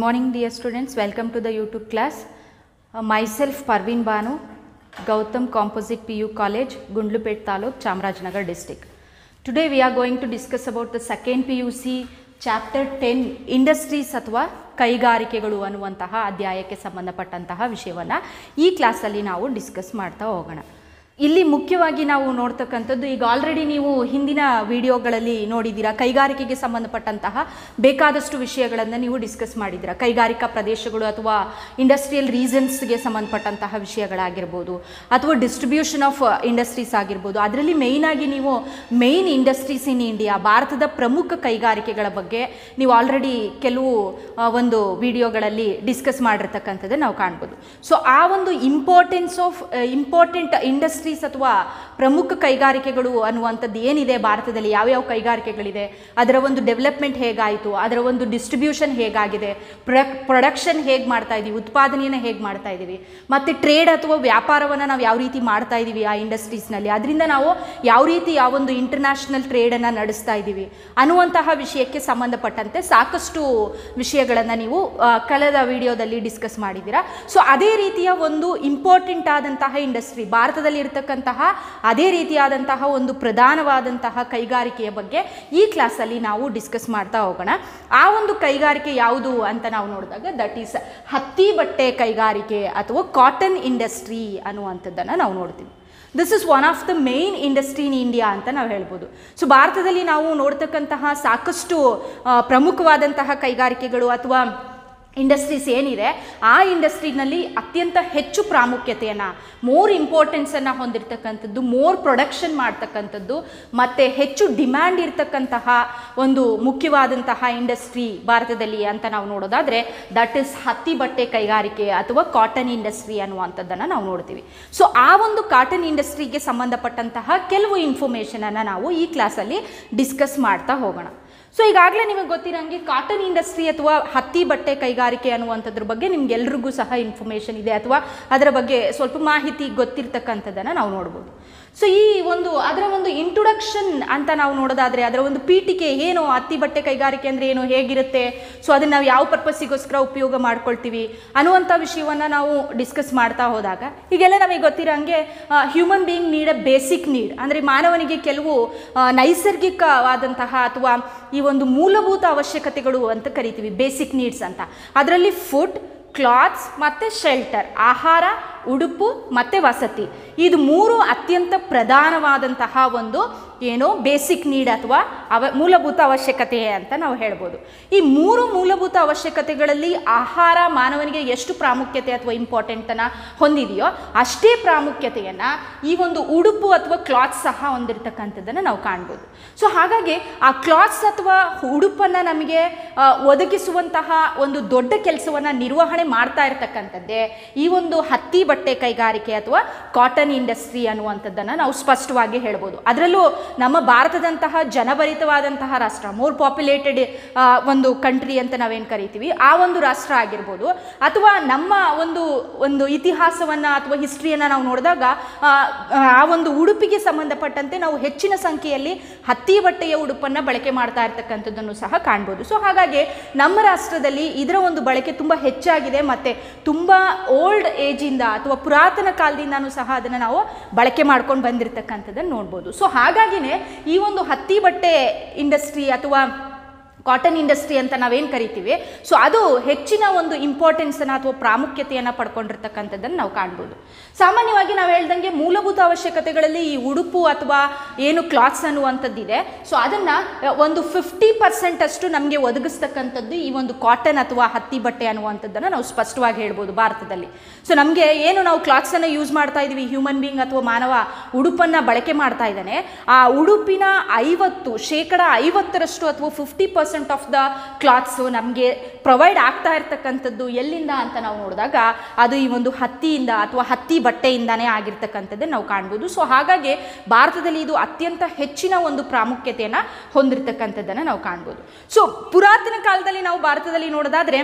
morning, dear students. Welcome to the YouTube class. Uh, myself, Parveen Banu, Gautam Composite PU College, Gundlupet Taluk, Chamarajanagar district. Today, we are going to discuss about the second PUC chapter ten industries ಅಥವಾ ಕೈಗಾರಿಕೆಗಳು ಅನ್ನುವಂತಹ ಅಧ್ಯಾಯಕ್ಕೆ ಸಂಬಂಧಪಟ್ಟಂತಹ ವಿಷಯವನ್ನು ಈ ಕ್ಲಾಸಲ್ಲಿ ನಾವು discuss ಮಾಡ್ತಾ ಹೋಗೋಣ ಇಲ್ಲಿ ಮುಖ್ಯವಾಗಿ ನಾವು ನೋಡ್ತಕ್ಕಂಥದ್ದು ಈಗ ಆಲ್ರೆಡಿ ನೀವು ಹಿಂದಿನ ವಿಡಿಯೋಗಳಲ್ಲಿ ನೋಡಿದ್ದೀರಾ ಕೈಗಾರಿಕೆಗೆ ಸಂಬಂಧಪಟ್ಟಂತಹ ಬೇಕಾದಷ್ಟು ವಿಷಯಗಳನ್ನು ನೀವು ಡಿಸ್ಕಸ್ ಮಾಡಿದ್ದೀರಾ ಕೈಗಾರಿಕಾ ಪ್ರದೇಶಗಳು ಅಥವಾ ಇಂಡಸ್ಟ್ರಿಯಲ್ ರೀಸನ್ಸ್ಗೆ ಸಂಬಂಧಪಟ್ಟಂತಹ ವಿಷಯಗಳಾಗಿರ್ಬೋದು ಅಥವಾ ಡಿಸ್ಟ್ರಿಬ್ಯೂಷನ್ ಆಫ್ ಇಂಡಸ್ಟ್ರೀಸ್ ಆಗಿರ್ಬೋದು ಅದರಲ್ಲಿ ಮೇಯ್ನಾಗಿ ನೀವು ಮೇಯ್ನ್ ಇಂಡಸ್ಟ್ರೀಸ್ ಇನ್ ಇಂಡಿಯಾ ಭಾರತದ ಪ್ರಮುಖ ಕೈಗಾರಿಕೆಗಳ ಬಗ್ಗೆ ನೀವು ಆಲ್ರೆಡಿ ಕೆಲವು ಆ, ಒಂದು ವಿಡಿಯೋಗಳಲ್ಲಿ ಡಿಸ್ಕಸ್ ಮಾಡಿರ್ತಕ್ಕಂಥದ್ದು ನಾವು ಕಾಣ್ಬೋದು ಸೊ ಆ ಒಂದು ಇಂಪಾರ್ಟೆನ್ಸ್ ಆಫ್ ಇಂಪಾರ್ಟೆಂಟ್ ಇಂಡಸ್ಟ್ರೀಸ್ ಅಥವಾ ಪ್ರಮುಖ ಕೈಗಾರಿಕೆಗಳು ಅನ್ನುವಂಥದ್ದು ಏನಿದೆ ಭಾರತದಲ್ಲಿ ಯಾವ್ಯಾವ ಕೈಗಾರಿಕೆಗಳಿದೆ ಅದರ ಒಂದು ಡೆವಲಪ್ಮೆಂಟ್ ಹೇಗಾಯಿತು ಅದರ ಒಂದು ಡಿಸ್ಟ್ರಿಬ್ಯೂಷನ್ ಹೇಗಾಗಿದೆ ಪ್ರೊಡಕ್ ಪ್ರೊಡಕ್ಷನ್ ಹೇಗೆ ಮಾಡ್ತಾ ಇದ್ದೀವಿ ಉತ್ಪಾದನೆಯನ್ನು ಹೇಗೆ ಮಾಡ್ತಾ ಇದ್ದೀವಿ ಮತ್ತು ಟ್ರೇಡ್ ಅಥವಾ ವ್ಯಾಪಾರವನ್ನು ನಾವು ಯಾವ ರೀತಿ ಮಾಡ್ತಾ ಇದ್ದೀವಿ ಆ ಇಂಡಸ್ಟ್ರೀಸ್ನಲ್ಲಿ ಅದರಿಂದ ನಾವು ಯಾವ ರೀತಿ ಯಾವೊಂದು ಇಂಟರ್ನ್ಯಾಷನಲ್ ಟ್ರೇಡನ್ನು ನಡೆಸ್ತಾ ಇದ್ದೀವಿ ಅನ್ನುವಂತಹ ವಿಷಯಕ್ಕೆ ಸಂಬಂಧಪಟ್ಟಂತೆ ಸಾಕಷ್ಟು ವಿಷಯಗಳನ್ನು ನೀವು ಆ, ಕಳೆದ ವಿಡಿಯೋದಲ್ಲಿ ಡಿಸ್ಕಸ್ ಮಾಡಿದ್ದೀರಾ ಸೊ ಅದೇ ರೀತಿಯ ಒಂದು ಇಂಪಾರ್ಟೆಂಟ್ ಆದಂತಹ ಇಂಡಸ್ಟ್ರಿ ಭಾರತದಲ್ಲಿ ಇರತಕ್ಕಂತಹ ಅದೇ ರೀತಿಯಾದಂತಹ ಒಂದು ಪ್ರಧಾನವಾದಂತಹ ಕೈಗಾರಿಕೆಯ ಬಗ್ಗೆ ಈ ಕ್ಲಾಸಲ್ಲಿ ನಾವು ಡಿಸ್ಕಸ್ ಮಾಡ್ತಾ ಹೋಗೋಣ ಆ ಒಂದು ಕೈಗಾರಿಕೆ ಯಾವುದು ಅಂತ ನಾವು ನೋಡಿದಾಗ ದಟ್ ಈಸ್ ಹತ್ತಿ ಬಟ್ಟೆ ಕೈಗಾರಿಕೆ ಅಥವಾ ಕಾಟನ್ ಇಂಡಸ್ಟ್ರಿ ಅನ್ನುವಂಥದ್ದನ್ನು ನಾವು ನೋಡ್ತೀವಿ this is one of the main industry in India ಅಂತ ನಾವು ಹೇಳ್ಬೋದು ಸೊ ಭಾರತದಲ್ಲಿ ನಾವು ನೋಡ್ತಕ್ಕಂತಹ ಸಾಕಷ್ಟು ಆ, ಪ್ರಮುಖವಾದಂತಹ ಕೈಗಾರಿಕೆಗಳು ಅಥವಾ ಇಂಡಸ್ಟ್ರೀಸ್ ಏನಿದೆ ಆ ಇಂಡಸ್ಟ್ರಿನಲ್ಲಿ ಅತ್ಯಂತ ಹೆಚ್ಚು ಪ್ರಾಮುಖ್ಯತೆಯನ್ನು ಮೋರ್ ಇಂಪಾರ್ಟೆನ್ಸನ್ನು ಹೊಂದಿರತಕ್ಕಂಥದ್ದು ಮೋರ್ ಪ್ರೊಡಕ್ಷನ್ ಮಾಡ್ತಕ್ಕಂಥದ್ದು ಮತ್ತು ಹೆಚ್ಚು ಡಿಮ್ಯಾಂಡ್ ಇರ್ತಕ್ಕಂತಹ ಒಂದು ಮುಖ್ಯವಾದಂತಹ ಇಂಡಸ್ಟ್ರಿ ಭಾರತದಲ್ಲಿ ಅಂತ ನಾವು ನೋಡೋದಾದರೆ ದಟ್ ಇಸ್ ಹತ್ತಿ ಬಟ್ಟೆ ಕೈಗಾರಿಕೆ ಅಥವಾ ಕಾಟನ್ ಇಂಡಸ್ಟ್ರಿ ಅನ್ನುವಂಥದ್ದನ್ನು ನಾವು ನೋಡ್ತೀವಿ ಸೊ ಆ ಒಂದು ಕಾಟನ್ ಇಂಡಸ್ಟ್ರಿಗೆ ಸಂಬಂಧಪಟ್ಟಂತಹ ಕೆಲವು ಇನ್ಫಾರ್ಮೇಷನನ್ನು ನಾವು ಈ ಕ್ಲಾಸಲ್ಲಿ ಡಿಸ್ಕಸ್ ಮಾಡ್ತಾ ಹೋಗೋಣ ಸೊ ಈಗಾಗಲೇ ನಿಮಗೆ ಗೊತ್ತಿರೋಂಗೆ ಕಾಟನ್ ಇಂಡಸ್ಟ್ರಿ ಅಥವಾ ಹತ್ತಿ ಬಟ್ಟೆ ಕೈಗಾರಿಕೆ ಅನ್ನುವಂಥದ್ರ ಬಗ್ಗೆ ನಿಮ್ಗೆಲ್ರಿಗೂ ಸಹ ಇನ್ಫಾರ್ಮೇಷನ್ ಇದೆ ಅಥವಾ ಅದರ ಬಗ್ಗೆ ಸ್ವಲ್ಪ ಮಾಹಿತಿ ಗೊತ್ತಿರ್ತಕ್ಕಂಥದ್ದನ್ನು ನಾವು ನೋಡ್ಬೋದು ಸೊ ಈ ಒಂದು ಅದರ ಒಂದು ಇಂಟ್ರೊಡಕ್ಷನ್ ಅಂತ ನಾವು ನೋಡೋದಾದರೆ ಅದರ ಒಂದು ಪೀಠಿಕೆ ಏನು ಹತ್ತಿ ಬಟ್ಟೆ ಕೈಗಾರಿಕೆ ಅಂದರೆ ಏನು ಹೇಗಿರುತ್ತೆ ಸೊ ಅದನ್ನು ನಾವು ಯಾವ ಪರ್ಪಸ್ಸಿಗೋಸ್ಕರ ಉಪಯೋಗ ಮಾಡ್ಕೊಳ್ತೀವಿ ಅನ್ನುವಂಥ ವಿಷಯವನ್ನು ನಾವು ಡಿಸ್ಕಸ್ ಮಾಡ್ತಾ ಹೋದಾಗ ಈಗೆಲ್ಲ ನಮಗೆ ಗೊತ್ತಿರೋಂಗೆ human being need a basic need ಅಂದರೆ ಮಾನವನಿಗೆ ಕೆಲವು ಆ, ನೈಸರ್ಗಿಕವಾದಂತಹ ಅಥವಾ ಈ ಒಂದು ಮೂಲಭೂತ ಅವಶ್ಯಕತೆಗಳು ಅಂತ ಕರಿತೀವಿ ಬೇಸಿಕ್ ನೀಡ್ಸ್ ಅಂತ ಅದರಲ್ಲಿ ಫುಡ್ ಕ್ಲಾತ್ಸ್ ಮತ್ತು ಶೆಲ್ಟರ್ ಆಹಾರ ಉಡುಪು ಮತ್ತು ವಸತಿ ಇದು ಮೂರು ಅತ್ಯಂತ ಪ್ರಧಾನವಾದಂತಹ ಒಂದು ಏನು ಬೇಸಿಕ್ ನೀಡ್ ಅಥವಾ ಅವ ಮೂಲಭೂತ ಅವಶ್ಯಕತೆ ಅಂತ ನಾವು ಹೇಳ್ಬೋದು ಈ ಮೂರು ಮೂಲಭೂತ ಅವಶ್ಯಕತೆಗಳಲ್ಲಿ ಆಹಾರ ಮಾನವನಿಗೆ ಎಷ್ಟು ಪ್ರಾಮುಖ್ಯತೆ ಅಥವಾ ಇಂಪಾರ್ಟೆಂಟನ್ನು ಹೊಂದಿದೆಯೋ ಅಷ್ಟೇ ಪ್ರಾಮುಖ್ಯತೆಯನ್ನು ಈ ಒಂದು ಉಡುಪು ಅಥವಾ ಕ್ಲಾತ್ಸ್ ಸಹ ಹೊಂದಿರತಕ್ಕಂಥದ್ದನ್ನು ನಾವು ಕಾಣ್ಬೋದು ಸೊ ಹಾಗಾಗಿ ಆ ಕ್ಲಾತ್ಸ್ ಅಥವಾ ಉಡುಪನ್ನು ನಮಗೆ ಆ, ಒದಗಿಸುವಂತಹ ಒಂದು ದೊಡ್ಡ ಕೆಲಸವನ್ನು ನಿರ್ವಹಣೆ ಮಾಡ್ತಾ ಇರತಕ್ಕಂಥದ್ದೇ ಈ ಒಂದು ಹತ್ತಿ ಬಟ್ಟೆ ಕೈಗಾರಿಕೆ ಅಥವಾ ಕಾಟನ್ ಇಂಡಸ್ಟ್ರಿ ಅನ್ನುವಂಥದ್ದನ್ನು ನಾವು ಸ್ಪಷ್ಟವಾಗಿ ಹೇಳ್ಬೋದು ಅದರಲ್ಲೂ ನಮ್ಮ ಭಾರತದಂತಹ ಜನಭರಿತವಾದಂತಹ ರಾಷ್ಟ್ರ ಮೋರ್ ಪಾಪ್ಯುಲೇಟೆಡ್ ಒಂದು ಕಂಟ್ರಿ ಅಂತ ನಾವೇನು ಕರಿತೀವಿ ಆ ಒಂದು ರಾಷ್ಟ್ರ ಆಗಿರ್ಬೋದು ಅಥವಾ ನಮ್ಮ ಒಂದು ಒಂದು ಇತಿಹಾಸವನ್ನು ಅಥವಾ ಹಿಸ್ಟ್ರಿಯನ್ನು ನಾವು ನೋಡಿದಾಗ ಆ, ಆ ಒಂದು ಉಡುಪಿಗೆ ಸಂಬಂಧಪಟ್ಟಂತೆ ನಾವು ಹೆಚ್ಚಿನ ಸಂಖ್ಯೆಯಲ್ಲಿ ಹತ್ತಿ ಬಟ್ಟೆಯ ಉಡುಪನ್ನು ಬಳಕೆ ಮಾಡ್ತಾ ಇರ್ತಕ್ಕಂಥದ್ದನ್ನು ಸಹ ಕಾಣ್ಬೋದು ಸೊ ಹಾಗಾಗಿ ನಮ್ಮ ರಾಷ್ಟ್ರದಲ್ಲಿ ಇದರ ಒಂದು ಬಳಕೆ ತುಂಬ ಹೆಚ್ಚಾಗಿದೆ ಮತ್ತು ತುಂಬ ಓಲ್ಡ್ ಏಜಿಂದ ಅಥವಾ ಪುರಾತನ ಕಾಲದಿಂದನೂ ಸಹ ಅದನ್ನು ನಾವು ಬಳಕೆ ಮಾಡ್ಕೊಂಡು ಬಂದಿರತಕ್ಕಂಥದ್ದನ್ನು ನೋಡ್ಬೋದು ಸೊ ಹಾಗಾಗಿನೇ ಈ ಒಂದು ಹತ್ತಿ ಬಟ್ಟೆ ಇಂಡಸ್ಟ್ರಿ ಅಥವಾ ಕಾಟನ್ ಇಂಡಸ್ಟ್ರಿ ಅಂತ ನಾವೇನು ಕರಿತೀವಿ ಸೊ ಅದು ಹೆಚ್ಚಿನ ಒಂದು ಇಂಪಾರ್ಟೆನ್ಸನ್ನು ಅಥವಾ ಪ್ರಾಮುಖ್ಯತೆಯನ್ನು ಪಡ್ಕೊಂಡಿರ್ತಕ್ಕಂಥದ್ದನ್ನು ನಾವು ಕಾಣ್ಬೋದು ಸಾಮಾನ್ಯವಾಗಿ ನಾವು ಹೇಳ್ದಂಗೆ ಮೂಲಭೂತ ಅವಶ್ಯಕತೆಗಳಲ್ಲಿ ಈ ಉಡುಪು ಅಥವಾ ಏನು ಕ್ಲಾತ್ಸ್ ಅನ್ನುವಂಥದ್ದಿದೆ ಸೊ ಅದನ್ನು ಒಂದು ಫಿಫ್ಟಿ ಪರ್ಸೆಂಟ್ ಅಷ್ಟು ನಮಗೆ ಒದಗಿಸ್ತಕ್ಕಂಥದ್ದು ಈ ಒಂದು ಕಾಟನ್ ಅಥವಾ ಹತ್ತಿ ಬಟ್ಟೆ ಅನ್ನುವಂಥದ್ದನ್ನು ನಾವು ಸ್ಪಷ್ಟವಾಗಿ ಹೇಳ್ಬೋದು ಭಾರತದಲ್ಲಿ ಸೊ ನಮಗೆ ಏನು ನಾವು ಕ್ಲಾತ್ಸನ್ನು ಯೂಸ್ ಮಾಡ್ತಾ ಇದ್ದೀವಿ ಹ್ಯೂಮನ್ ಬೀಯಿಂಗ್ ಅಥವಾ ಮಾನವ ಉಡುಪನ್ನು ಬಳಕೆ ಮಾಡ್ತಾ ಇದ್ದಾನೆ ಆ ಉಡುಪಿನ ಐವತ್ತು ಶೇಕಡ ಐವತ್ತರಷ್ಟು ಅಥವಾ fifty percent of the clothes ನಮಗೆ ಪ್ರೊವೈಡ್ ಆಗ್ತಾ ಇರ್ತಕ್ಕಂಥದ್ದು ಎಲ್ಲಿಂದ ಅಂತ ನಾವು ನೋಡಿದಾಗ ಅದು ಈ ಒಂದು ಹತ್ತಿಯಿಂದ ಅಥವಾ ಹತ್ತಿ ಬಟ್ಟೆಯಿಂದನೇ ಆಗಿರ್ತಕ್ಕಂಥದ್ದೇ ನಾವು ಕಾಣ್ಬೋದು ಸೊ ಹಾಗಾಗಿ ಭಾರತದಲ್ಲಿ ಇದು ಅತ್ಯಂತ ಹೆಚ್ಚಿನ ಒಂದು ಪ್ರಾಮುಖ್ಯತೆಯನ್ನು ಹೊಂದಿರತಕ್ಕಂಥದ್ದನ್ನು ನಾವು ಕಾಣ್ಬೋದು ಸೊ ಪುರಾತನ ಕಾಲದಲ್ಲಿ ನಾವು ಭಾರತದಲ್ಲಿ ನೋಡೋದಾದರೆ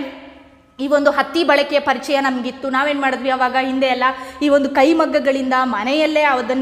ಈ ಒಂದು ಹತ್ತಿ ಬಳಕೆಯ ಪರಿಚಯ ನಮಗಿತ್ತು ನಾವೇನು ಮಾಡಿದ್ವಿ ಅವಾಗ ಹಿಂದೆ ಎಲ್ಲ ಈ ಒಂದು ಕೈಮಗ್ಗಗಳಿಂದ ಮನೆಯಲ್ಲೇ ಅದನ್ನು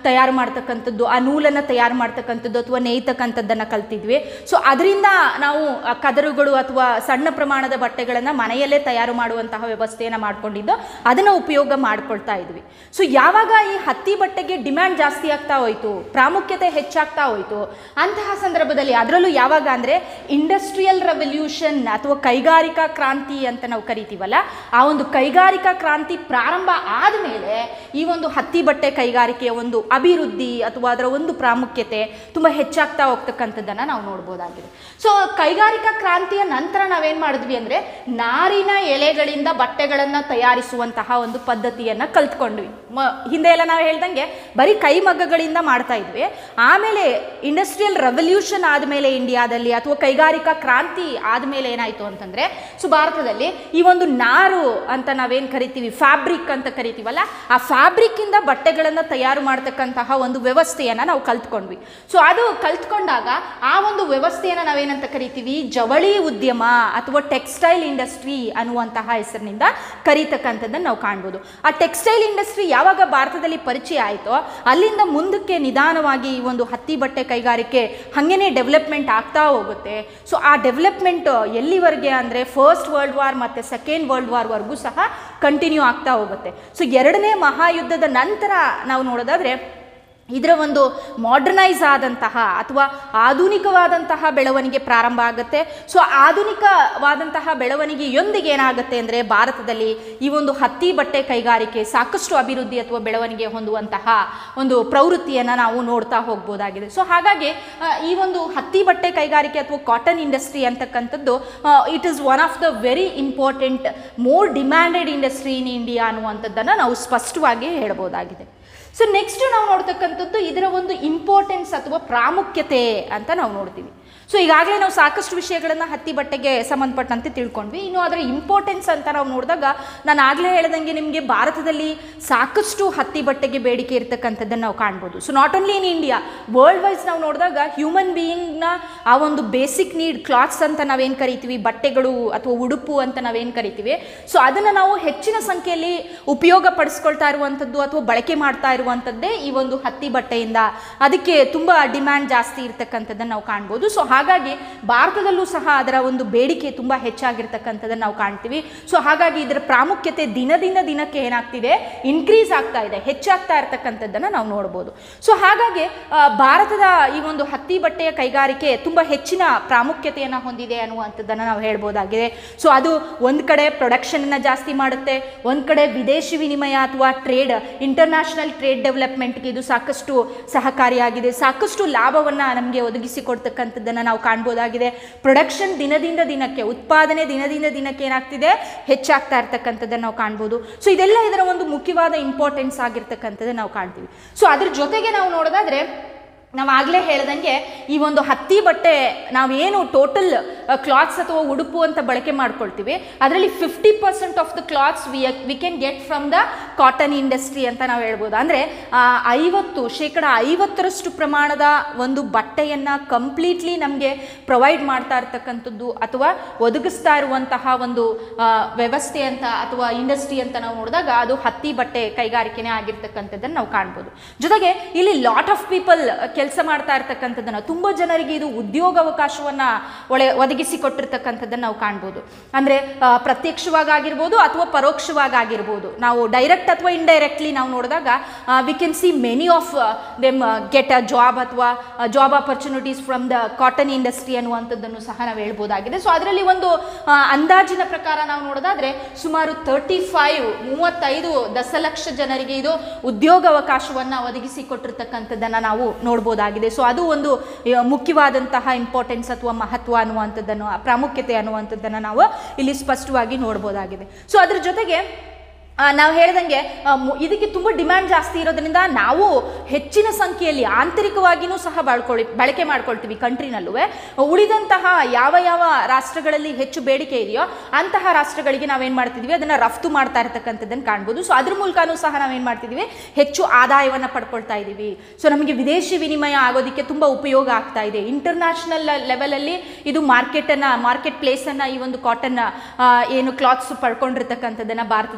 ತಯಾರು ಮಾಡ್ತಕ್ಕಂಥದ್ದು ಆ ನೂಲನ್ನು ತಯಾರು ಮಾಡ್ತಕ್ಕಂಥದ್ದು ಅಥವಾ ನೇಯ್ತಕ್ಕಂಥದ್ದನ್ನು ಕಲ್ತಿದ್ವಿ ಸೊ ಅದರಿಂದ ನಾವು ಆ ಕದರುಗಳು ಅಥವಾ ಸಣ್ಣ ಪ್ರಮಾಣದ ಬಟ್ಟೆಗಳನ್ನು ಮನೆಯಲ್ಲೇ ತಯಾರು ಮಾಡುವಂತಹ ವ್ಯವಸ್ಥೆಯನ್ನು ಮಾಡ್ಕೊಂಡಿದ್ದು ಅದನ್ನು ಉಪಯೋಗ ಮಾಡ್ಕೊಳ್ತಾ ಇದ್ವಿ ಸೊ ಯಾವಾಗ ಈ ಹತ್ತಿ ಬಟ್ಟೆಗೆ ಡಿಮ್ಯಾಂಡ್ ಜಾಸ್ತಿ ಆಗ್ತಾ ಹೋಯಿತು ಪ್ರಾಮುಖ್ಯತೆ ಹೆಚ್ಚಾಗ್ತಾ ಹೋಯಿತು ಅಂತಹ ಸಂದರ್ಭದಲ್ಲಿ ಅದರಲ್ಲೂ ಯಾವಾಗ ಅಂದರೆ ಇಂಡಸ್ಟ್ರಿಯಲ್ ರೆವಲ್ಯೂಷನ್ ಅಥವಾ ಕೈಗಾರಿಕಾ ಕ್ರಾಂತಿ ಅಂತ ನಾವು ಕರಿತೀವಲ್ಲ ಆ ಒಂದು ಕೈಗಾರಿಕಾ ಕ್ರಾಂತಿ ಪ್ರಾರಂಭ ಆದಮೇಲೆ ಈ ಒಂದು ಹತ್ತಿ ಬಟ್ಟೆ ಕೈಗಾರಿಕೆಯ ಒಂದು ಅಭಿವೃದ್ಧಿ ಅಥವಾ ಅದರ ಒಂದು ಪ್ರಾಮುಖ್ಯತೆ ತುಂಬ ಹೆಚ್ಚಾಗ್ತಾ ಹೋಗ್ತಕ್ಕಂಥದ್ದನ್ನು ನಾವು ನೋಡ್ಬೋದಾಗಿದೆ ಸೊ ಕೈಗಾರಿಕಾ ಕ್ರಾಂತಿಯ ನಂತರ ನಾವೇನು ಮಾಡಿದ್ವಿ ಅಂದರೆ ನಾರಿನ ಎಲೆಗಳಿಂದ ಬಟ್ಟೆಗಳನ್ನು ತಯಾರಿಸುವಂತಹ ಒಂದು ಪದ್ಧತಿಯನ್ನು ಕಲ್ತ್ಕೊಂಡ್ವಿ ಮ ಹಿಂದೆ ಎಲ್ಲ ನಾವು ಹೇಳ್ದಂಗೆ ಬರೀ ಕೈಮಗ್ಗಗಳಿಂದ ಮಾಡ್ತಾ ಇದ್ವಿ ಆಮೇಲೆ ಇಂಡಸ್ಟ್ರಿಯಲ್ ರೆವಲ್ಯೂಷನ್ ಆದಮೇಲೆ ಇಂಡಿಯಾದಲ್ಲಿ ಅಥವಾ ಕೈಗಾರಿಕಾ ಕ್ರಾಂತಿ ಆದಮೇಲೆ ಏನಾಯಿತು ಅಂತಂದರೆ ಸೊ ಭಾರತದಲ್ಲಿ ಈ ಒಂದು ನಾರು ಅಂತ ನಾವೇನು ಕರಿತೀವಿ ಫ್ಯಾಬ್ರಿಕ್ ಅಂತ ಕರಿತೀವಲ್ಲ ಆ ಫ್ಯಾಬ್ರಿಕ್ಕಿಂದ ಬಟ್ಟೆಗಳನ್ನು ತಯಾರು ಮಾಡ್ತಕ್ಕಂತಹ ಒಂದು ವ್ಯವಸ್ಥೆಯನ್ನು ನಾವು ಕಲ್ತ್ಕೊಂಡ್ವಿ ಸೊ ಅದು ಕಲ್ತ್ಕೊಂಡಾಗ ಆ ಒಂದು ವ್ಯವಸ್ಥೆಯನ್ನು ನಾವೇನಂತ ಕರಿತೀವಿ ಜವಳಿ ಉದ್ಯಮ ಅಥವಾ ಟೆಕ್ಸ್ಟೈಲ್ ಇಂಡಸ್ಟ್ರಿ ಅನ್ನುವಂತಹ ಹೆಸರಿನಿಂದ ಕರೀತಕ್ಕಂಥದ್ದನ್ನು ನಾವು ಕಾಣ್ಬೋದು ಆ ಟೆಕ್ಸ್ಟೈಲ್ ಇಂಡಸ್ಟ್ರಿ ಯಾವಾಗ ಭಾರತದಲ್ಲಿ ಪರಿಚಯ ಆಯಿತೋ ಅಲ್ಲಿಂದ ಮುಂದಕ್ಕೆ ನಿಧಾನವಾಗಿ ಈ ಒಂದು ಹತ್ತಿ ಬಟ್ಟೆ ಕೈಗಾರಿಕೆ ಹಾಗೇನೆ ಡೆವಲಪ್ಮೆಂಟ್ ಆಗ್ತಾ ಹೋಗುತ್ತೆ ಸೊ ಆ ಡೆವಲಪ್ಮೆಂಟ್ ಎಲ್ಲಿವರೆಗೆ ಅಂದರೆ ಫಸ್ಟ್ ವರ್ಲ್ಡ್ ವಾರ್ ಮತ್ತು ಸೆಕೆಂಡ್ ವರ್ಲ್ಡ್ ವಾರ್ವರೆಗೂ ಸಹ ಕಂಟಿನ್ಯೂ ಆಗ್ತಾ ಹೋಗುತ್ತೆ ಸೊ ಎರಡನೇ ಮಹಾಯುದ್ಧದ ನಂತರ ನಾವು ನೋಡೋದಾದರೆ ಇದರ ಒಂದು ಮಾಡರ್ನೈಸ್ ಆದಂತಹ ಅಥವಾ ಆಧುನಿಕವಾದಂತಹ ಬೆಳವಣಿಗೆ ಪ್ರಾರಂಭ ಆಗುತ್ತೆ ಸೊ ಆಧುನಿಕವಾದಂತಹ ಬೆಳವಣಿಗೆಯೊಂದಿಗೆ ಏನಾಗುತ್ತೆ ಅಂದರೆ ಭಾರತದಲ್ಲಿ ಈ ಒಂದು ಹತ್ತಿ ಬಟ್ಟೆ ಕೈಗಾರಿಕೆ ಸಾಕಷ್ಟು ಅಭಿವೃದ್ಧಿ ಅಥವಾ ಬೆಳವಣಿಗೆ ಹೊಂದುವಂತಹ ಒಂದು ಪ್ರವೃತ್ತಿಯನ್ನು ನಾವು ನೋಡ್ತಾ ಹೋಗ್ಬೋದಾಗಿದೆ ಸೊ ಹಾಗಾಗಿ ಆ, ಈ ಒಂದು ಹತ್ತಿ ಬಟ್ಟೆ ಕೈಗಾರಿಕೆ ಅಥವಾ ಕಾಟನ್ ಇಂಡಸ್ಟ್ರಿ ಅಂತಕ್ಕಂಥದ್ದು it is one of the very important more demanded industry in India ಅನ್ನುವಂಥದ್ದನ್ನು ನಾವು ಸ್ಪಷ್ಟವಾಗಿ ಹೇಳ್ಬೋದಾಗಿದೆ ಸೊ ನೆಕ್ಸ್ಟ್ ನಾವು ನೋಡ್ತಕ್ಕಂಥದ್ದು ಇದರ ಒಂದು ಇಂಪಾರ್ಟೆನ್ಸ್ ಅಥವಾ ಪ್ರಾಮುಖ್ಯತೆ ಅಂತ ನಾವು ನೋಡ್ತೀವಿ ಸೊ ಈಗಾಗಲೇ ನಾವು ಸಾಕಷ್ಟು ವಿಷಯಗಳನ್ನು ಹತ್ತಿ ಬಟ್ಟೆಗೆ ಸಂಬಂಧಪಟ್ಟಂತೆ ತಿಳ್ಕೊಂಡ್ವಿ ಇನ್ನು ಅದರ ಇಂಪಾರ್ಟೆನ್ಸ್ ಅಂತ ನಾವು ನೋಡಿದಾಗ ನಾನು ಆಗಲೇ ಹೇಳ್ದಂಗೆ ನಿಮಗೆ ಭಾರತದಲ್ಲಿ ಸಾಕಷ್ಟು ಹತ್ತಿ ಬಟ್ಟೆಗೆ ಬೇಡಿಕೆ ಇರ್ತಕ್ಕಂಥದ್ದನ್ನು ನಾವು ಕಾಣ್ಬೋದು so not only in India world wise ನಾವು ನೋಡಿದಾಗ ಹ್ಯೂಮನ್ ಬೀಯಿಂಗ್ನ ಆ ಒಂದು ಬೇಸಿಕ್ ನೀಡ್ ಕ್ಲಾತ್ಸ್ ಅಂತ ನಾವೇನು ಕರಿತೀವಿ ಬಟ್ಟೆಗಳು ಅಥವಾ ಉಡುಪು ಅಂತ ನಾವೇನು ಕರಿತೀವಿ ಸೊ ಅದನ್ನು ನಾವು ಹೆಚ್ಚಿನ ಸಂಖ್ಯೆಯಲ್ಲಿ ಉಪಯೋಗ ಪಡಿಸ್ಕೊಳ್ತಾ ಇರುವಂಥದ್ದು ಅಥವಾ ಬಳಕೆ ಮಾಡ್ತಾ ಇರುವಂಥದ್ದೇ ಈ ಒಂದು ಹತ್ತಿ ಬಟ್ಟೆಯಿಂದ ಅದಕ್ಕೆ ತುಂಬ ಡಿಮ್ಯಾಂಡ್ ಜಾಸ್ತಿ ಇರ್ತಕ್ಕಂಥದ್ದನ್ನು ನಾವು ಕಾಣ್ಬೋದು ಸೊ ಹಾಗಾಗಿ ಭಾರತದಲ್ಲೂ ಸಹ ಅದರ ಒಂದು ಬೇಡಿಕೆ ತುಂಬ ಹೆಚ್ಚಾಗಿರ್ತಕ್ಕಂಥದ್ದನ್ನು ನಾವು ಕಾಣ್ತೀವಿ ಸೊ ಹಾಗಾಗಿ ಇದರ ಪ್ರಾಮುಖ್ಯತೆ ದಿನದಿಂದ ದಿನಕ್ಕೆ ಏನಾಗ್ತಿದೆ ಇನ್ಕ್ರೀಸ್ ಆಗ್ತಾ ಇದೆ ಹೆಚ್ಚಾಗ್ತಾ ಇರ್ತಕ್ಕಂಥದ್ದನ್ನು ನಾವು ನೋಡ್ಬೋದು ಸೊ ಹಾಗಾಗಿ ಆ, ಭಾರತದ ಈ ಒಂದು ಹತ್ತಿ ಬಟ್ಟೆಯ ಕೈಗಾರಿಕೆ ತುಂಬ ಹೆಚ್ಚಿನ ಪ್ರಾಮುಖ್ಯತೆಯನ್ನು ಹೊಂದಿದೆ ಅನ್ನುವಂಥದ್ದನ್ನು ನಾವು ಹೇಳ್ಬೋದಾಗಿದೆ ಸೊ ಅದು ಒಂದು ಕಡೆ ಪ್ರೊಡಕ್ಷನನ್ನು ಜಾಸ್ತಿ ಮಾಡುತ್ತೆ ಒಂದು ಕಡೆ ವಿದೇಶಿ ವಿನಿಮಯ ಅಥವಾ ಟ್ರೇಡ್ ಇಂಟರ್ನ್ಯಾಷನಲ್ ಟ್ರೇಡ್ ಡೆವಲಪ್ಮೆಂಟ್ಗೆ ಇದು ಸಾಕಷ್ಟು ಸಹಕಾರಿಯಾಗಿದೆ ಸಾಕಷ್ಟು ಲಾಭವನ್ನು ನಮಗೆ ಒದಗಿಸಿಕೊಡ್ತಕ್ಕಂಥದ್ದನ್ನು ನಾವು ಕಾಣ್ಬೋದಾಗಿದೆ ಪ್ರೊಡಕ್ಷನ್ ದಿನದಿಂದ ದಿನಕ್ಕೆ ಉತ್ಪಾದನೆ ದಿನದಿಂದ ದಿನಕ್ಕೆ ಏನಾಗ್ತಿದೆ ಹೆಚ್ಚಾಗ್ತಾ ಇರ್ತಕ್ಕಂಥದ್ದನ್ನು ನಾವು ಕಾಣ್ಬೋದು ಸೊ ಇದೆಲ್ಲ ಇದರ ಒಂದು ಮುಖ್ಯವಾದ ಇಂಪಾರ್ಟೆನ್ಸ್ ಆಗಿರ್ತಕ್ಕಂಥದ್ದನ್ನು ನಾವು ಕಾಣ್ತೀವಿ ಸೊ ಅದ್ರ ಜೊತೆಗೆ ನಾವು ನೋಡೋದಾದ್ರೆ ನಾವು ಆಗಲೇ ಹೇಳ್ದಂಗೆ ಈ ಒಂದು ಹತ್ತಿ ಬಟ್ಟೆ ನಾವೇನು ಟೋಟಲ್ ಕ್ಲಾತ್ಸ್ ಅಥವಾ ಉಡುಪು ಅಂತ ಬಳಕೆ ಮಾಡ್ಕೊಳ್ತೀವಿ ಅದರಲ್ಲಿ fifty percent of the clothes we we can get from the cotton industry ಅಂತ ನಾವು ಹೇಳ್ಬೋದು ಅಂದರೆ ಐವತ್ತು ಶೇಕಡ ಐವತ್ತರಷ್ಟು ಪ್ರಮಾಣದ ಒಂದು ಬಟ್ಟೆಯನ್ನು ಕಂಪ್ಲೀಟ್ಲಿ ನಮಗೆ ಪ್ರೊವೈಡ್ ಮಾಡ್ತಾ ಇರ್ತಕ್ಕಂಥದ್ದು ಅಥವಾ ಒದಗಿಸ್ತಾ ಇರುವಂತಹ ಒಂದು ಆ, ವ್ಯವಸ್ಥೆ ಅಂತ ಅಥವಾ ಇಂಡಸ್ಟ್ರಿ ಅಂತ ನಾವು ನೋಡಿದಾಗ ಅದು ಹತ್ತಿ ಬಟ್ಟೆ ಕೈಗಾರಿಕೆನೇ ಆಗಿರ್ತಕ್ಕಂಥದ್ದನ್ನು ನಾವು ಕಾಣ್ಬೋದು ಜೊತೆಗೆ ಇಲ್ಲಿ ಲಾಟ್ ಆಫ್ ಪೀಪಲ್ ಕೆಲಸ ಮಾಡ್ತಾ ಇರ್ತಕ್ಕಂಥದ್ದನ್ನು ತುಂಬ ಜನರಿಗೆ ಇದು ಉದ್ಯೋಗಾವಕಾಶವನ್ನು ಒಳೆ ಒದಗಿಸಿಕೊಟ್ಟಿರ್ತಕ್ಕಂಥದ್ದನ್ನು ನಾವು ಕಾಣ್ಬೋದು ಅಂದರೆ ಪ್ರತ್ಯಕ್ಷವಾಗಿ ಆಗಿರ್ಬೋದು ಅಥವಾ ಪರೋಕ್ಷವಾಗಿ ಆಗಿರ್ಬೋದು ನಾವು ಡೈರೆಕ್ಟ್ ಅಥವಾ ಇಂಡೈರೆಕ್ಟ್ಲಿ ನಾವು ನೋಡಿದಾಗ we can see many of them get a job ಅಥವಾ job opportunities from the cotton industry ಅನ್ನುವಂಥದ್ದನ್ನು ಸಹ ನಾವು ಹೇಳ್ಬೋದಾಗಿದೆ ಸೊ ಅದರಲ್ಲಿ ಒಂದು ಆ, ಅಂದಾಜಿನ ಪ್ರಕಾರ ನಾವು ನೋಡೋದಾದ್ರೆ ಸುಮಾರು ತರ್ಟಿ ಫೈವ್ ಮೂವತ್ತೈದು ದಶಲಕ್ಷ ಜನರಿಗೆ ಇದು ಉದ್ಯೋಗಾವಕಾಶವನ್ನು ಒದಗಿಸಿಕೊಟ್ಟಿರ್ತಕ್ಕಂಥದ್ದನ್ನು ನಾವು ನೋಡ್ಬೋದಾಗಿದೆ ಸೊ ಅದು ಒಂದು ಆ, ಮುಖ್ಯವಾದಂತಹ ಇಂಪಾರ್ಟೆನ್ಸ್ ಅಥವಾ ಮಹತ್ವ ಅನ್ನುವಂಥದ್ದನ್ನು ಆ ಪ್ರಾಮುಖ್ಯತೆ ಅನ್ನುವಂಥದ್ದನ್ನು ನಾವು ಇಲ್ಲಿ ಸ್ಪಷ್ಟವಾಗಿ ನೋಡ್ಬೋದಾಗಿದೆ ಸೊ ಅದ್ರ ಜೊತೆಗೆ ಆ, ನಾವು ಹೇಳ್ದಂಗೆ ಆ, ಮು- ಇದಕ್ಕೆ ತುಂಬ ಡಿಮ್ಯಾಂಡ್ ಜಾಸ್ತಿ ಇರೋದ್ರಿಂದ ನಾವು ಹೆಚ್ಚಿನ ಸಂಖ್ಯೆಯಲ್ಲಿ ಆಂತರಿಕವಾಗಿಯೂ ಸಹ ಬಾಳ್ಕೊಳ್ಳಿ ಬಳಕೆ ಮಾಡ್ಕೊಳ್ತೀವಿ ಕಂಟ್ರಿನಲ್ಲೂ ಉಳಿದಂತಹ ಯಾವ ಯಾವ ರಾಷ್ಟ್ರಗಳಲ್ಲಿ ಹೆಚ್ಚು ಬೇಡಿಕೆ ಇದೆಯೋ ಅಂತಹ ರಾಷ್ಟ್ರಗಳಿಗೆ ನಾವೇನು ಮಾಡ್ತಿದ್ವಿ ಅದನ್ನು ರಫ್ತು ಮಾಡ್ತಾ ಇರ್ತಕ್ಕಂಥದ್ದನ್ನು ಕಾಣ್ಬೋದು ಸೊ ಅದ್ರ ಮೂಲಕನೂ ಸಹ ನಾವೇನು ಮಾಡ್ತಿದ್ವಿ ಹೆಚ್ಚು ಆದಾಯವನ್ನು ಪಡ್ಕೊಳ್ತಾ ಇದ್ದೀವಿ ಸೊ ನಮಗೆ ವಿದೇಶಿ ವಿನಿಮಯ ಆಗೋದಕ್ಕೆ ತುಂಬ ಉಪಯೋಗ ಆಗ್ತಾ ಇದೆ ಇಂಟರ್ನ್ಯಾಷನಲ್ ಲೆವೆಲಲ್ಲಿ ಇದು ಮಾರ್ಕೆಟನ್ನು ಮಾರ್ಕೆಟ್ ಪ್ಲೇಸನ್ನು ಈ ಒಂದು ಕಾಟನ್ ಏನು ಕ್ಲಾತ್ಸ್ ಪಡ್ಕೊಂಡಿರ್ತಕ್ಕಂಥದ್ದನ್ನು ಭಾರತದಲ್ಲಿ ನಾವು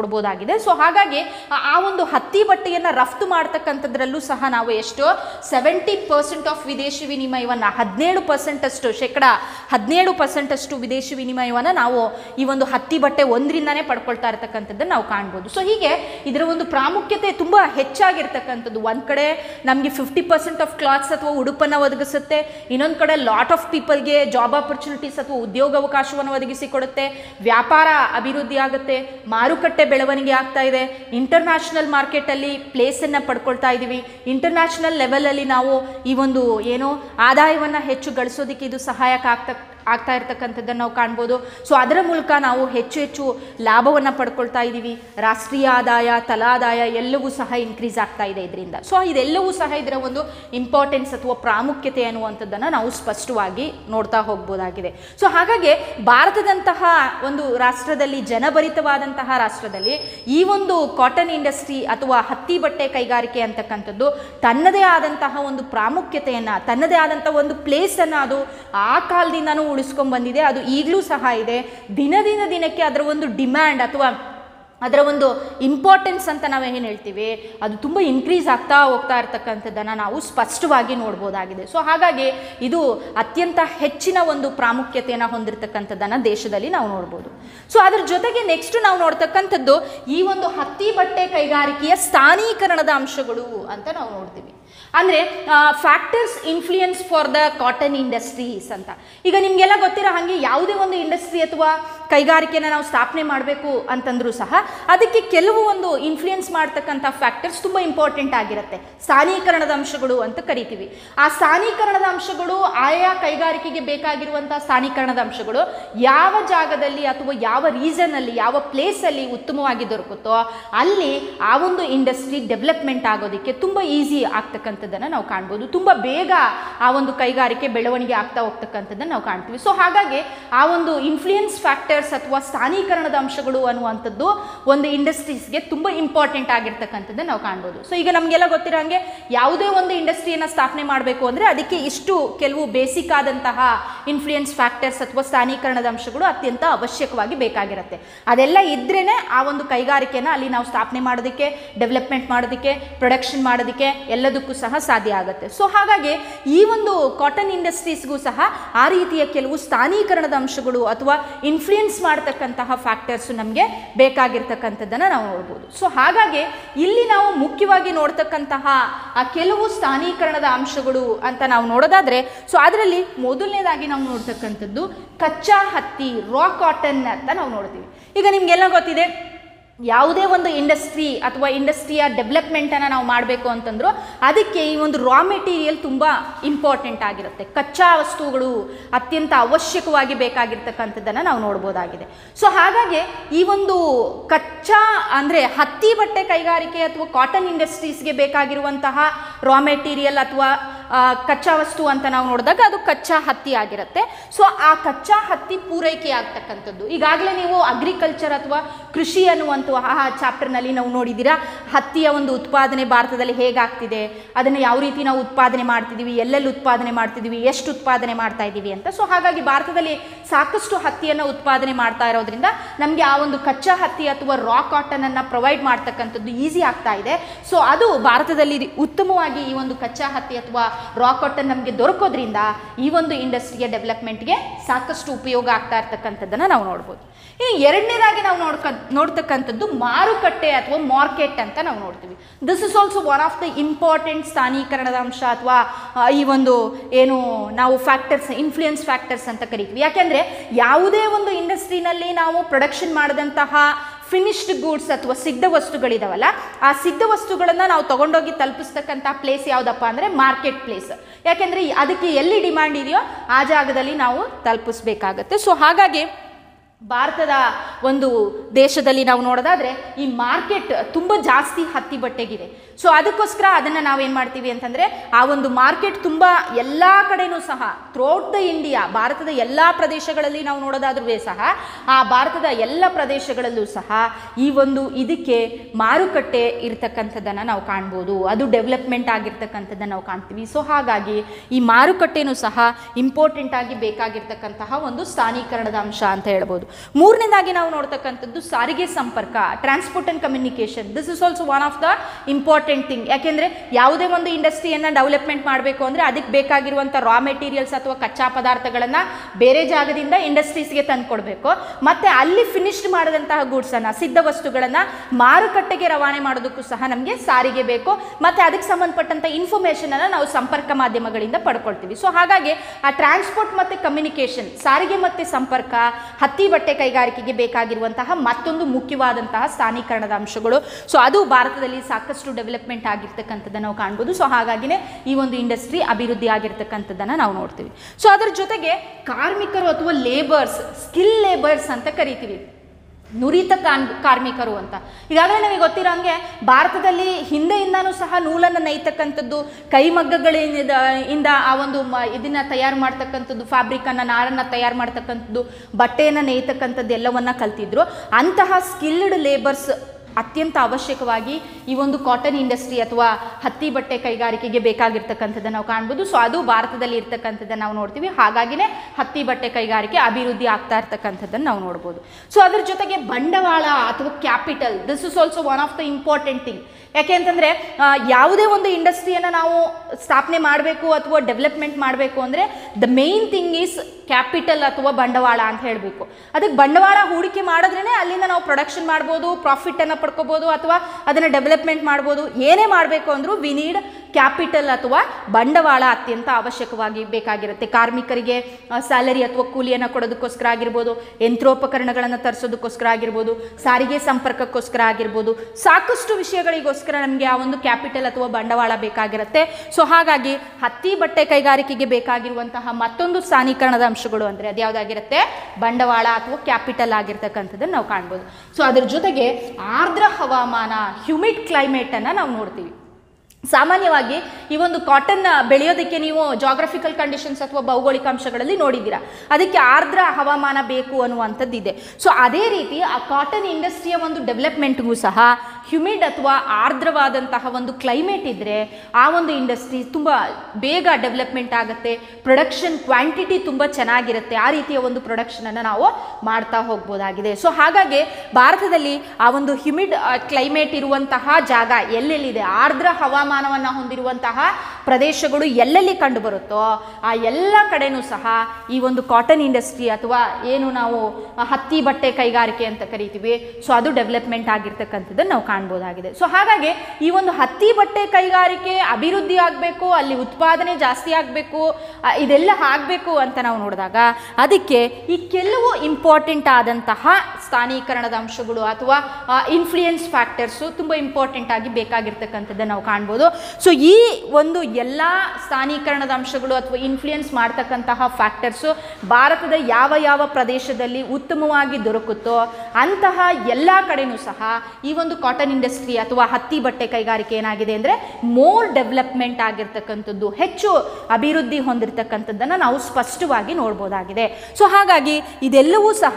ನೋಡ್ಬೋದಾಗಿದೆ ಸೊ ಹಾಗಾಗಿ ಆ- ಆ ಒಂದು ಹತ್ತಿ ಬಟ್ಟೆಯನ್ನು ರಫ್ತು ಮಾಡ್ತಕ್ಕಂಥದ್ರಲ್ಲೂ ಸಹ ನಾವು ಎಷ್ಟು ಸೆವೆಂಟಿ ಪರ್ಸೆಂಟ್ ಆಫ್ ವಿದೇಶಿ ವಿನಿಮಯವನ್ನು ಹದಿನೇಳು ಪರ್ಸೆಂಟ್ ಅಷ್ಟು ಶೇಕಡ ಹದಿನೇಳು ಪರ್ಸೆಂಟ್ ಅಷ್ಟು ವಿದೇಶಿ ವಿನಿಮಯವನ್ನು ನಾವು ಈ ಒಂದು ಹತ್ತಿ ಬಟ್ಟೆ ಒಂದರಿಂದನೇ ಪಡ್ಕೊಳ್ತಾ ಇರ್ತಕ್ಕಂಥದ್ದನ್ನು ನಾವು ಕಾಣ್ಬೋದು ಸೊ ಹೀಗೆ ಇದರ ಒಂದು ಪ್ರಾಮುಖ್ಯತೆ ತುಂಬ ಹೆಚ್ಚಾಗಿರ್ತಕ್ಕಂಥದ್ದು ಒಂದು ಕಡೆ ನಮಗೆ ಫಿಫ್ಟಿ ಪರ್ಸೆಂಟ್ ಆಫ್ ಕ್ಲಾತ್ಸ್ ಅಥವಾ ಉಡುಪನ್ನು ಒದಗಿಸುತ್ತೆ ಇನ್ನೊಂದು ಕಡೆ ಲಾಟ್ ಆಫ್ ಪೀಪಲ್ಗೆ ಜಾಬ್ ಆಪರ್ಚುನಿಟೀಸ್ ಅಥವಾ ಉದ್ಯೋಗಾವಕಾಶವನ್ನು ಒದಗಿಸಿಕೊಡುತ್ತೆ ವ್ಯಾಪಾರ ಅಭಿವೃದ್ಧಿ ಆಗುತ್ತೆ ಮಾರುಕಟ್ಟೆ ಬೆಳವಣಿಗೆ ಆಗ್ತಾ ಇದೆ ಇಂಟರ್ನ್ಯಾಷನಲ್ ಮಾರ್ಕೆಟಲ್ಲಿ ಪ್ಲೇಸನ್ನು ಪಡ್ಕೊಳ್ತಾ ಇದ್ದೀವಿ ಇಂಟರ್ನ್ಯಾಷನಲ್ ಲೆವೆಲಲ್ಲಿ ನಾವು ಈ ಒಂದು ಏನು ಆದಾಯವನ್ನು ಹೆಚ್ಚು ಗಳಿಸೋದಕ್ಕೆ ಇದು ಸಹಾಯಕ ಆಗ್ತಾ ಆಗ್ತಾ ಇರ್ತಕ್ಕಂಥದ್ದನ್ನು ನಾವು ಕಾಣ್ಬೋದು ಸೊ ಅದರ ಮೂಲಕ ನಾವು ಹೆಚ್ಚು ಹೆಚ್ಚು ಲಾಭವನ್ನು ಪಡ್ಕೊಳ್ತಾ ಇದ್ದೀವಿ ರಾಷ್ಟ್ರೀಯ ಆದಾಯ ತಲಾದಾಯ ಎಲ್ಲವೂ ಸಹ ಇನ್ಕ್ರೀಸ್ ಆಗ್ತಾ ಇದೆ ಇದರಿಂದ ಸೊ ಇದೆಲ್ಲವೂ ಸಹ ಇದರ ಒಂದು ಇಂಪಾರ್ಟೆನ್ಸ್ ಅಥವಾ ಪ್ರಾಮುಖ್ಯತೆ ಅನ್ನುವಂಥದ್ದನ್ನು ನಾವು ಸ್ಪಷ್ಟವಾಗಿ ನೋಡ್ತಾ ಹೋಗ್ಬೋದಾಗಿದೆ ಸೊ ಹಾಗಾಗಿ ಭಾರತದಂತಹ ಒಂದು ರಾಷ್ಟ್ರದಲ್ಲಿ ಜನಭರಿತವಾದಂತಹ ರಾಷ್ಟ್ರದಲ್ಲಿ ಈ ಒಂದು ಕಾಟನ್ ಇಂಡಸ್ಟ್ರಿ ಅಥವಾ ಹತ್ತಿ ಬಟ್ಟೆ ಕೈಗಾರಿಕೆ ಅಂತಕ್ಕಂಥದ್ದು ತನ್ನದೇ ಆದಂತಹ ಒಂದು ಪ್ರಾಮುಖ್ಯತೆಯನ್ನು ತನ್ನದೇ ಆದಂತಹ ಒಂದು ಪ್ಲೇಸನ್ನು ಅದು ಆ ಕಾಲದಿಂದನೂ ಉಳಿಸ್ಕೊಂಡ್ ಬಂದಿದೆ ಅದು ಈಗಲೂ ಸಹ ಇದೆ ದಿನ ದಿನ ದಿನಕ್ಕೆ ಅದರ ಒಂದು ಡಿಮ್ಯಾಂಡ್ ಅಥವಾ ಅದರ ಒಂದು ಇಂಪಾರ್ಟೆನ್ಸ್ ಅಂತ ನಾವು ಏನು ಹೇಳ್ತೀವಿ ಅದು ತುಂಬ ಇನ್ಕ್ರೀಸ್ ಆಗ್ತಾ ಹೋಗ್ತಾ ಇರ್ತಕ್ಕಂಥದ್ದನ್ನು ನಾವು ಸ್ಪಷ್ಟವಾಗಿ ನೋಡ್ಬೋದಾಗಿದೆ ಸೊ ಹಾಗಾಗಿ ಇದು ಅತ್ಯಂತ ಹೆಚ್ಚಿನ ಒಂದು ಪ್ರಾಮುಖ್ಯತೆಯನ್ನು ಹೊಂದಿರತಕ್ಕಂಥದ್ದನ್ನು ದೇಶದಲ್ಲಿ ನಾವು ನೋಡ್ಬೋದು ಸೊ ಅದ್ರ ಜೊತೆಗೆ ನೆಕ್ಸ್ಟ್ ನಾವು ನೋಡ್ತಕ್ಕಂಥದ್ದು ಈ ಒಂದು ಹತ್ತಿ ಬಟ್ಟೆ ಕೈಗಾರಿಕೆಯ ಸ್ಥಾನೀಕರಣದ ಅಂಶಗಳು ಅಂತ ನಾವು ನೋಡ್ತೀವಿ ಅಂದರೆ factors influence for the cotton industries ಅಂತ ಈಗ ನಿಮಗೆಲ್ಲ ಗೊತ್ತಿರೋ ಹಾಗೆ ಯಾವುದೇ ಒಂದು ಇಂಡಸ್ಟ್ರಿ ಅಥವಾ ಕೈಗಾರಿಕೆನ ನಾವು ಸ್ಥಾಪನೆ ಮಾಡಬೇಕು ಅಂತಂದ್ರೂ ಸಹ ಅದಕ್ಕೆ ಕೆಲವು ಒಂದು ಇನ್ಫ್ಲೂಯೆನ್ಸ್ ಮಾಡ್ತಕ್ಕಂಥ ಫ್ಯಾಕ್ಟರ್ಸ್ ತುಂಬ ಇಂಪಾರ್ಟೆಂಟ್ ಆಗಿರುತ್ತೆ ಸ್ಥಾನೀಕರಣದ ಅಂಶಗಳು ಅಂತ ಕರಿತೀವಿ ಆ ಸ್ಥಾನೀಕರಣದ ಅಂಶಗಳು ಆಯಾ ಕೈಗಾರಿಕೆಗೆ ಬೇಕಾಗಿರುವಂಥ ಸ್ಥಾನೀಕರಣದ ಅಂಶಗಳು ಯಾವ ಜಾಗದಲ್ಲಿ ಅಥವಾ ಯಾವ ರೀಸನಲ್ಲಿ ಯಾವ ಪ್ಲೇಸಲ್ಲಿ ಉತ್ತಮವಾಗಿ ದೊರಕುತ್ತೋ ಅಲ್ಲಿ ಆ ಒಂದು ಇಂಡಸ್ಟ್ರಿ ಡೆವಲಪ್ಮೆಂಟ್ ಆಗೋದಕ್ಕೆ ತುಂಬ ಈಸಿ ಆಗ್ತಕ್ಕಂಥದ್ದನ್ನು ನಾವು ಕಾಣ್ಬೋದು ತುಂಬ ಬೇಗ ಆ ಒಂದು ಕೈಗಾರಿಕೆ ಬೆಳವಣಿಗೆ ಆಗ್ತಾ ಹೋಗ್ತಕ್ಕಂಥದ್ದನ್ನು ನಾವು ಕಾಣ್ತೀವಿ ಸೊ ಹಾಗಾಗಿ ಆ ಒಂದು ಇನ್ಫ್ಲೂಯೆನ್ಸ್ ಫ್ಯಾಕ್ಟರ್ಸ್ ಅಥವಾ ಸ್ಥಾನೀಕರಣದ ಅಂಶಗಳು ಅನ್ನುವಂಥದ್ದು ಒಂದು ಇಂಡಸ್ಟ್ರೀಸ್ಗೆ ತುಂಬ ಇಂಪಾರ್ಟೆಂಟ್ ಆಗಿರ್ತಕ್ಕಂಥದ್ದನ್ನು ನಾವು ಕಾಣ್ಬೋದು ಸೊ ಈಗ ನಮಗೆಲ್ಲ ಗೊತ್ತಿರೋ ಹಾಗೆ ಯಾವುದೇ ಒಂದು ಇಂಡಸ್ಟ್ರಿಯನ್ನು ಸ್ಥಾಪನೆ ಮಾಡಬೇಕು ಅಂದರೆ ಅದಕ್ಕೆ ಇಷ್ಟು ಕೆಲವು ಬೇಸಿಕ್ ಆದಂತಹ ಇನ್ಫ್ಲೂಯೆನ್ಸ್ ಫ್ಯಾಕ್ಟರ್ಸ್ ಅಥವಾ ಸ್ಥಾನೀಕರಣದ ಅಂಶಗಳು ಅತ್ಯಂತ ಅವಶ್ಯಕವಾಗಿ ಬೇಕಾಗಿರುತ್ತೆ ಅದೆಲ್ಲ ಇದ್ರೇ ಆ ಒಂದು ಕೈಗಾರಿಕೆನ ಅಲ್ಲಿ ನಾವು ಸ್ಥಾಪನೆ ಮಾಡೋದಕ್ಕೆ ಡೆವಲಪ್ಮೆಂಟ್ ಮಾಡೋದಕ್ಕೆ ಪ್ರೊಡಕ್ಷನ್ ಮಾಡೋದಕ್ಕೆ ಎಲ್ಲದಕ್ಕೂ ಸಹ ಸಾಧ್ಯ ಆಗುತ್ತೆ ಸೊ ಹಾಗಾಗಿ ಈ ಒಂದು ಕಾಟನ್ ಇಂಡಸ್ಟ್ರೀಸ್ಗೂ ಸಹ ಆ ರೀತಿಯ ಕೆಲವು ಸ್ಥಾನೀಕರಣದ ಅಂಶಗಳು ಅಥವಾ ಇನ್ಫ್ಲೂಯೆನ್ಸ್ ಮಾಡ್ತಕ್ಕಂತಹ ಫ್ಯಾಕ್ಟರ್ಸ್ ನಮಗೆ ಬೇಕಾಗಿರ್ತಕ್ಕಂಥದ್ದನ್ನು ನಾವು ನೋಡ್ಬೋದು ಸೊ ಹಾಗಾಗಿ ಇಲ್ಲಿ ನಾವು ಮುಖ್ಯವಾಗಿ ನೋಡ್ತಕ್ಕಂತಹ ಆ ಕೆಲವು ಸ್ಥಾನೀಕರಣದ ಅಂಶಗಳು ಅಂತ ನಾವು ನೋಡೋದಾದ್ರೆ ಸೊ ಅದರಲ್ಲಿ ಮೊದಲನೇದಾಗಿ ನಾವು ನೋಡ್ತಕ್ಕಂಥದ್ದು ಕಚ್ಚಾ ಹತ್ತಿ ರಾ ಕಾಟನ್ ಅಂತ ನಾವು ನೋಡ್ತೀವಿ ಈಗ ನಿಮಗೆಲ್ಲ ಗೊತ್ತಿದೆ ಯಾವುದೇ ಒಂದು ಇಂಡಸ್ಟ್ರಿ ಅಥವಾ ಇಂಡಸ್ಟ್ರಿಯ ಡೆವಲಪ್ಮೆಂಟನ್ನು ನಾವು ಮಾಡಬೇಕು ಅಂತಂದ್ರು ಅದಕ್ಕೆ ಈ ಒಂದು ರಾ ಮೆಟೀರಿಯಲ್ ತುಂಬ ಇಂಪಾರ್ಟೆಂಟ್ ಆಗಿರುತ್ತೆ ಕಚ್ಚಾ ವಸ್ತುಗಳು ಅತ್ಯಂತ ಅವಶ್ಯಕವಾಗಿ ಬೇಕಾಗಿರ್ತಕ್ಕಂಥದ್ದನ್ನು ನಾವು ನೋಡ್ಬೋದಾಗಿದೆ ಸೊ ಹಾಗಾಗಿ ಈ ಒಂದು ಕಚ್ಚಾ ಅಂದರೆ ಹತ್ತಿ ಬಟ್ಟೆ ಕೈಗಾರಿಕೆ ಅಥವಾ ಕಾಟನ್ ಇಂಡಸ್ಟ್ರೀಸ್ಗೆ ಬೇಕಾಗಿರುವಂತಹ ರಾ ಮೆಟೀರಿಯಲ್ ಅಥವಾ ಆ, ಕಚ್ಚಾ ವಸ್ತು ಅಂತ ನಾವು ನೋಡಿದಾಗ ಅದು ಕಚ್ಚಾ ಹತ್ತಿ ಆಗಿರುತ್ತೆ ಸೊ ಆ ಕಚ್ಚಾ ಹತ್ತಿ ಪೂರೈಕೆ ಆಗ್ತಕ್ಕಂಥದ್ದು ಈಗಾಗಲೇ ನೀವು ಅಗ್ರಿಕಲ್ಚರ್ ಅಥವಾ ಕೃಷಿ ಅನ್ನುವಂತಹ ಚಾಪ್ಟರ್ನಲ್ಲಿ ನಾವು ನೋಡಿದ್ದೀರಾ ಹತ್ತಿಯ ಒಂದು ಉತ್ಪಾದನೆ ಭಾರತದಲ್ಲಿ ಹೇಗಾಗ್ತಿದೆ ಅದನ್ನು ಯಾವ ರೀತಿ ನಾವು ಉತ್ಪಾದನೆ ಮಾಡ್ತಿದ್ದೀವಿ ಎಲ್ಲೆಲ್ಲಿ ಉತ್ಪಾದನೆ ಮಾಡ್ತಿದ್ದೀವಿ ಎಷ್ಟು ಉತ್ಪಾದನೆ ಮಾಡ್ತಾ ಇದ್ದೀವಿ ಅಂತ ಸೊ ಹಾಗಾಗಿ ಭಾರತದಲ್ಲಿ ಸಾಕಷ್ಟು ಹತ್ತಿಯನ್ನು ಉತ್ಪಾದನೆ ಮಾಡ್ತಾ ಇರೋದ್ರಿಂದ ನಮಗೆ ಆ ಒಂದು ಕಚ್ಚಾ ಹತ್ತಿ ಅಥವಾ ರಾ ಕಾಟನ್ ಅನ್ನ ಪ್ರೊವೈಡ್ ಮಾಡ್ತಕ್ಕಂಥದ್ದು ಈಸಿ ಆಗ್ತಾ ಇದೆ ಸೊ ಅದು ಭಾರತದಲ್ಲಿ ಉತ್ತಮವಾಗಿ ಈ ಒಂದು ಕಚ್ಚಾ ಹತ್ತಿ ಅಥವಾ ರಾ ಕಾಟನ್ ನಮಗೆ ದೊರಕೋದ್ರಿಂದ ಈ ಒಂದು ಇಂಡಸ್ಟ್ರಿಯ ಡೆವಲಪ್ಮೆಂಟ್ಗೆ ಸಾಕಷ್ಟು ಉಪಯೋಗ ಆಗ್ತಾ ಇರ್ತಕ್ಕಂಥದ್ದನ್ನು ನಾವು ನೋಡ್ಬೋದು ಇನ್ನು ಎರಡನೇದಾಗಿ ನಾವು ನೋಡ್ಕ ನೋಡ್ತಕ್ಕಂಥದ್ದು ಮಾರುಕಟ್ಟೆ ಅಥವಾ ಮಾರ್ಕೆಟ್ ಅಂತ ನಾವು ನೋಡ್ತೀವಿ this is also one of the important ಸ್ಥಾನೀಕರಣದ ಅಂಶ ಅಥವಾ ಆ, ಈ ಒಂದು ಏನು ನಾವು ಫ್ಯಾಕ್ಟರ್ಸ್ ಇನ್ಫ್ಲೂಯೆನ್ಸ್ ಫ್ಯಾಕ್ಟರ್ಸ್ ಅಂತ ಕರಿತೀವಿ ಯಾಕೆಂದರೆ ಯಾವುದೇ ಒಂದು ಇಂಡಸ್ಟ್ರಿನಲ್ಲಿ ನಾವು ಪ್ರೊಡಕ್ಷನ್ ಮಾಡಿದಂತಹ ಫಿನಿಶ್ಡ್ ಗೂಡ್ಸ್ ಅಥವಾ ಸಿದ್ಧ ವಸ್ತುಗಳಿದಾವಲ್ಲ ಆ ಸಿದ್ಧ ವಸ್ತುಗಳನ್ನು ನಾವು ತಗೊಂಡೋಗಿ ತಲುಪಿಸ್ತಕ್ಕಂಥ ಪ್ಲೇಸ್ ಯಾವುದಪ್ಪ ಅಂದರೆ ಮಾರ್ಕೆಟ್ ಪ್ಲೇಸ್ ಯಾಕೆಂದರೆ ಅದಕ್ಕೆ ಎಲ್ಲಿ ಡಿಮ್ಯಾಂಡ್ ಇದೆಯೋ ಆ ಜಾಗದಲ್ಲಿ ನಾವು ತಲುಪಿಸ್ಬೇಕಾಗತ್ತೆ ಸೊ ಹಾಗಾಗಿ ಭಾರತದ ಒಂದು ದೇಶದಲ್ಲಿ ನಾವು ನೋಡೋದಾದ್ರೆ ಈ ಮಾರ್ಕೆಟ್ ತುಂಬ ಜಾಸ್ತಿ ಹತ್ತಿ ಬಟ್ಟೆಗಿದೆ ಸೊ ಅದಕ್ಕೋಸ್ಕರ ಅದನ್ನು ನಾವೇನು ಮಾಡ್ತೀವಿ ಅಂತಂದರೆ ಆ ಒಂದು ಮಾರ್ಕೆಟ್ ತುಂಬ ಎಲ್ಲ ಕಡೆನೂ ಸಹ ಥ್ರೋಟ್ ದ ಇಂಡಿಯಾ ಭಾರತದ ಎಲ್ಲ ಪ್ರದೇಶಗಳಲ್ಲಿ ನಾವು ನೋಡೋದಾದ್ರೂ ಸಹ ಆ ಭಾರತದ ಎಲ್ಲ ಪ್ರದೇಶಗಳಲ್ಲೂ ಸಹ ಈ ಒಂದು ಇದಕ್ಕೆ ಮಾರುಕಟ್ಟೆ ಇರ್ತಕ್ಕಂಥದ್ದನ್ನು ನಾವು ಕಾಣ್ಬೋದು ಅದು ಡೆವಲಪ್ಮೆಂಟ್ ಆಗಿರ್ತಕ್ಕಂಥದ್ದನ್ನು ನಾವು ಕಾಣ್ತೀವಿ ಸೊ ಹಾಗಾಗಿ ಈ ಮಾರುಕಟ್ಟೆನೂ ಸಹ ಇಂಪಾರ್ಟೆಂಟ್ ಆಗಿ ಬೇಕಾಗಿರ್ತಕ್ಕಂತಹ ಒಂದು ಸ್ಥಾನೀಕರಣದ ಅಂಶ ಅಂತ ಹೇಳ್ಬೋದು ಮೂರನೇದಾಗಿ ನಾವು ನೋಡ್ತಕ್ಕಂಥದ್ದು ಸಾರಿಗೆ ಸಂಪರ್ಕ transport and communication this is also one of the important thing ಯಾಕೆಂದರೆ ಯಾವುದೇ ಒಂದು ಇಂಡಸ್ಟ್ರಿಯನ್ನು ಡೆವಲಪ್ಮೆಂಟ್ ಮಾಡಬೇಕು ಅಂದರೆ ಅದಕ್ಕೆ ಬೇಕಾಗಿರುವಂಥ ರಾ ಮೆಟೀರಿಯಲ್ಸ್ ಅಥವಾ ಕಚ್ಚಾ ಪದಾರ್ಥಗಳನ್ನು ಬೇರೆ ಜಾಗದಿಂದ ಇಂಡಸ್ಟ್ರೀಸ್ಗೆ ತಂದು ಕೊಡಬೇಕು ಮತ್ತು ಅಲ್ಲಿ ಫಿನಿಶ್ಡ್ ಮಾಡಿದಂತಹ ಗೂಡ್ಸನ್ನು ಸಿದ್ಧ ವಸ್ತುಗಳನ್ನು ಮಾರುಕಟ್ಟೆಗೆ ರವಾನೆ ಮಾಡೋದಕ್ಕೂ ಸಹ ನಮಗೆ ಸಾರಿಗೆ ಬೇಕು ಮತ್ತು ಅದಕ್ಕೆ ಸಂಬಂಧಪಟ್ಟಂಥ ಇನ್ಫಾರ್ಮೇಷನನ್ನು ನಾವು ಸಂಪರ್ಕ ಮಾಧ್ಯಮಗಳಿಂದ ಪಡ್ಕೊಳ್ತೀವಿ ಸೊ ಹಾಗಾಗಿ ಆ ಟ್ರಾನ್ಸ್ಪೋರ್ಟ್ ಮತ್ತು ಕಮ್ಯುನಿಕೇಷನ್ ಸಾರಿಗೆ ಮತ್ತು ಸಂಪರ್ಕ ಹತ್ತಿ ಬಟ್ಟೆ ಕೈಗಾರಿಕೆಗೆ ಬೇಕಾಗಿರುವಂತಹ ಮತ್ತೊಂದು ಮುಖ್ಯವಾದಂತಹ ಸ್ಥಾನೀಕರಣದ ಅಂಶಗಳು ಸೊ ಅದು ಭಾರತದಲ್ಲಿ ಸಾಕಷ್ಟು ಡೆವಲಪ್ಮೆಂಟ್ ಆಗಿರ್ತಕ್ಕಂಥದ್ದನ್ನು ನಾವು ಕಾಣ್ಬೋದು ಸೊ ಹಾಗಾಗಿನೇ ಈ ಒಂದು ಇಂಡಸ್ಟ್ರಿ ಅಭಿವೃದ್ಧಿ ಆಗಿರ್ತಕ್ಕಂಥದ್ದನ್ನು ನಾವು ನೋಡ್ತೀವಿ ಸೊ ಅದರ ಜೊತೆಗೆ ಕಾರ್ಮಿಕರು ಅಥವಾ ಲೇಬರ್ಸ್ ಸ್ಕಿಲ್ ಲೇಬರ್ಸ್ ಅಂತ ಕರಿತೀವಿ ನುರಿತ ಕಾನ್ ಕಾರ್ಮಿಕರು ಅಂತ ಈಗಾಗಲೇ ನಮಗೆ ಗೊತ್ತಿರೋ ಹಂಗೆ ಭಾರತದಲ್ಲಿ ಹಿಂದೆಯಿಂದನೂ ಸಹ ನೂಲನ್ನು ನೇಯ್ತಕ್ಕಂಥದ್ದು ಕೈಮಗ್ಗಗಳಿಂದ ಇಂದ ಆ ಒಂದು ಮ ಇದನ್ನು ತಯಾರು ಮಾಡ್ತಕ್ಕಂಥದ್ದು ಫ್ಯಾಬ್ರಿಕನ್ನು ನಾರನ್ನು ತಯಾರು ಮಾಡ್ತಕ್ಕಂಥದ್ದು ಬಟ್ಟೆಯನ್ನು ನೇಯ್ತಕ್ಕಂಥದ್ದು ಎಲ್ಲವನ್ನ ಕಲ್ತಿದ್ರು ಅಂತಹ ಸ್ಕಿಲ್ಡ್ ಲೇಬರ್ಸ್ ಅತ್ಯಂತ ಅವಶ್ಯಕವಾಗಿ ಈ ಒಂದು ಕಾಟನ್ ಇಂಡಸ್ಟ್ರಿ ಅಥವಾ ಹತ್ತಿ ಬಟ್ಟೆ ಕೈಗಾರಿಕೆಗೆ ಬೇಕಾಗಿರ್ತಕ್ಕಂಥದ್ದನ್ನು ನಾವು ಕಾಣ್ಬೋದು ಸೊ ಅದು ಭಾರತದಲ್ಲಿ ಇರ್ತಕ್ಕಂಥದ್ದನ್ನು ನಾವು ನೋಡ್ತೀವಿ ಹಾಗಾಗಿನೇ ಹತ್ತಿ ಬಟ್ಟೆ ಕೈಗಾರಿಕೆ ಅಭಿವೃದ್ಧಿ ಆಗ್ತಾ ಇರ್ತಕ್ಕಂಥದ್ದನ್ನು ನಾವು ನೋಡ್ಬೋದು ಸೊ ಅದ್ರ ಜೊತೆಗೆ ಬಂಡವಾಳ ಅಥವಾ capital this is also one of the important thing ಯಾಕೆ ಅಂತಂದರೆ ಯಾವುದೇ ಒಂದು ಇಂಡಸ್ಟ್ರಿಯನ್ನು ನಾವು ಸ್ಥಾಪನೆ ಮಾಡಬೇಕು ಅಥವಾ ಡೆವಲಪ್ಮೆಂಟ್ ಮಾಡಬೇಕು ಅಂದರೆ the main thing is capital ಅಥವಾ ಬಂಡವಾಳ ಅಂತ ಹೇಳಬೇಕು ಅದಕ್ಕೆ ಬಂಡವಾಳ ಹೂಡಿಕೆ ಮಾಡಿದ್ರೇ ಅಲ್ಲಿಂದ ನಾವು ಪ್ರೊಡಕ್ಷನ್ ಮಾಡ್ಬೋದು ಪ್ರಾಫಿಟನ್ನು ಪಡ್ಕೋಬೋದು ಅಥವಾ ಅದನ್ನು ಡೆವಲಪ್ಮೆಂಟ್ ಮಾಡ್ಬೋದು ಏನೇ ಮಾಡಬೇಕು ಅಂದರೂ ವಿ ನೀಡ್ ಕ್ಯಾಪಿಟಲ್ ಅಥವಾ ಬಂಡವಾಳ ಅತ್ಯಂತ ಅವಶ್ಯಕವಾಗಿ ಬೇಕಾಗಿರುತ್ತೆ ಕಾರ್ಮಿಕರಿಗೆ ಸ್ಯಾಲರಿ ಅಥವಾ ಕೂಲಿಯನ್ನು ಕೊಡೋದಕ್ಕೋಸ್ಕರ ಆಗಿರ್ಬೋದು ಯಂತ್ರೋಪಕರಣಗಳನ್ನು ತರಿಸೋದಕ್ಕೋಸ್ಕರ ಆಗಿರ್ಬೋದು ಸಾರಿಗೆ ಸಂಪರ್ಕಕ್ಕೋಸ್ಕರ ಆಗಿರ್ಬೋದು ಸಾಕಷ್ಟು ವಿಷಯಗಳಿಗೋಸ್ಕರ ನಮಗೆ ಆ ಒಂದು ಕ್ಯಾಪಿಟಲ್ ಅಥವಾ ಬಂಡವಾಳ ಬೇಕಾಗಿರುತ್ತೆ ಸೊ ಹಾಗಾಗಿ ಹತ್ತಿ ಬಟ್ಟೆ ಕೈಗಾರಿಕೆಗೆ ಬೇಕಾಗಿರುವಂತಹ ಮತ್ತೊಂದು ಸ್ಥಾನೀಕರಣದ ಅಂಶಗಳು ಅಂದರೆ ಅದ್ಯಾವುದಾಗಿರುತ್ತೆ ಬಂಡವಾಳ ಅಥವಾ ಕ್ಯಾಪಿಟಲ್ ಆಗಿರ್ತಕ್ಕಂಥದ್ದನ್ನು ನಾವು ಕಾಣ್ಬೋದು ಸೊ ಅದ್ರ ಜೊತೆಗೆ ಆರ್ದ್ರ ಹವಾಮಾನ ಹ್ಯೂಮಿಡ್ ಕ್ಲೈಮೇಟನ್ನು ನಾವು ನೋಡ್ತೀವಿ ಸಾಮಾನ್ಯವಾಗಿ ಈ ಒಂದು ಕಾಟನ್ ಬೆಳೆಯೋದಕ್ಕೆ ನೀವು ಜಾಗ್ರಫಿಕಲ್ ಕಂಡೀಷನ್ಸ್ ಅಥವಾ ಭೌಗೋಳಿಕ ಅಂಶಗಳಲ್ಲಿ ನೋಡಿದ್ದೀರಾ ಅದಕ್ಕೆ ಆರ್ದ್ರ ಹವಾಮಾನ ಬೇಕು ಅನ್ನುವಂಥದ್ದಿದೆ ಸೊ ಅದೇ ರೀತಿ ಆ ಕಾಟನ್ ಇಂಡಸ್ಟ್ರಿಯ ಒಂದು ಡೆವಲಪ್ಮೆಂಟ್ಗೂ ಸಹ ಹ್ಯುಮಿಡ್ ಅಥವಾ ಆರ್ದ್ರವಾದಂತಹ ಒಂದು ಕ್ಲೈಮೇಟ್ ಇದ್ದರೆ ಆ ಒಂದು ಇಂಡಸ್ಟ್ರಿ ತುಂಬ ಬೇಗ ಡೆವಲಪ್ಮೆಂಟ್ ಆಗುತ್ತೆ ಪ್ರೊಡಕ್ಷನ್ ಕ್ವಾಂಟಿಟಿ ತುಂಬ ಚೆನ್ನಾಗಿರುತ್ತೆ ಆ ರೀತಿಯ ಒಂದು ಪ್ರೊಡಕ್ಷನನ್ನು ನಾವು ಮಾಡ್ತಾ ಹೋಗ್ಬೋದಾಗಿದೆ ಸೊ ಹಾಗಾಗಿ ಭಾರತದಲ್ಲಿ ಆ ಒಂದು ಹ್ಯುಮಿಡ್ ಕ್ಲೈಮೇಟ್ ಇರುವಂತಹ ಜಾಗ ಎಲ್ಲೆಲ್ಲಿದೆ ಆರ್ದ್ರ ಹವಾಮಾನವನ್ನು ಹೊಂದಿರುವಂತಹ ಪ್ರದೇಶಗಳು ಎಲ್ಲೆಲ್ಲಿ ಕಂಡು ಬರುತ್ತೋ ಆ ಎಲ್ಲ ಕಡೆನೂ ಸಹ ಈ ಒಂದು ಕಾಟನ್ ಇಂಡಸ್ಟ್ರಿ ಅಥವಾ ಏನು ನಾವು ಹತ್ತಿ ಬಟ್ಟೆ ಕೈಗಾರಿಕೆ ಅಂತ ಕರಿತೀವಿ ಸೊ ಅದು ಡೆವಲಪ್ಮೆಂಟ್ ಆಗಿರ್ತಕ್ಕಂಥದ್ದನ್ನು ನಾವು ಕಾಣ್ಬೋದಾಗಿದೆ ಸೊ ಹಾಗಾಗಿ ಈ ಒಂದು ಹತ್ತಿ ಬಟ್ಟೆ ಕೈಗಾರಿಕೆ ಅಭಿವೃದ್ಧಿ ಆಗಬೇಕು ಅಲ್ಲಿ ಉತ್ಪಾದನೆ ಜಾಸ್ತಿ ಆಗಬೇಕು ಇದೆಲ್ಲ ಆಗಬೇಕು ಅಂತ ನಾವು ನೋಡಿದಾಗ ಅದಕ್ಕೆ ಈ ಕೆಲವು ಇಂಪಾರ್ಟೆಂಟ್ ಆದಂತಹ ಸ್ಥಾನೀಕರಣದ ಅಂಶಗಳು ಅಥವಾ ಇನ್ಫ್ಲೂಯೆನ್ಸ್ ಫ್ಯಾಕ್ಟರ್ಸು ತುಂಬ ಇಂಪಾರ್ಟೆಂಟ್ ಆಗಿ ಬೇಕಾಗಿರ್ತಕ್ಕಂಥದ್ದನ್ನು ನಾವು ಕಾಣ್ಬೋದು ಸೊ ಈ ಒಂದು ಎಲ್ಲ ಸ್ಥಾನೀಕರಣದ ಅಂಶಗಳು ಅಥವಾ ಇನ್ಫ್ಲೂಯೆನ್ಸ್ ಮಾಡ್ತಕ್ಕಂತಹ ಫ್ಯಾಕ್ಟರ್ಸು ಭಾರತದ ಯಾವ ಯಾವ ಪ್ರದೇಶದಲ್ಲಿ ಉತ್ತಮವಾಗಿ ದೊರಕುತ್ತೋ ಅಂತಹ ಎಲ್ಲ ಕಡೆನೂ ಸಹ ಈ ಒಂದು ಕಾಟನ್ ಇಂಡಸ್ಟ್ರಿ ಅಥವಾ ಹತ್ತಿ ಬಟ್ಟೆ ಕೈಗಾರಿಕೆ ಏನಾಗಿದೆ ಅಂದರೆ ಮೋರ್ ಡೆವಲಪ್ಮೆಂಟ್ ಆಗಿರ್ತಕ್ಕಂಥದ್ದು ಹೆಚ್ಚು ಅಭಿವೃದ್ಧಿ ಹೊಂದಿರತಕ್ಕಂಥದ್ದನ್ನು ನಾವು ಸ್ಪಷ್ಟವಾಗಿ ನೋಡ್ಬೋದಾಗಿದೆ ಸೊ ಹಾಗಾಗಿ ಇದೆಲ್ಲವೂ ಸಹ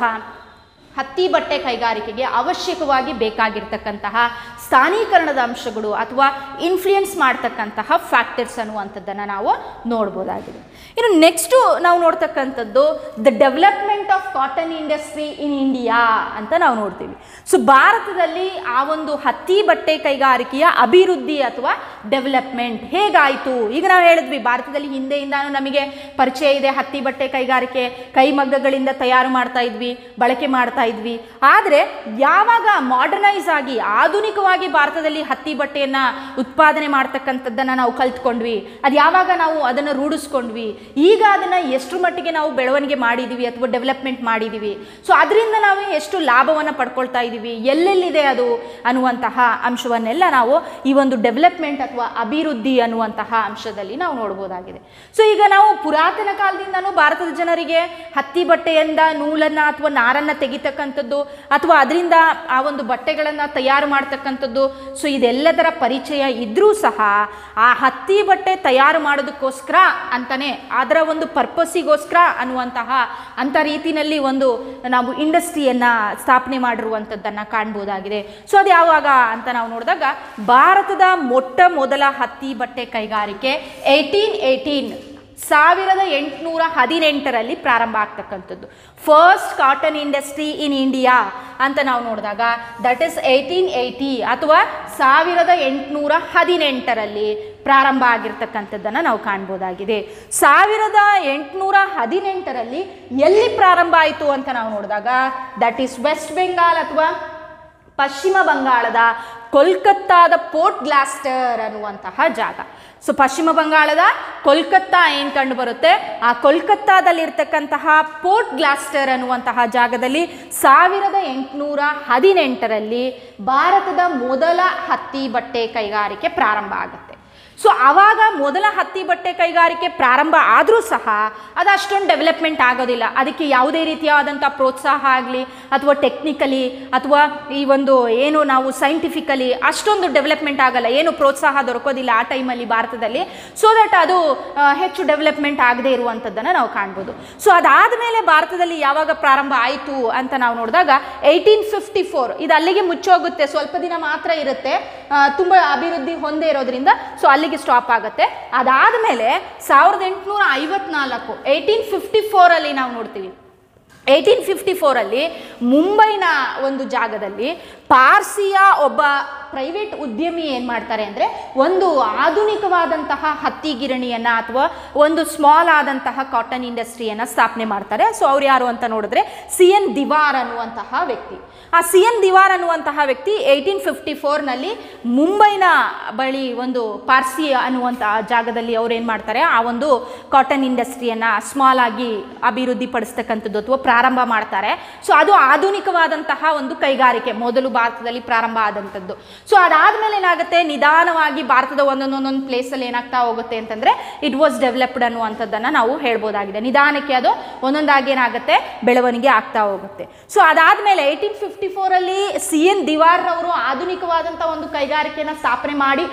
ಹತ್ತಿ ಬಟ್ಟೆ ಕೈಗಾರಿಕೆಗೆ ಅವಶ್ಯಕವಾಗಿ ಬೇಕಾಗಿರ್ತಕ್ಕಂತಹ ಸ್ಥಾನೀಕರಣದ ಅಂಶಗಳು ಅಥವಾ ಇನ್ಫ್ಲೂಯೆನ್ಸ್ ಮಾಡ್ತಕ್ಕಂತಹ ಫ್ಯಾಕ್ಟರ್ಸ್ ಅನ್ನುವಂಥದ್ದನ್ನು ನಾವು ನೋಡ್ಬೋದಾಗಿದೆ ಇನ್ನು ನೆಕ್ಸ್ಟು ನಾವು ನೋಡ್ತಕ್ಕಂಥದ್ದು the development of cotton industry in India ಅಂತ ನಾವು ನೋಡ್ತೀವಿ ಸೊ ಭಾರತದಲ್ಲಿ ಆ ಒಂದು ಹತ್ತಿ ಬಟ್ಟೆ ಕೈಗಾರಿಕೆಯ ಅಭಿವೃದ್ಧಿ ಅಥವಾ ಡೆವಲಪ್ಮೆಂಟ್ ಹೇಗಾಯಿತು ಈಗ ನಾವು ಹೇಳಿದ್ವಿ ಭಾರತದಲ್ಲಿ ಹಿಂದೆಯಿಂದಾನು ನಮಗೆ ಪರಿಚಯ ಇದೆ ಹತ್ತಿ ಬಟ್ಟೆ ಕೈಗಾರಿಕೆ ಕೈಮಗ್ಗಗಳಿಂದ ತಯಾರು ಮಾಡ್ತಾ ಇದ್ವಿ ಬಳಕೆ ಮಾಡ್ತಾ ಇದ್ವಿ ಆದರೆ ಯಾವಾಗ ಮಾಡರ್ನೈಸ್ ಆಗಿ ಆಧುನಿಕವಾಗಿ ಭಾರತದಲ್ಲಿ ಹತ್ತಿ ಬಟ್ಟೆಯನ್ನು ಉತ್ಪಾದನೆ ಮಾಡ್ತಕ್ಕಂಥದ್ದನ್ನು ನಾವು ಕಲ್ತ್ಕೊಂಡ್ವಿ ಅದು ಯಾವಾಗ ನಾವು ಅದನ್ನು ರೂಢಿಸ್ಕೊಂಡ್ವಿ ಈಗ ಅದನ್ನು ಎಷ್ಟು ಮಟ್ಟಿಗೆ ನಾವು ಬೆಳವಣಿಗೆ ಮಾಡಿದ್ದೀವಿ ಅಥವಾ ಡೆವಲಪ್ಮೆಂಟ್ ಮಾಡಿದ್ದೀವಿ ಸೊ ಅದರಿಂದ ನಾವು ಎಷ್ಟು ಲಾಭವನ್ನು ಪಡ್ಕೊಳ್ತಾ ಇದ್ದೀವಿ ಎಲ್ಲೆಲ್ಲಿದೆ ಅದು ಅನ್ನುವಂತಹ ಅಂಶವನ್ನೆಲ್ಲ ನಾವು ಈ ಒಂದು ಡೆವಲಪ್ಮೆಂಟ್ ಅಥವಾ ಅಭಿವೃದ್ಧಿ ಅನ್ನುವಂತಹ ಅಂಶದಲ್ಲಿ ನಾವು ನೋಡ್ಬೋದಾಗಿದೆ ಸೊ ಈಗ ನಾವು ಪುರಾತನ ಕಾಲದಿಂದನೂ ಭಾರತದ ಜನರಿಗೆ ಹತ್ತಿ ಬಟ್ಟೆಯಿಂದ ನೂಲನ್ನು ಅಥವಾ ನಾರನ್ನು ತೆಗಿತಕ್ಕಂಥದ್ದು ಅಥವಾ ಅದರಿಂದ ಆ ಒಂದು ಬಟ್ಟೆಗಳನ್ನು ತಯಾರು ಮಾಡ್ತಕ್ಕಂಥದ್ದು ಅಂತಕ್ಕಂಥದ್ದು ಸೊ ಇದೆಲ್ಲದರ ಪರಿಚಯ ಇದ್ದರೂ ಸಹ ಆ ಹತ್ತಿ ಬಟ್ಟೆ ತಯಾರು ಮಾಡೋದಕ್ಕೋಸ್ಕರ ಅಂತಲೇ ಅದರ ಒಂದು ಪರ್ಪಸ್ಸಿಗೋಸ್ಕರ ಅನ್ನುವಂತಹ ಅಂಥ ರೀತಿಯಲ್ಲಿ ಒಂದು ನಾವು ಇಂಡಸ್ಟ್ರಿಯನ್ನು ಸ್ಥಾಪನೆ ಮಾಡಿರುವಂಥದ್ದನ್ನು ಕಾಣ್ಬೋದಾಗಿದೆ ಸೊ ಅದು ಯಾವಾಗ ಅಂತ ನಾವು ನೋಡಿದಾಗ ಭಾರತದ ಮೊಟ್ಟ ಮೊದಲ ಹತ್ತಿ ಬಟ್ಟೆ ಕೈಗಾರಿಕೆ ಏಯ್ಟೀನ್ ಏಯ್ಟೀನ್ ಸಾವಿರದ ಎಂಟುನೂರ ಹದಿನೆಂಟರಲ್ಲಿ ಪ್ರಾರಂಭ ಆಗ್ತಕ್ಕಂಥದ್ದು first cotton industry in India ಅಂತ ನಾವು ನೋಡಿದಾಗ ದಟ್ ಇಸ್ ಏಯ್ಟೀನ್ ಏಯ್ಟಿ ಅಥವಾ ಸಾವಿರದ ಎಂಟುನೂರ ಹದಿನೆಂಟರಲ್ಲಿ ಪ್ರಾರಂಭ ಆಗಿರ್ತಕ್ಕಂಥದ್ದನ್ನು ನಾವು ಕಾಣ್ಬೋದಾಗಿದೆ ಸಾವಿರದ ಎಂಟುನೂರ ಹದಿನೆಂಟರಲ್ಲಿ ಎಲ್ಲಿ ಪ್ರಾರಂಭ ಆಯಿತು ಅಂತ ನಾವು ನೋಡಿದಾಗ ದಟ್ ಈಸ್ ವೆಸ್ಟ್ ಬೆಂಗಾಲ್ ಅಥವಾ ಪಶ್ಚಿಮ ಬಂಗಾಳದ ಕೋಲ್ಕತ್ತಾದ ಪೋರ್ಟ್ ಗ್ಲಾಸ್ಟರ್ ಅನ್ನುವಂತಹ ಜಾಗ ಸೊ ಪಶ್ಚಿಮ ಬಂಗಾಳದ ಕೋಲ್ಕತ್ತಾ ಏನು ಕಂಡು ಬರುತ್ತೆ ಆ ಕೋಲ್ಕತ್ತಾದಲ್ಲಿರ್ತಕ್ಕಂತಹ ಪೋರ್ಟ್ ಗ್ಲಾಸ್ಟರ್ ಅನ್ನುವಂತಹ ಜಾಗದಲ್ಲಿ ಸಾವಿರದ ಎಂಟುನೂರ ಹದಿನೆಂಟರಲ್ಲಿ ಭಾರತದ ಮೊದಲ ಹತ್ತಿ ಬಟ್ಟೆ ಕೈಗಾರಿಕೆ ಪ್ರಾರಂಭ ಆಗುತ್ತೆ ಸೊ ಆವಾಗ ಮೊದಲ ಹತ್ತಿ ಬಟ್ಟೆ ಕೈಗಾರಿಕೆ ಪ್ರಾರಂಭ ಆದರೂ ಸಹ ಅದು ಅಷ್ಟೊಂದು ಡೆವಲಪ್ಮೆಂಟ್ ಆಗೋದಿಲ್ಲ ಅದಕ್ಕೆ ಯಾವುದೇ ರೀತಿಯಾದಂಥ ಪ್ರೋತ್ಸಾಹ ಆಗಲಿ ಅಥವಾ ಟೆಕ್ನಿಕಲಿ ಅಥವಾ ಈ ಒಂದು ಏನು ನಾವು ಸೈಂಟಿಫಿಕಲಿ ಅಷ್ಟೊಂದು ಡೆವಲಪ್ಮೆಂಟ್ ಆಗಲ್ಲ ಏನು ಪ್ರೋತ್ಸಾಹ ದೊರಕೋದಿಲ್ಲ ಆ ಟೈಮಲ್ಲಿ ಭಾರತದಲ್ಲಿ ಸೊ ದಟ್ ಅದು ಆ, ಹೆಚ್ಚು ಡೆವಲಪ್ಮೆಂಟ್ ಆಗದೇ ಇರುವಂಥದ್ದನ್ನು ನಾವು ಕಾಣ್ಬೋದು ಸೊ ಅದಾದಮೇಲೆ ಭಾರತದಲ್ಲಿ ಯಾವಾಗ ಪ್ರಾರಂಭ ಆಯಿತು ಅಂತ ನಾವು ನೋಡಿದಾಗ ಏಯ್ಟೀನ್ ಫಿಫ್ಟಿ ಫೋರ್ ಇದು ಅಲ್ಲಿಗೆ ಮುಚ್ಚೋಗುತ್ತೆ ಸ್ವಲ್ಪ ದಿನ ಮಾತ್ರ ಇರುತ್ತೆ ತುಂಬ ಅಭಿವೃದ್ಧಿ ಹೊಂದೇ ಇರೋದ್ರಿಂದ ಸೊ ಅಲ್ಲಿಗೆ ಸ್ಟಾಪ್ ಆಗುತ್ತೆ ಅದಾದಮೇಲೆ ಸಾವಿರದ ಎಂಟುನೂರ ಐವತ್ನಾಲ್ಕು ಏಯ್ಟೀನ್ ಫಿಫ್ಟಿ ಫೋರಲ್ಲಿ ನಾವು ನೋಡ್ತೀವಿ ಏಯ್ಟೀನ್ ಫಿಫ್ಟಿ ಫೋರಲ್ಲಿ ಮುಂಬೈನ ಒಂದು ಜಾಗದಲ್ಲಿ ಪಾರ್ಸಿಯ ಒಬ್ಬ ಪ್ರೈವೇಟ್ ಉದ್ಯಮಿ ಏನು ಮಾಡ್ತಾರೆ ಅಂದರೆ ಒಂದು ಆಧುನಿಕವಾದಂತಹ ಹತ್ತಿ ಗಿರಣಿಯನ್ನು ಅಥವಾ ಒಂದು ಸ್ಮಾಲ್ ಆದಂತಹ ಕಾಟನ್ ಇಂಡಸ್ಟ್ರಿಯನ್ನು ಸ್ಥಾಪನೆ ಮಾಡ್ತಾರೆ ಸೊ ಅವ್ರು ಯಾರು ಅಂತ ನೋಡಿದ್ರೆ ಸಿ ಎನ್ ದಿವಾರ್ ಅನ್ನುವಂತಹ ವ್ಯಕ್ತಿ ಆ ಸಿ ಎನ್ ದಿವಾರ್ ಅನ್ನುವಂತಹ ವ್ಯಕ್ತಿ ಏಯ್ಟೀನ್ ಫಿಫ್ಟಿ ಫೋರ್ನಲ್ಲಿ ಮುಂಬೈನ ಬಳಿ ಒಂದು ಪಾರ್ಸಿ ಅನ್ನುವಂತಹ ಜಾಗದಲ್ಲಿ ಅವ್ರು ಏನು ಮಾಡ್ತಾರೆ ಆ ಒಂದು ಕಾಟನ್ ಇಂಡಸ್ಟ್ರಿಯನ್ನು ಸ್ಮಾಲ್ ಆಗಿ ಅಭಿವೃದ್ಧಿ ಪಡಿಸ್ತಕ್ಕಂಥದ್ದು ಅಥವಾ ಪ್ರಾರಂಭ ಮಾಡ್ತಾರೆ ಸೊ ಅದು ಆಧುನಿಕವಾದಂತಹ ಒಂದು ಕೈಗಾರಿಕೆ ಮೊದಲು ಭಾರತದಲ್ಲಿ ಪ್ರಾರಂಭ ಆದಂಥದ್ದು ಸೊ ಅದಾದಮೇಲೆ ಏನಾಗುತ್ತೆ ನಿಧಾನವಾಗಿ ಭಾರತದ ಒಂದೊಂದೊಂದೊಂದು ಪ್ಲೇಸಲ್ಲಿ ಏನಾಗ್ತಾ ಹೋಗುತ್ತೆ ಅಂತಂದರೆ ಇಟ್ ವಾಸ್ ಡೆವಲಪ್ಡ್ ಅನ್ನುವಂಥದ್ದನ್ನು ನಾವು ಹೇಳ್ಬೋದಾಗಿದೆ ನಿಧಾನಕ್ಕೆ ಅದು ಒಂದೊಂದಾಗಿ ಏನಾಗುತ್ತೆ ಬೆಳವಣಿಗೆ ಆಗ್ತಾ ಹೋಗುತ್ತೆ ಸೊ ಅದಾದಮೇಲೆ ಏಯ್ಟೀನ್ ಫಿಫ್ಟಿ ಫೋರಲ್ಲಿ ಸಿ ಎನ್ ದಿವಾರ್ರವರು ಆಧುನಿಕವಾದಂಥ ಒಂದು ಕೈಗಾರಿಕೆಯನ್ನು ಸ್ಥಾಪನೆ ಮಾಡಿ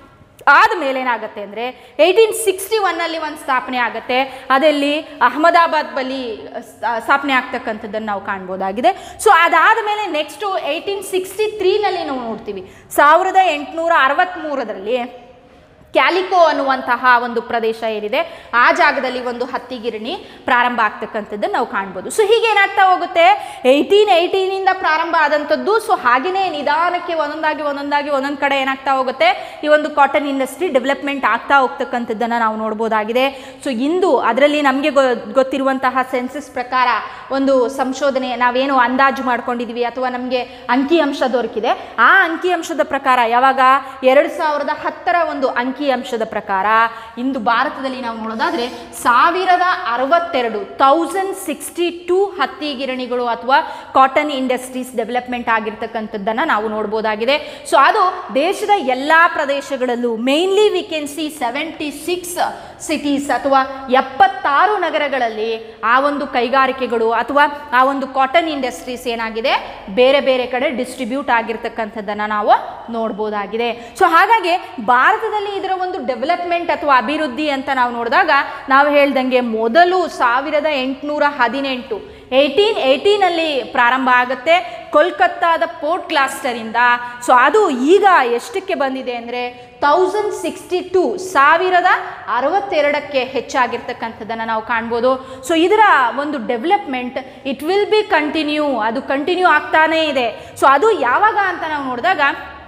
ಆದಮೇಲೆ ಏನಾಗುತ್ತೆ ಅಂದರೆ ಏಯ್ಟೀನ್ ಸಿಕ್ಸ್ಟಿ ಒನ್ನಲ್ಲಿ ಒಂದು ಸ್ಥಾಪನೆ ಆಗುತ್ತೆ ಅದಲ್ಲಿ ಅಹಮದಾಬಾದ್ ಬಳಿ ಸ- ಸ್ಥಾಪನೆ ಆಗ್ತಕ್ಕಂಥದ್ದನ್ನು ನಾವು ಕಾಣ್ಬೋದಾಗಿದೆ ಸೊ ಅದಾದಮೇಲೆ ನೆಕ್ಸ್ಟು ಏಯ್ಟೀನ್ ಸಿಕ್ಸ್ಟಿ ತ್ರೀನಲ್ಲಿ ನಾವು ನೋಡ್ತೀವಿ ಸಾವಿರದ ಎಂಟುನೂರ ಅರವತ್ತ್ಮೂರರಲ್ಲಿ ಕ್ಯಾಲಿಕೋ ಅನ್ನುವಂತಹ ಒಂದು ಪ್ರದೇಶ ಏನಿದೆ ಆ ಜಾಗದಲ್ಲಿ ಒಂದು ಹತ್ತಿ ಗಿರಣಿ ಪ್ರಾರಂಭ ಆಗ್ತಕ್ಕಂಥದ್ದನ್ನು ನಾವು ಕಾಣ್ಬೋದು ಸೊ ಹೀಗೆ ಏನಾಗ್ತಾ ಹೋಗುತ್ತೆ ಏಯ್ಟೀನ್ ಏಯ್ಟೀನಿಂದ ಪ್ರಾರಂಭ ಆದಂಥದ್ದು ಸೊ ಹಾಗೆಯೇ ನಿಧಾನಕ್ಕೆ ಒಂದೊಂದಾಗಿ ಒಂದೊಂದಾಗಿ ಒಂದೊಂದು ಕಡೆ ಏನಾಗ್ತಾ ಹೋಗುತ್ತೆ ಈ ಒಂದು ಕಾಟನ್ ಇಂಡಸ್ಟ್ರಿ ಡೆವಲಪ್ಮೆಂಟ್ ಆಗ್ತಾ ಹೋಗ್ತಕ್ಕಂಥದ್ದನ್ನು ನಾವು ನೋಡ್ಬೋದಾಗಿದೆ ಸೊ ಇಂದು ಅದರಲ್ಲಿ ನಮಗೆ ಗೊತ್ತಿರುವಂತಹ ಸೆನ್ಸಸ್ ಪ್ರಕಾರ ಒಂದು ಸಂಶೋಧನೆ ನಾವೇನು ಅಂದಾಜು ಮಾಡ್ಕೊಂಡಿದ್ವಿ ಅಥವಾ ನಮಗೆ ಅಂಕಿಅಂಶ ದೊರಕಿದೆ ಆ ಅಂಕಿಅಂಶದ ಪ್ರಕಾರ ಯಾವಾಗ ಎರಡು ಸಾವಿರದ ಹತ್ತರ ಒಂದು ಅಂಕಿಅಂಶದ ಪ್ರಕಾರ ಇಂದು ಭಾರತದಲ್ಲಿ ನಾವು ನೋಡೋದಾದ್ರೆ ಸಾವಿರದ ಅರವತ್ತೆರಡು ತೌಸಂಡ್ ಸಿಕ್ಸ್ಟಿ ಟೂ ಹತ್ತಿ ಗಿರಣಿಗಳು ಅಥವಾ ಕಾಟನ್ ಇಂಡಸ್ಟ್ರೀಸ್ ಡೆವಲಪ್ಮೆಂಟ್ ಆಗಿರ್ತಕ್ಕಂಥದ್ದನ್ನು ನಾವು ನೋಡ್ಬೋದಾಗಿದೆ ಸೊ ಅದು ದೇಶದ ಎಲ್ಲ ಪ್ರದೇಶಗಳಲ್ಲೂ mainly we can see seventy six cities ಅಥವಾ ಎಪ್ಪತ್ತಾರು ನಗರಗಳಲ್ಲಿ ಆ ಒಂದು ಕೈಗಾರಿಕೆಗಳು ಅಥವಾ ಆ ಒಂದು ಕಾಟನ್ ಇಂಡಸ್ಟ್ರೀಸ್ ಏನಾಗಿದೆ ಬೇರೆ ಬೇರೆ ಕಡೆ ಡಿಸ್ಟ್ರಿಬ್ಯೂಟ್ ಆಗಿರ್ತಕ್ಕಂಥದ್ದನ್ನು ನಾವು ನೋಡ್ಬೋದಾಗಿದೆ ಸೊ ಹಾಗಾಗಿ ಭಾರತದಲ್ಲಿ ಇದರ ಒಂದು ಡೆವಲಪ್ಮೆಂಟ್ ಅಥವಾ ಅಭಿವೃದ್ಧಿ ಅಂತ ನಾವು ನೋಡಿದಾಗ ನಾವು ಹೇಳ್ದಂಗೆ ಮೊದಲು ಸಾವಿರದ ಎಂಟುನೂರ ಹದಿನೆಂಟು ಏಯ್ಟೀನ್ ಏಯ್ಟೀನಲ್ಲಿ ಪ್ರಾರಂಭ ಆಗುತ್ತೆ ಕೋಲ್ಕತ್ತಾದ ಪೋರ್ಟ್ ಕ್ಲಾಸ್ಟರಿಂದ ಸೊ ಅದು ಈಗ ಎಷ್ಟಕ್ಕೆ ಬಂದಿದೆ ಅಂದರೆ ತೌಸಂಡ್ ಸಿಕ್ಸ್ಟಿ ಟೂ ಸಾವಿರದ ಅರವತ್ತೆರಡಕ್ಕೆ ಹೆಚ್ಚಾಗಿರ್ತಕ್ಕಂಥದ್ದನ್ನು ನಾವು ಕಾಣ್ಬೋದು ಸೊ ಇದರ ಒಂದು development it will be continue ಅದು ಕಂಟಿನ್ಯೂ ಆಗ್ತಾನೇ ಇದೆ ಸೊ ಅದು ಯಾವಾಗ ಅಂತ ನಾವು ನೋಡಿದಾಗ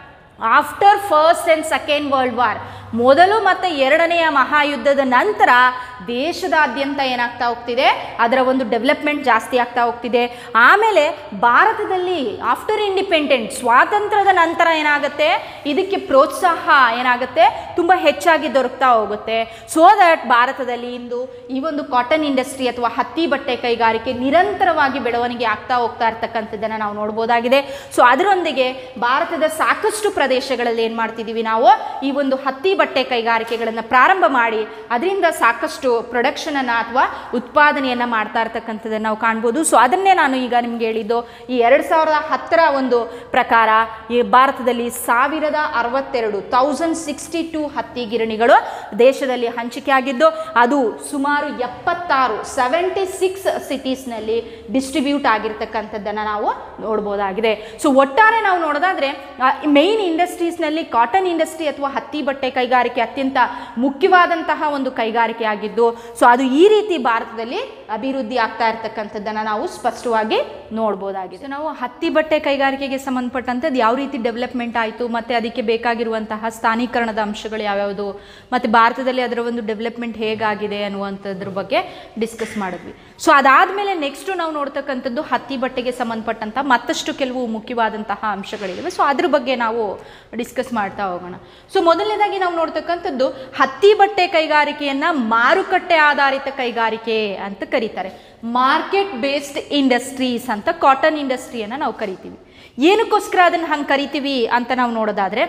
after first and second world war ಮೊದಲು ಮತ್ತು ಎರಡನೆಯ ಮಹಾಯುದ್ಧದ ನಂತರ ದೇಶದಾದ್ಯಂತ ಏನಾಗ್ತಾ ಹೋಗ್ತಿದೆ ಅದರ ಒಂದು ಡೆವಲಪ್ಮೆಂಟ್ ಜಾಸ್ತಿ ಆಗ್ತಾ ಹೋಗ್ತಿದೆ ಆಮೇಲೆ ಭಾರತದಲ್ಲಿ ಆಫ್ಟರ್ ಇಂಡಿಪೆಂಡೆಂಟ್ ಸ್ವಾತಂತ್ರ್ಯದ ನಂತರ ಏನಾಗುತ್ತೆ ಇದಕ್ಕೆ ಪ್ರೋತ್ಸಾಹ ಏನಾಗುತ್ತೆ ತುಂಬ ಹೆಚ್ಚಾಗಿ ದೊರಕ್ತಾ ಹೋಗುತ್ತೆ ಸೊ ದಟ್ ಭಾರತದಲ್ಲಿ ಇಂದು ಈ ಒಂದು ಕಾಟನ್ ಇಂಡಸ್ಟ್ರಿ ಅಥವಾ ಹತ್ತಿ ಬಟ್ಟೆ ಕೈಗಾರಿಕೆ ನಿರಂತರವಾಗಿ ಬೆಳವಣಿಗೆ ಆಗ್ತಾ ಹೋಗ್ತಾ ಇರ್ತಕ್ಕಂಥದ್ದನ್ನು ನಾವು ನೋಡ್ಬೋದಾಗಿದೆ ಸೊ ಅದರೊಂದಿಗೆ ಭಾರತದ ಸಾಕಷ್ಟು ಪ್ರದೇಶಗಳಲ್ಲಿ ಏನು ಮಾಡ್ತಿದ್ದೀವಿ ನಾವು ಈ ಒಂದು ಹತ್ತಿ ಬಟ್ಟೆ ಕೈಗಾರಿಕೆಗಳನ್ನು ಪ್ರಾರಂಭ ಮಾಡಿ ಅದರಿಂದ ಸಾಕಷ್ಟು ಪ್ರೊಡಕ್ಷನನ್ನು ಅಥವಾ ಉತ್ಪಾದನೆಯನ್ನು ಮಾಡ್ತಾ ಇರ್ತಕ್ಕಂಥದ್ದನ್ನು ನಾವು ಕಾಣ್ಬೋದು ಸೊ ಅದನ್ನೇ ನಾನು ಈಗ ನಿಮ್ಗೆ ಹೇಳಿದ್ದು ಈ ಎರಡು ಸಾವಿರದ ಹತ್ತರ ಒಂದು ಪ್ರಕಾರ ಈ ಭಾರತದಲ್ಲಿ ಸಾವಿರದ ಅರವತ್ತೆರಡು ತೌಸಂಡ್ ಸಿಕ್ಸ್ಟಿ ಟು ಹತ್ತಿ ಗಿರಣಿಗಳು ದೇಶದಲ್ಲಿ ಹಂಚಿಕೆ ಆಗಿದ್ದು ಅದು ಸುಮಾರು ಎಪ್ಪತ್ತಾರು ಸೆವೆಂಟಿ ಸಿಕ್ಸ್ ಸಿಟೀಸ್ನಲ್ಲಿ ಡಿಸ್ಟ್ರಿಬ್ಯೂಟ್ ಆಗಿರ್ತಕ್ಕಂಥದ್ದನ್ನು ನಾವು ನೋಡ್ಬೋದಾಗಿದೆ ಸೊ ಒಟ್ಟಾರೆ ನಾವು ನೋಡೋದಾದ್ರೆ ಮೇಯ್ನ್ ಇಂಡಸ್ಟ್ರೀಸ್ನಲ್ಲಿ ಕಾಟನ್ ಇಂಡಸ್ಟ್ರಿ ಅಥವಾ ಹತ್ತಿ ಬಟ್ಟೆ ಕೈಗಾರಿಕೆ ಅತ್ಯಂತ ಮುಖ್ಯವಾದಂತಹ ಒಂದು ಕೈಗಾರಿಕೆ ಆಗಿದ್ದು ಸೊ ಅದು ಈ ರೀತಿ ಭಾರತದಲ್ಲಿ ಅಭಿವೃದ್ಧಿ ಆಗ್ತಾ ಇರ್ತಕ್ಕಂಥದ್ದನ್ನು ನಾವು ಸ್ಪಷ್ಟವಾಗಿ ನೋಡ್ಬೋದಾಗಿದೆ So, ನಾವು ಹತ್ತಿ ಬಟ್ಟೆ ಕೈಗಾರಿಕೆಗೆ ಸಂಬಂಧಪಟ್ಟಂಥದ್ದು ಯಾವ ರೀತಿ ಡೆವಲಪ್ಮೆಂಟ್ ಆಯಿತು ಮತ್ತು ಅದಕ್ಕೆ ಬೇಕಾಗಿರುವಂತಹ ಸ್ಥಾನೀಕರಣದ ಅಂಶಗಳು ಯಾವ್ಯಾವುದು ಮತ್ತು ಭಾರತದಲ್ಲಿ ಅದರ ಒಂದು ಡೆವಲಪ್ಮೆಂಟ್ ಹೇಗಾಗಿದೆ ಅನ್ನುವಂಥದ್ರ ಬಗ್ಗೆ ಡಿಸ್ಕಸ್ ಮಾಡಿದ್ವಿ ಸೊ ಅದಾದಮೇಲೆ ನೆಕ್ಸ್ಟು ನಾವು ನೋಡ್ತಕ್ಕಂಥದ್ದು ಹತ್ತಿ ಬಟ್ಟೆಗೆ ಸಂಬಂಧಪಟ್ಟಂಥ ಮತ್ತಷ್ಟು ಕೆಲವು ಮುಖ್ಯವಾದಂತಹ ಅಂಶಗಳಿವೆ ಸೊ ಅದ್ರ ಬಗ್ಗೆ ನಾವು ಡಿಸ್ಕಸ್ ಮಾಡ್ತಾ ಹೋಗೋಣ ಸೊ ಮೊದಲನೇದಾಗಿ ನಾವು ನೋಡ್ತಕ್ಕಂಥದ್ದು ಹತ್ತಿ ಬಟ್ಟೆ ಕೈಗಾರಿಕೆಯನ್ನು ಮಾರುಕಟ್ಟೆ ಆಧಾರಿತ ಕೈಗಾರಿಕೆ ಅಂತ ಕರೀತಾರೆ ಮಾರ್ಕೆಟ್ ಬೇಸ್ಡ್ ಇಂಡಸ್ಟ್ರೀಸ್ ಅಂತ ಕಾಟನ್ ಇಂಡಸ್ಟ್ರಿಯನ್ನು ನಾವು ಕರಿತೀವಿ ಏನಕ್ಕೋಸ್ಕರ ಅದನ್ನು ಹಂಗೆ ಕರಿತೀವಿ ಅಂತ ನಾವು ನೋಡೋದಾದರೆ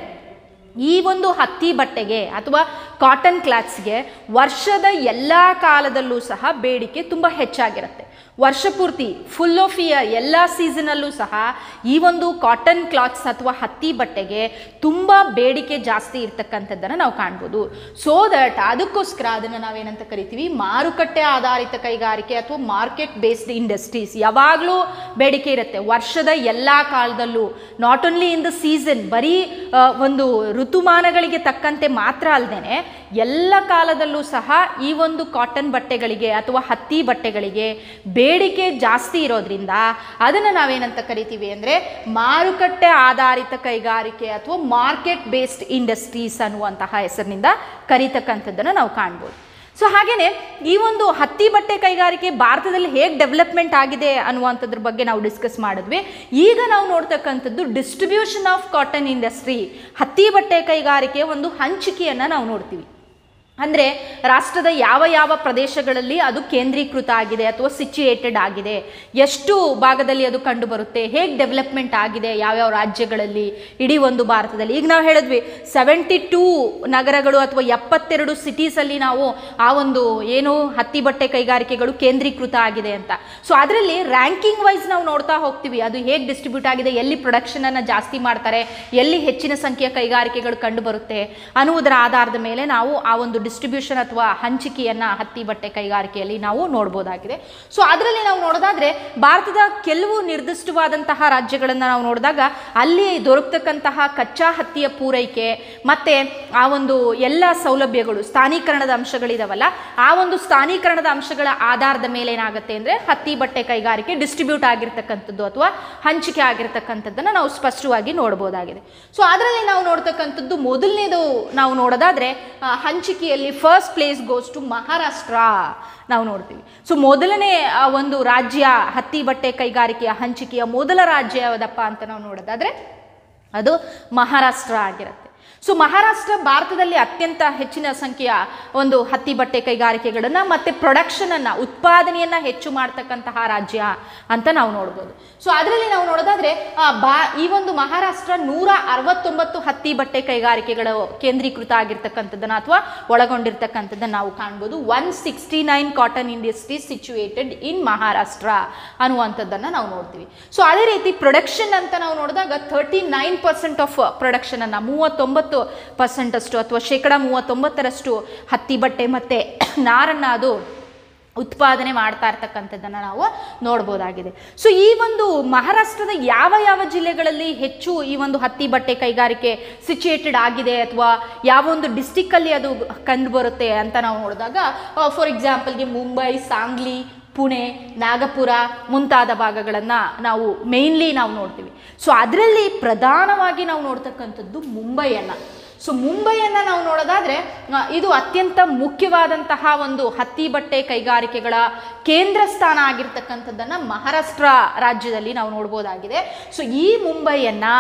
ಈ ಒಂದು ಹತ್ತಿ ಬಟ್ಟೆಗೆ ಅಥವಾ ಕಾಟನ್ ಕ್ಲಾತ್ಸ್ಗೆ ವರ್ಷದ ಎಲ್ಲ ಕಾಲದಲ್ಲೂ ಸಹ ಬೇಡಿಕೆ ತುಂಬ ಹೆಚ್ಚಾಗಿರುತ್ತೆ ವರ್ಷ ಪೂರ್ತಿ ಫುಲ್ ಆಫ್ ಇಯರ್ ಎಲ್ಲ ಸೀಸನಲ್ಲೂ ಸಹ ಈ ಒಂದು ಕಾಟನ್ ಕ್ಲಾತ್ಸ್ ಅಥವಾ ಹತ್ತಿ ಬಟ್ಟೆಗೆ ತುಂಬ ಬೇಡಿಕೆ ಜಾಸ್ತಿ ಇರ್ತಕ್ಕಂಥದ್ದನ್ನು ನಾವು ಕಾಣ್ಬೋದು ಸೊ ದಟ್ ಅದಕ್ಕೋಸ್ಕರ ಅದನ್ನು ನಾವೇನಂತ ಕರಿತೀವಿ ಮಾರುಕಟ್ಟೆ ಆಧಾರಿತ ಕೈಗಾರಿಕೆ ಅಥವಾ ಮಾರ್ಕೆಟ್ ಬೇಸ್ಡ್ ಇಂಡಸ್ಟ್ರೀಸ್ ಯಾವಾಗಲೂ ಬೇಡಿಕೆ ಇರುತ್ತೆ ವರ್ಷದ ಎಲ್ಲ ಕಾಲದಲ್ಲೂ not only in the season ಬರೀ ಆ, ಒಂದು ಋತುಮಾನಗಳಿಗೆ ತಕ್ಕಂತೆ ಮಾತ್ರ ಅಲ್ಲದೆ ಎಲ್ಲ ಕಾಲದಲ್ಲೂ ಸಹ ಈ ಒಂದು ಕಾಟನ್ ಬಟ್ಟೆಗಳಿಗೆ ಅಥವಾ ಹತ್ತಿ ಬಟ್ಟೆಗಳಿಗೆ ಬೇಡಿಕೆ ಜಾಸ್ತಿ ಇರೋದ್ರಿಂದ ಅದನ್ನು ನಾವೇನಂತ ಕರಿತೀವಿ ಅಂದರೆ ಮಾರುಕಟ್ಟೆ ಆಧಾರಿತ ಕೈಗಾರಿಕೆ ಅಥವಾ ಮಾರ್ಕೆಟ್ ಬೇಸ್ಡ್ ಇಂಡಸ್ಟ್ರೀಸ್ ಅನ್ನುವಂತಹ ಹೆಸರಿನಿಂದ ಕರೀತಕ್ಕಂಥದ್ದನ್ನು ನಾವು ಕಾಣ್ಬೋದು ಸೊ ಹಾಗೆಯೇ ಈ ಒಂದು ಹತ್ತಿ ಬಟ್ಟೆ ಕೈಗಾರಿಕೆ ಭಾರತದಲ್ಲಿ ಹೇಗೆ ಡೆವಲಪ್ಮೆಂಟ್ ಆಗಿದೆ ಅನ್ನುವಂಥದ್ರ ಬಗ್ಗೆ ನಾವು ಡಿಸ್ಕಸ್ ಮಾಡಿದ್ವಿ ಈಗ ನಾವು ನೋಡ್ತಕ್ಕಂಥದ್ದು ಡಿಸ್ಟ್ರಿಬ್ಯೂಷನ್ ಆಫ್ ಕಾಟನ್ ಇಂಡಸ್ಟ್ರಿ ಹತ್ತಿ ಬಟ್ಟೆ ಕೈಗಾರಿಕೆ ಒಂದು ಹಂಚಿಕೆಯನ್ನು ನಾವು ನೋಡ್ತೀವಿ ಅಂದರೆ ರಾಷ್ಟ್ರದ ಯಾವ ಯಾವ ಪ್ರದೇಶಗಳಲ್ಲಿ ಅದು ಕೇಂದ್ರೀಕೃತ ಆಗಿದೆ ಅಥವಾ ಸಿಚುಯೇಟೆಡ್ ಆಗಿದೆ ಎಷ್ಟು ಭಾಗದಲ್ಲಿ ಅದು ಕಂಡು ಬರುತ್ತೆ ಹೇಗೆ ಡೆವಲಪ್ಮೆಂಟ್ ಆಗಿದೆ ಯಾವ್ಯಾವ ರಾಜ್ಯಗಳಲ್ಲಿ ಇಡೀ ಒಂದು ಭಾರತದಲ್ಲಿ ಈಗ ನಾವು ಹೇಳಿದ್ವಿ ಸೆವೆಂಟಿ ಟೂ ನಗರಗಳು ಅಥವಾ ಎಪ್ಪತ್ತೆರಡು ಸಿಟೀಸಲ್ಲಿ ನಾವು ಆ ಒಂದು ಏನು ಹತ್ತಿ ಬಟ್ಟೆ ಕೈಗಾರಿಕೆಗಳು ಕೇಂದ್ರೀಕೃತ ಆಗಿದೆ ಅಂತ ಸೊ ಅದರಲ್ಲಿ ರ್ಯಾಂಕಿಂಗ್ ವೈಸ್ ನಾವು ನೋಡ್ತಾ ಹೋಗ್ತೀವಿ ಅದು ಹೇಗೆ ಡಿಸ್ಟ್ರಿಬ್ಯೂಟ್ ಆಗಿದೆ ಎಲ್ಲಿ ಪ್ರೊಡಕ್ಷನನ್ನು ಜಾಸ್ತಿ ಮಾಡ್ತಾರೆ ಎಲ್ಲಿ ಹೆಚ್ಚಿನ ಸಂಖ್ಯೆಯ ಕೈಗಾರಿಕೆಗಳು ಕಂಡು ಬರುತ್ತೆ ಅನ್ನುವುದರ ಆಧಾರದ ಮೇಲೆ ನಾವು ಆ ಒಂದು ಡಿಸ್ಟ್ರಿಬ್ಯೂಷನ್ ಅಥವಾ ಹಂಚಿಕೆಯನ್ನು ಹತ್ತಿ ಬಟ್ಟೆ ಕೈಗಾರಿಕೆಯಲ್ಲಿ ನಾವು ನೋಡ್ಬೋದಾಗಿದೆ ಸೊ ಅದರಲ್ಲಿ ನಾವು ನೋಡೋದಾದ್ರೆ ಭಾರತದ ಕೆಲವು ನಿರ್ದಿಷ್ಟವಾದಂತಹ ರಾಜ್ಯಗಳನ್ನು ನಾವು ನೋಡಿದಾಗ ಅಲ್ಲಿ ದೊರಕತಕ್ಕಂತಹ ಕಚ್ಚಾ ಹತ್ತಿಯ ಪೂರೈಕೆ ಮತ್ತು ಆ ಒಂದು ಎಲ್ಲ ಸೌಲಭ್ಯಗಳು ಸ್ಥಾನೀಕರಣದ ಅಂಶಗಳಿದಾವಲ್ಲ ಆ ಒಂದು ಸ್ಥಾನೀಕರಣದ ಅಂಶಗಳ ಆಧಾರದ ಮೇಲೆ ಏನಾಗುತ್ತೆ ಅಂದರೆ ಹತ್ತಿ ಬಟ್ಟೆ ಕೈಗಾರಿಕೆ ಡಿಸ್ಟ್ರಿಬ್ಯೂಟ್ ಆಗಿರ್ತಕ್ಕಂಥದ್ದು ಅಥವಾ ಹಂಚಿಕೆ ಆಗಿರ್ತಕ್ಕಂಥದ್ದನ್ನು ನಾವು ಸ್ಪಷ್ಟವಾಗಿ ನೋಡ್ಬೋದಾಗಿದೆ ಸೊ ಅದರಲ್ಲಿ ನಾವು ನೋಡ್ತಕ್ಕಂಥದ್ದು ಮೊದಲನೇದು ನಾವು ನೋಡೋದಾದ್ರೆ ಆ, ಹಂಚಿಕೆಯಲ್ಲಿ first place goes to Maharashtra ನಾವು ನೋಡ್ತೀವಿ ಸೊ ಮೊದಲನೇ ಆ, ಒಂದು ರಾಜ್ಯ ಹತ್ತಿ ಬಟ್ಟೆ ಕೈಗಾರಿಕೆಯ ಹಂಚಿಕೆಯ ಮೊದಲ ರಾಜ್ಯ ಯಾವುದಪ್ಪ ಅಂತ ನಾವು ನೋಡೋದಾದ್ರೆ ಅದು ಮಹಾರಾಷ್ಟ್ರ ಆಗಿರುತ್ತೆ ಸೊ ಮಹಾರಾಷ್ಟ್ರ ಭಾರತದಲ್ಲಿ ಅತ್ಯಂತ ಹೆಚ್ಚಿನ ಸಂಖ್ಯೆಯ ಒಂದು ಹತ್ತಿ ಬಟ್ಟೆ ಕೈಗಾರಿಕೆಗಳನ್ನು ಮತ್ತು ಪ್ರೊಡಕ್ಷನನ್ನು ಉತ್ಪಾದನೆಯನ್ನು ಹೆಚ್ಚು ಮಾಡ್ತಕ್ಕಂತಹ ರಾಜ್ಯ ಅಂತ ನಾವು ನೋಡ್ಬೋದು ಸೊ ಅದರಲ್ಲಿ ನಾವು ನೋಡೋದಾದ್ರೆ ಆ, ಬಾ ಈ ಒಂದು ಮಹಾರಾಷ್ಟ್ರ ನೂರ ಅರವತ್ತೊಂಬತ್ತು ಹತ್ತಿ ಬಟ್ಟೆ ಕೈಗಾರಿಕೆಗಳು ಕೇಂದ್ರೀಕೃತ ಆಗಿರ್ತಕ್ಕಂಥದ್ದನ್ನು ಅಥವಾ ಒಳಗೊಂಡಿರ್ತಕ್ಕಂಥದ್ದನ್ನು ನಾವು ಕಾಣ್ಬೋದು one sixty nine cotton industries situated in Maharashtra ಅನ್ನುವಂಥದ್ದನ್ನು ನಾವು ನೋಡ್ತೀವಿ ಸೊ ಅದೇ ರೀತಿ ಪ್ರೊಡಕ್ಷನ್ ಅಂತ ನಾವು ನೋಡಿದಾಗ ತರ್ಟಿ ನೈನ್ ಪರ್ಸೆಂಟ್ ಆಫ್ ಪ್ರೊಡಕ್ಷನನ್ನು ಮೂವತ್ತೊಂಬತ್ತು ಪರ್ಸೆಂಟ್ ಅಷ್ಟು ಅಥವಾ ಶೇಕಡ ಮೂವತ್ತೊಂಬತ್ತರಷ್ಟು ಹತ್ತಿ ಬಟ್ಟೆ ಮತ್ತು ನಾರನ್ನು ಅದು ಉತ್ಪಾದನೆ ಮಾಡ್ತಾ ಇರ್ತಕ್ಕಂಥದ್ದನ್ನು ನಾವು ನೋಡ್ಬೋದಾಗಿದೆ ಸೊ ಈ ಒಂದು ಮಹಾರಾಷ್ಟ್ರದ ಯಾವ ಯಾವ ಜಿಲ್ಲೆಗಳಲ್ಲಿ ಹೆಚ್ಚು ಈ ಒಂದು ಹತ್ತಿ ಬಟ್ಟೆ ಕೈಗಾರಿಕೆ ಸಿಚುಯೇಟೆಡ್ ಆಗಿದೆ ಅಥವಾ ಯಾವ ಒಂದು ಡಿಸ್ಟಿಕ್ಕಲ್ಲಿ ಅದು ಕಂಡು ಬರುತ್ತೆ ಅಂತ ನಾವು ನೋಡಿದಾಗ ಫಾರ್ ಎಕ್ಸಾಂಪಲ್ಗೆ ಮುಂಬೈ ಸಾಂಗ್ಲಿ ಪುಣೆ ನಾಗಪುರ ಮುಂತಾದ ಭಾಗಗಳನ್ನು ನಾವು ಮೇಯ್ನ್ಲಿ ನಾವು ನೋಡ್ತೀವಿ ಸೊ ಅದರಲ್ಲಿ ಪ್ರಧಾನವಾಗಿ ನಾವು ನೋಡ್ತಕ್ಕಂಥದ್ದು ಮುಂಬೈಯನ್ನು ಸೊ ಮುಂಬೈಯನ್ನು ನಾವು ನೋಡೋದಾದರೆ ಆ, ಇದು ಅತ್ಯಂತ ಮುಖ್ಯವಾದಂತಹ ಒಂದು ಹತ್ತಿ ಬಟ್ಟೆ ಕೈಗಾರಿಕೆಗಳ ಕೇಂದ್ರ ಸ್ಥಾನ ಆಗಿರ್ತಕ್ಕಂಥದ್ದನ್ನು ಮಹಾರಾಷ್ಟ್ರ ರಾಜ್ಯದಲ್ಲಿ ನಾವು ನೋಡ್ಬೋದಾಗಿದೆ ಸೊ ಈ ಮುಂಬೈಯನ್ನು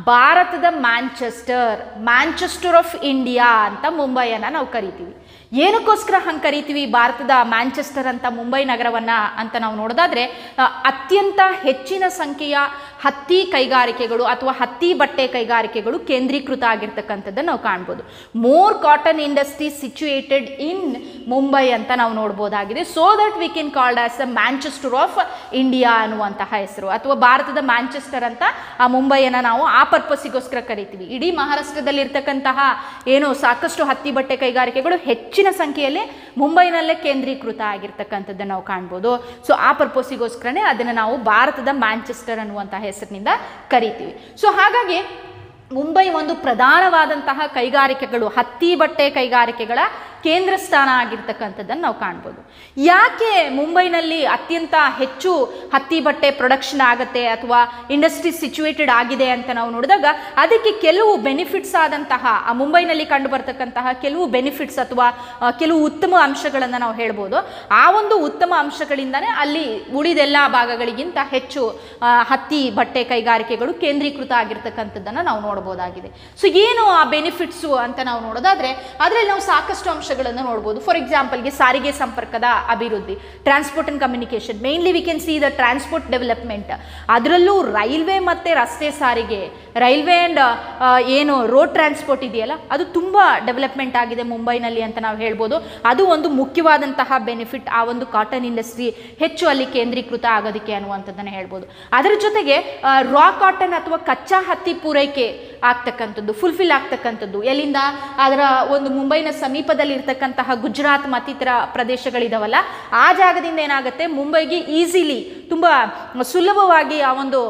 ಭಾರತದ ಮ್ಯಾಂಚೆಸ್ಟರ್ ಮ್ಯಾಂಚೆಸ್ಟರ್ ಆಫ್ ಇಂಡಿಯಾ ಅಂತ ಮುಂಬೈಯನ್ನು ನಾವು ಕರಿತೀವಿ ಏನಕ್ಕೋಸ್ಕರ ಹಂಗೆ ಕರಿತೀವಿ ಭಾರತದ ಮ್ಯಾಂಚೆಸ್ಟರ್ ಅಂತ ಮುಂಬೈ ನಗರವನ್ನು ಅಂತ ನಾವು ನೋಡೋದಾದ್ರೆ ಆ, ಅತ್ಯಂತ ಹೆಚ್ಚಿನ ಸಂಖ್ಯೆಯ ಹತ್ತಿ ಕೈಗಾರಿಕೆಗಳು ಅಥವಾ ಹತ್ತಿ ಬಟ್ಟೆ ಕೈಗಾರಿಕೆಗಳು ಕೇಂದ್ರೀಕೃತ ಆಗಿರ್ತಕ್ಕಂಥದ್ದನ್ನು ನಾವು ಕಾಣ್ಬೋದು more cotton industry situated in Mumbai ಅಂತ ನಾವು ನೋಡ್ಬೋದಾಗಿದೆ so that we can called as the Manchester of India ಅನ್ನುವಂತಹ ಹೆಸರು ಅಥವಾ ಭಾರತದ ಮ್ಯಾಂಚೆಸ್ಟರ್ ಅಂತ ಆ ಮುಂಬೈಯನ್ನು ನಾವು ಆ ಪರ್ಪಸ್ಸಿಗೋಸ್ಕರ ಕರಿತೀವಿ ಇಡೀ ಮಹಾರಾಷ್ಟ್ರದಲ್ಲಿ ಇರ್ತಕ್ಕಂತಹ ಏನು ಸಾಕಷ್ಟು ಹತ್ತಿ ಬಟ್ಟೆ ಕೈಗಾರಿಕೆಗಳು ಹೆಚ್ಚಿನ ಸಂಖ್ಯೆಯಲ್ಲಿ ಮುಂಬೈನಲ್ಲೇ ಕೇಂದ್ರೀಕೃತ ಆಗಿರ್ತಕ್ಕಂಥದ್ದನ್ನು ನಾವು ಕಾಣ್ಬೋದು ಸೊ ಆ ಪರ್ಪಸ್ಸಿಗೋಸ್ಕರನೇ ಅದನ್ನು ನಾವು ಭಾರತದ ಮ್ಯಾಂಚೆಸ್ಟರ್ ಅನ್ನುವಂಥ ಹೆಸರಿನಿಂದ ಕರಿತೀವಿ ಸೊ ಹಾಗಾಗಿ ಮುಂಬೈ ಒಂದು ಪ್ರಧಾನವಾದಂತಹ ಕೈಗಾರಿಕೆಗಳು ಹತ್ತಿ ಬಟ್ಟೆ ಕೈಗಾರಿಕೆಗಳ ಕೇಂದ್ರ ಸ್ಥಾನ ಆಗಿರ್ತಕ್ಕಂಥದ್ದನ್ನು ನಾವು ಕಾಣ್ಬೋದು ಯಾಕೆ ಮುಂಬೈನಲ್ಲಿ ಅತ್ಯಂತ ಹೆಚ್ಚು ಹತ್ತಿ ಬಟ್ಟೆ ಪ್ರೊಡಕ್ಷನ್ ಆಗುತ್ತೆ ಅಥವಾ ಇಂಡಸ್ಟ್ರಿ ಸಿಚುವೇಟೆಡ್ ಆಗಿದೆ ಅಂತ ನಾವು ನೋಡಿದಾಗ ಅದಕ್ಕೆ ಕೆಲವು ಬೆನಿಫಿಟ್ಸ್ ಆದಂತಹ ಆ ಮುಂಬೈನಲ್ಲಿ ಕಂಡು ಬರ್ತಕ್ಕಂತಹ ಕೆಲವು ಬೆನಿಫಿಟ್ಸ್ ಅಥವಾ ಆ, ಕೆಲವು ಉತ್ತಮ ಅಂಶಗಳನ್ನು ನಾವು ಹೇಳ್ಬೋದು ಆ ಒಂದು ಉತ್ತಮ ಅಂಶಗಳಿಂದನೇ ಅಲ್ಲಿ ಉಳಿದೆಲ್ಲ ಭಾಗಗಳಿಗಿಂತ ಹೆಚ್ಚು ಆ, ಹತ್ತಿ ಬಟ್ಟೆ ಕೈಗಾರಿಕೆಗಳು ಕೇಂದ್ರೀಕೃತ ಆಗಿರ್ತಕ್ಕಂಥದ್ದನ್ನು ನಾವು ನೋಡ್ಬೋದಾಗಿದೆ ಸೊ ಏನು ಆ ಬೆನಿಫಿಟ್ಸು ಅಂತ ನಾವು ನೋಡೋದಾದ್ರೆ ಅದರಲ್ಲಿ ನಾವು ಸಾಕಷ್ಟು ಅಂಶಗಳನ್ನು ನೋಡ್ಬೋದು ಫಾರ್ ಎಕ್ಸಾಂಪಲ್ಗೆ ಸಾರಿಗೆ ಸಂಪರ್ಕದ ಅಭಿವೃದ್ಧಿ transport and communication mainly we can see the transport development ಅದರಲ್ಲೂ ರೈಲ್ವೆ ಮತ್ತು ರಸ್ತೆ ಸಾರಿಗೆ ರೈಲ್ವೆ ಆ್ಯಂಡ್ ಏನು ರೋಡ್ ಟ್ರಾನ್ಸ್ಪೋರ್ಟ್ ಇದೆಯಲ್ಲ ಅದು ತುಂಬ ಡೆವಲಪ್ಮೆಂಟ್ ಆಗಿದೆ ಮುಂಬೈನಲ್ಲಿ ಅಂತ ನಾವು ಹೇಳ್ಬೋದು ಅದು ಒಂದು ಮುಖ್ಯವಾದಂತಹ ಬೆನಿಫಿಟ್ ಆ ಒಂದು ಕಾಟನ್ ಇಂಡಸ್ಟ್ರಿ ಹೆಚ್ಚು ಅಲ್ಲಿ ಕೇಂದ್ರೀಕೃತ ಆಗೋದಕ್ಕೆ ಅನ್ನುವಂಥದ್ದನ್ನು ಹೇಳ್ಬೋದು ಅದರ ಜೊತೆಗೆ ರಾ ಕಾಟನ್ ಅಥವಾ ಕಚ್ಚಾ ಹತ್ತಿ ಪೂರೈಕೆ ಆಗ್ತಕ್ಕಂಥದ್ದು ಫುಲ್ಫಿಲ್ ಆಗ್ತಕ್ಕಂಥದ್ದು ಎಲ್ಲಿಂದ ಅದರ ಒಂದು ಮುಂಬೈನ ಸಮೀಪದಲ್ಲಿ ಇರ್ತಕ್ಕಂತಹ ಗುಜರಾತ್ ಮತ್ತಿತರ ಪ್ರದೇಶಗಳಿದಾವಲ್ಲ ಆ ಜಾಗದಿಂದ ಏನಾಗುತ್ತೆ ಮುಂಬೈಗೆ ಈಸಿಲಿ ತುಂಬ ಸುಲಭವಾಗಿ ಆ ಒಂದು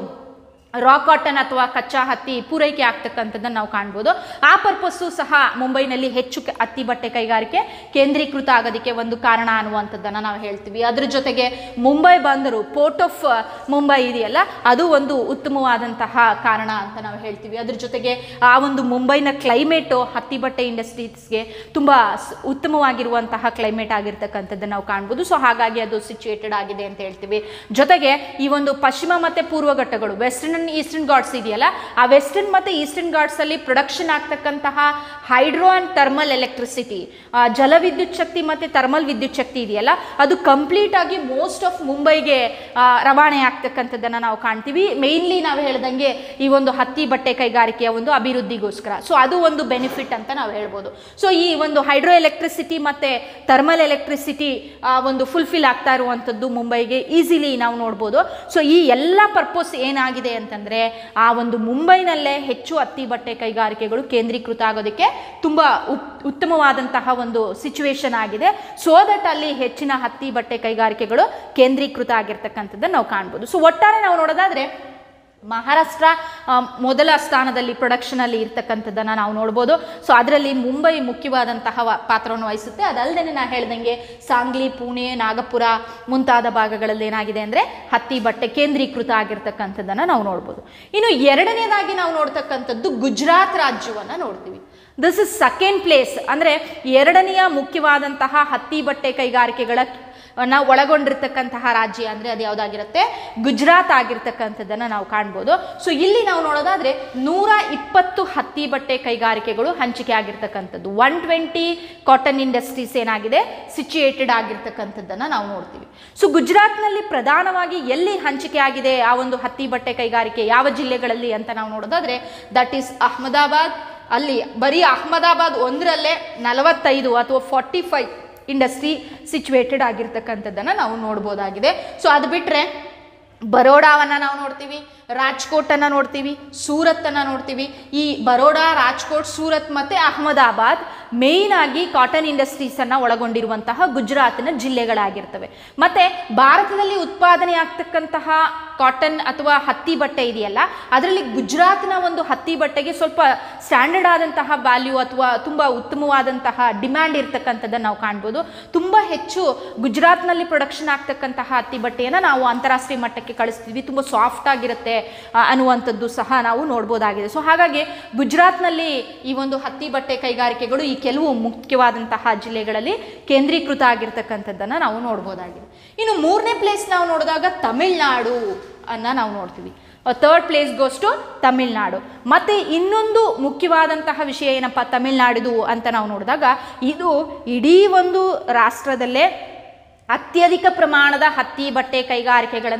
ರಾ ಕಾಟನ್ ಅಥವಾ ಕಚ್ಚಾ ಹತ್ತಿ ಪೂರೈಕೆ ಆಗ್ತಕ್ಕಂಥದ್ದನ್ನು ನಾವು ಕಾಣ್ಬೋದು ಆ ಪರ್ಪಸ್ಸು ಸಹ ಮುಂಬೈನಲ್ಲಿ ಹೆಚ್ಚು ಕ- ಹತ್ತಿ ಬಟ್ಟೆ ಕೈಗಾರಿಕೆ ಕೇಂದ್ರೀಕೃತ ಆಗೋದಕ್ಕೆ ಒಂದು ಕಾರಣ ಅನ್ನುವಂಥದ್ದನ್ನು ನಾವು ಹೇಳ್ತೀವಿ ಅದ್ರ ಜೊತೆಗೆ ಮುಂಬೈ ಬಂದರು ಪೋರ್ಟ್ ಆಫ್ ಮುಂಬೈ ಇದೆಯಲ್ಲ ಅದು ಒಂದು ಉತ್ತಮವಾದಂತಹ ಕಾರಣ ಅಂತ ನಾವು ಹೇಳ್ತೀವಿ ಅದ್ರ ಜೊತೆಗೆ ಆ ಒಂದು ಮುಂಬೈನ ಕ್ಲೈಮೇಟು ಹತ್ತಿ ಬಟ್ಟೆ ಇಂಡಸ್ಟ್ರೀಸ್ಗೆ ತುಂಬ ಸ್- ಉತ್ತಮವಾಗಿರುವಂತಹ ಕ್ಲೈಮೇಟ್ ಆಗಿರ್ತಕ್ಕಂಥದ್ದನ್ನು ನಾವು ಕಾಣ್ಬೋದು ಸೊ ಹಾಗಾಗಿ ಅದು ಸಿಚುಯೇಟೆಡ್ ಆಗಿದೆ ಅಂತ ಹೇಳ್ತೀವಿ ಜೊತೆಗೆ ಈ ಒಂದು ಪಶ್ಚಿಮ ಮತ್ತು ಪೂರ್ವ ಘಟ್ಟಗಳು ವೆಸ್ಟರ್ನ್ ಅಂಡ್ ಈಸ್ಟರ್ನ್ ಗಾಡ್ಸ್ ಇದೆಯಲ್ಲ ಆ ವೆಸ್ಟರ್ನ್ ಮತ್ತು ಈಸ್ಟರ್ನ್ ಗಾಡ್ಸಲ್ಲಿ ಪ್ರೊಡಕ್ಷನ್ ಆಗ್ತಕ್ಕಂತಹ ಹೈಡ್ರೋ ಆ್ಯಂಡ್ ಥರ್ಮಲ್ ಎಲೆಕ್ಟ್ರಿಸಿಟಿ ಜಲವಿದ್ಯುತ್ ಶಕ್ತಿ ಮತ್ತು ಥರ್ಮಲ್ ವಿದ್ಯುತ್ ಶಕ್ತಿ ಇದೆಯಲ್ಲ ಅದು ಕಂಪ್ಲೀಟ್ ಆಗಿ ಮೋಸ್ಟ್ ಆಫ್ ಮುಂಬೈಗೆ ಆ, ರವಾನೆ ಆಗ್ತಕ್ಕಂಥದ್ದನ್ನು ನಾವು ಕಾಣ್ತೀವಿ ಮೇಯ್ನ್ಲಿ ನಾವು ಹೇಳ್ದಂಗೆ ಈ ಒಂದು ಹತ್ತಿ ಬಟ್ಟೆ ಕೈಗಾರಿಕೆಯ ಒಂದು ಅಭಿವೃದ್ಧಿಗೋಸ್ಕರ ಸೊ ಅದು ಒಂದು ಬೆನಿಫಿಟ್ ಅಂತ ನಾವು ಹೇಳ್ಬೋದು ಸೊ ಈ ಒಂದು ಹೈಡ್ರೋ ಎಲೆಕ್ಟ್ರಿಸಿಟಿ ಮತ್ತು ಥರ್ಮಲ್ ಎಲೆಕ್ಟ್ರಿಸಿಟಿ ಒಂದು ಫುಲ್ಫಿಲ್ ಆಗ್ತಾ ಇರುವಂಥದ್ದು ಮುಂಬೈಗೆ ಈಸಿಲಿ ನಾವು ನೋಡ್ಬೋದು ಸೊ ಈ ಎಲ್ಲ ಪರ್ಪಸ್ ಏನಾಗಿದೆ ಅಂತಂದರೆ ಆ ಒಂದು ಮುಂಬೈನಲ್ಲೇ ಹೆಚ್ಚು ಹತ್ತಿ ಬಟ್ಟೆ ಕೈಗಾರಿಕೆಗಳು ಕೇಂದ್ರೀಕೃತ ಆಗೋದಕ್ಕೆ ತುಂಬ ಉತ್ ಉತ್ತಮವಾದಂತಹ ಒಂದು ಸಿಚುವೇಶನ್ ಆಗಿದೆ ಸೊ ದಟ್ ಅಲ್ಲಿ ಹೆಚ್ಚಿನ ಹತ್ತಿ ಬಟ್ಟೆ ಕೈಗಾರಿಕೆಗಳು ಕೇಂದ್ರೀಕೃತ ಆಗಿರ್ತಕ್ಕಂಥದ್ದನ್ನು ನಾವು ಕಾಣ್ಬೋದು ಸೊ ಒಟ್ಟಾರೆ ನಾವು ನೋಡೋದಾದರೆ ಮಹಾರಾಷ್ಟ್ರ ಆ, ಮೊದಲ ಸ್ಥಾನದಲ್ಲಿ ಪ್ರೊಡಕ್ಷನಲ್ಲಿ ಇರ್ತಕ್ಕಂಥದ್ದನ್ನು ನಾವು ನೋಡ್ಬೋದು ಸೊ ಅದರಲ್ಲಿ ಮುಂಬೈ ಮುಖ್ಯವಾದಂತಹ ವ- ಪಾತ್ರವನ್ನು ವಹಿಸುತ್ತೆ ಅದಲ್ಲದೆ ನಾನು ಹೇಳ್ದಂಗೆ ಸಾಂಗ್ಲಿ ಪುಣೆ ನಾಗಪುರ ಮುಂತಾದ ಭಾಗಗಳಲ್ಲಿ ಏನಾಗಿದೆ ಅಂದರೆ ಹತ್ತಿ ಬಟ್ಟೆ ಕೇಂದ್ರೀಕೃತ ಆಗಿರ್ತಕ್ಕಂಥದ್ದನ್ನು ನಾವು ನೋಡ್ಬೋದು ಇನ್ನು ಎರಡನೇದಾಗಿ ನಾವು ನೋಡ್ತಕ್ಕಂಥದ್ದು ಗುಜರಾತ್ ರಾಜ್ಯವನ್ನು ನೋಡ್ತೀವಿ ದಿಸ್ ಇಸ್ ಸೆಕೆಂಡ್ ಪ್ಲೇಸ್ ಅಂದರೆ ಎರಡನೆಯ ಮುಖ್ಯವಾದಂತಹ ಹತ್ತಿ ಬಟ್ಟೆ ಕೈಗಾರಿಕೆಗಳ ನ ಒಳಗೊಂಡಿರ್ತಕ್ಕಂತಹ ರಾಜ್ಯ ಅಂದರೆ ಅದು ಯಾವುದಾಗಿರುತ್ತೆ ಗುಜರಾತ್ ಆಗಿರ್ತಕ್ಕಂಥದ್ದನ್ನು ನಾವು ಕಾಣ್ಬೋದು ಸೊ ಇಲ್ಲಿ ನಾವು ನೋಡೋದಾದರೆ ನೂರ ಇಪ್ಪತ್ತು ಹತ್ತಿ ಬಟ್ಟೆ ಕೈಗಾರಿಕೆಗಳು ಹಂಚಿಕೆ ಆಗಿರ್ತಕ್ಕಂಥದ್ದು ಒನ್ ಟ್ವೆಂಟಿ ಕಾಟನ್ ಇಂಡಸ್ಟ್ರೀಸ್ ಏನಾಗಿದೆ ಸಿಚುಯೇಟೆಡ್ ಆಗಿರ್ತಕ್ಕಂಥದ್ದನ್ನು ನಾವು ನೋಡ್ತೀವಿ ಸೊ ಗುಜರಾತ್ನಲ್ಲಿ ಪ್ರಧಾನವಾಗಿ ಎಲ್ಲಿ ಹಂಚಿಕೆ ಆಗಿದೆ ಆ ಒಂದು ಹತ್ತಿ ಬಟ್ಟೆ ಕೈಗಾರಿಕೆ ಯಾವ ಜಿಲ್ಲೆಗಳಲ್ಲಿ ಅಂತ ನಾವು ನೋಡೋದಾದರೆ ದಟ್ ಈಸ್ ಅಹಮದಾಬಾದ್ ಅಲ್ಲಿ ಬರೀ ಅಹಮದಾಬಾದ್ ಒಂದರಲ್ಲೇ ನಲವತ್ತೈದು ಅಥವಾ ಫಾರ್ಟಿ ಫೈವ್ ಇಂಡಸ್ಟ್ರಿ ಸಿಚುವೇಟೆಡ್ ಆಗಿರ್ತಕ್ಕಂಥದ್ದನ್ನು ನಾವು ನೋಡ್ಬೋದಾಗಿದೆ ಸೊ ಅದು ಬಿಟ್ಟರೆ ಬರೋಡಾವನ್ನು ನಾವು ನೋಡ್ತೀವಿ ರಾಜ್ಕೋಟನ್ನು ನೋಡ್ತೀವಿ ಸೂರತ್ತನ್ನು ನೋಡ್ತೀವಿ ಈ ಬರೋಡಾ ರಾಜ್ಕೋಟ್ ಸೂರತ್ ಮತ್ತು ಅಹಮದಾಬಾದ್ ಮೇಯ್ನ್ ಆಗಿ ಕಾಟನ್ ಇಂಡಸ್ಟ್ರೀಸನ್ನು ಒಳಗೊಂಡಿರುವಂತಹ ಗುಜರಾತಿನ ಜಿಲ್ಲೆಗಳಾಗಿರ್ತವೆ ಮತ್ತು ಭಾರತದಲ್ಲಿ ಉತ್ಪಾದನೆ ಆಗ್ತಕ್ಕಂತಹ ಕಾಟನ್ ಅಥವಾ ಹತ್ತಿ ಬಟ್ಟೆ ಇದೆಯಲ್ಲ ಅದರಲ್ಲಿ ಗುಜರಾತ್ನ ಒಂದು ಹತ್ತಿ ಬಟ್ಟೆಗೆ ಸ್ವಲ್ಪ ಸ್ಟ್ಯಾಂಡರ್ಡ್ ಆದಂತಹ ವ್ಯಾಲ್ಯೂ ಅಥವಾ ತುಂಬ ಉತ್ತಮವಾದಂತಹ ಡಿಮ್ಯಾಂಡ್ ಇರ್ತಕ್ಕಂಥದ್ದನ್ನು ನಾವು ಕಾಣ್ಬೋದು ತುಂಬ ಹೆಚ್ಚು ಗುಜರಾತ್ನಲ್ಲಿ ಪ್ರೊಡಕ್ಷನ್ ಆಗ್ತಕ್ಕಂತಹ ಹತ್ತಿ ಬಟ್ಟೆಯನ್ನು ನಾವು ಅಂತಾರಾಷ್ಟ್ರೀಯ ಮಟ್ಟಕ್ಕೆ ಕಳಿಸ್ತೀವಿ ತುಂಬ ಸಾಫ್ಟ್ ಆಗಿರುತ್ತೆ ಆ, ಅನ್ನುವಂಥದ್ದು ಸಹ ನಾವು ನೋಡ್ಬೋದಾಗಿದೆ ಸೊ ಹಾಗಾಗಿ ಗುಜರಾತ್ನಲ್ಲಿ ಈ ಒಂದು ಹತ್ತಿ ಬಟ್ಟೆ ಕೈಗಾರಿಕೆಗಳು ಈ ಕೆಲವು ಮುಖ್ಯವಾದಂತಹ ಜಿಲ್ಲೆಗಳಲ್ಲಿ ಕೇಂದ್ರೀಕೃತ ಆಗಿರ್ತಕ್ಕಂಥದ್ದನ್ನು ನಾವು ನೋಡ್ಬೋದಾಗಿದೆ ಇನ್ನು ಮೂರನೇ ಪ್ಲೇಸ್ ನಾವು ನೋಡಿದಾಗ ತಮಿಳ್ನಾಡು ಅನ್ನ ನಾವು ನೋಡ್ತೀವಿ third place goes to Tamil Nadu ಮತ್ತು ಇನ್ನೊಂದು ಮುಖ್ಯವಾದಂತಹ ವಿಷಯ ಏನಪ್ಪ ತಮಿಳ್ನಾಡಿದು ಅಂತ ನಾವು ನೋಡಿದಾಗ ಇದು ಇಡೀ ಒಂದು ರಾಷ್ಟ್ರದಲ್ಲೇ ಅತ್ಯಧಿಕ ಪ್ರಮಾಣದ ಹತ್ತಿ ಬಟ್ಟೆ ಕೈಗಾರಿಕೆಗಳನ್ನು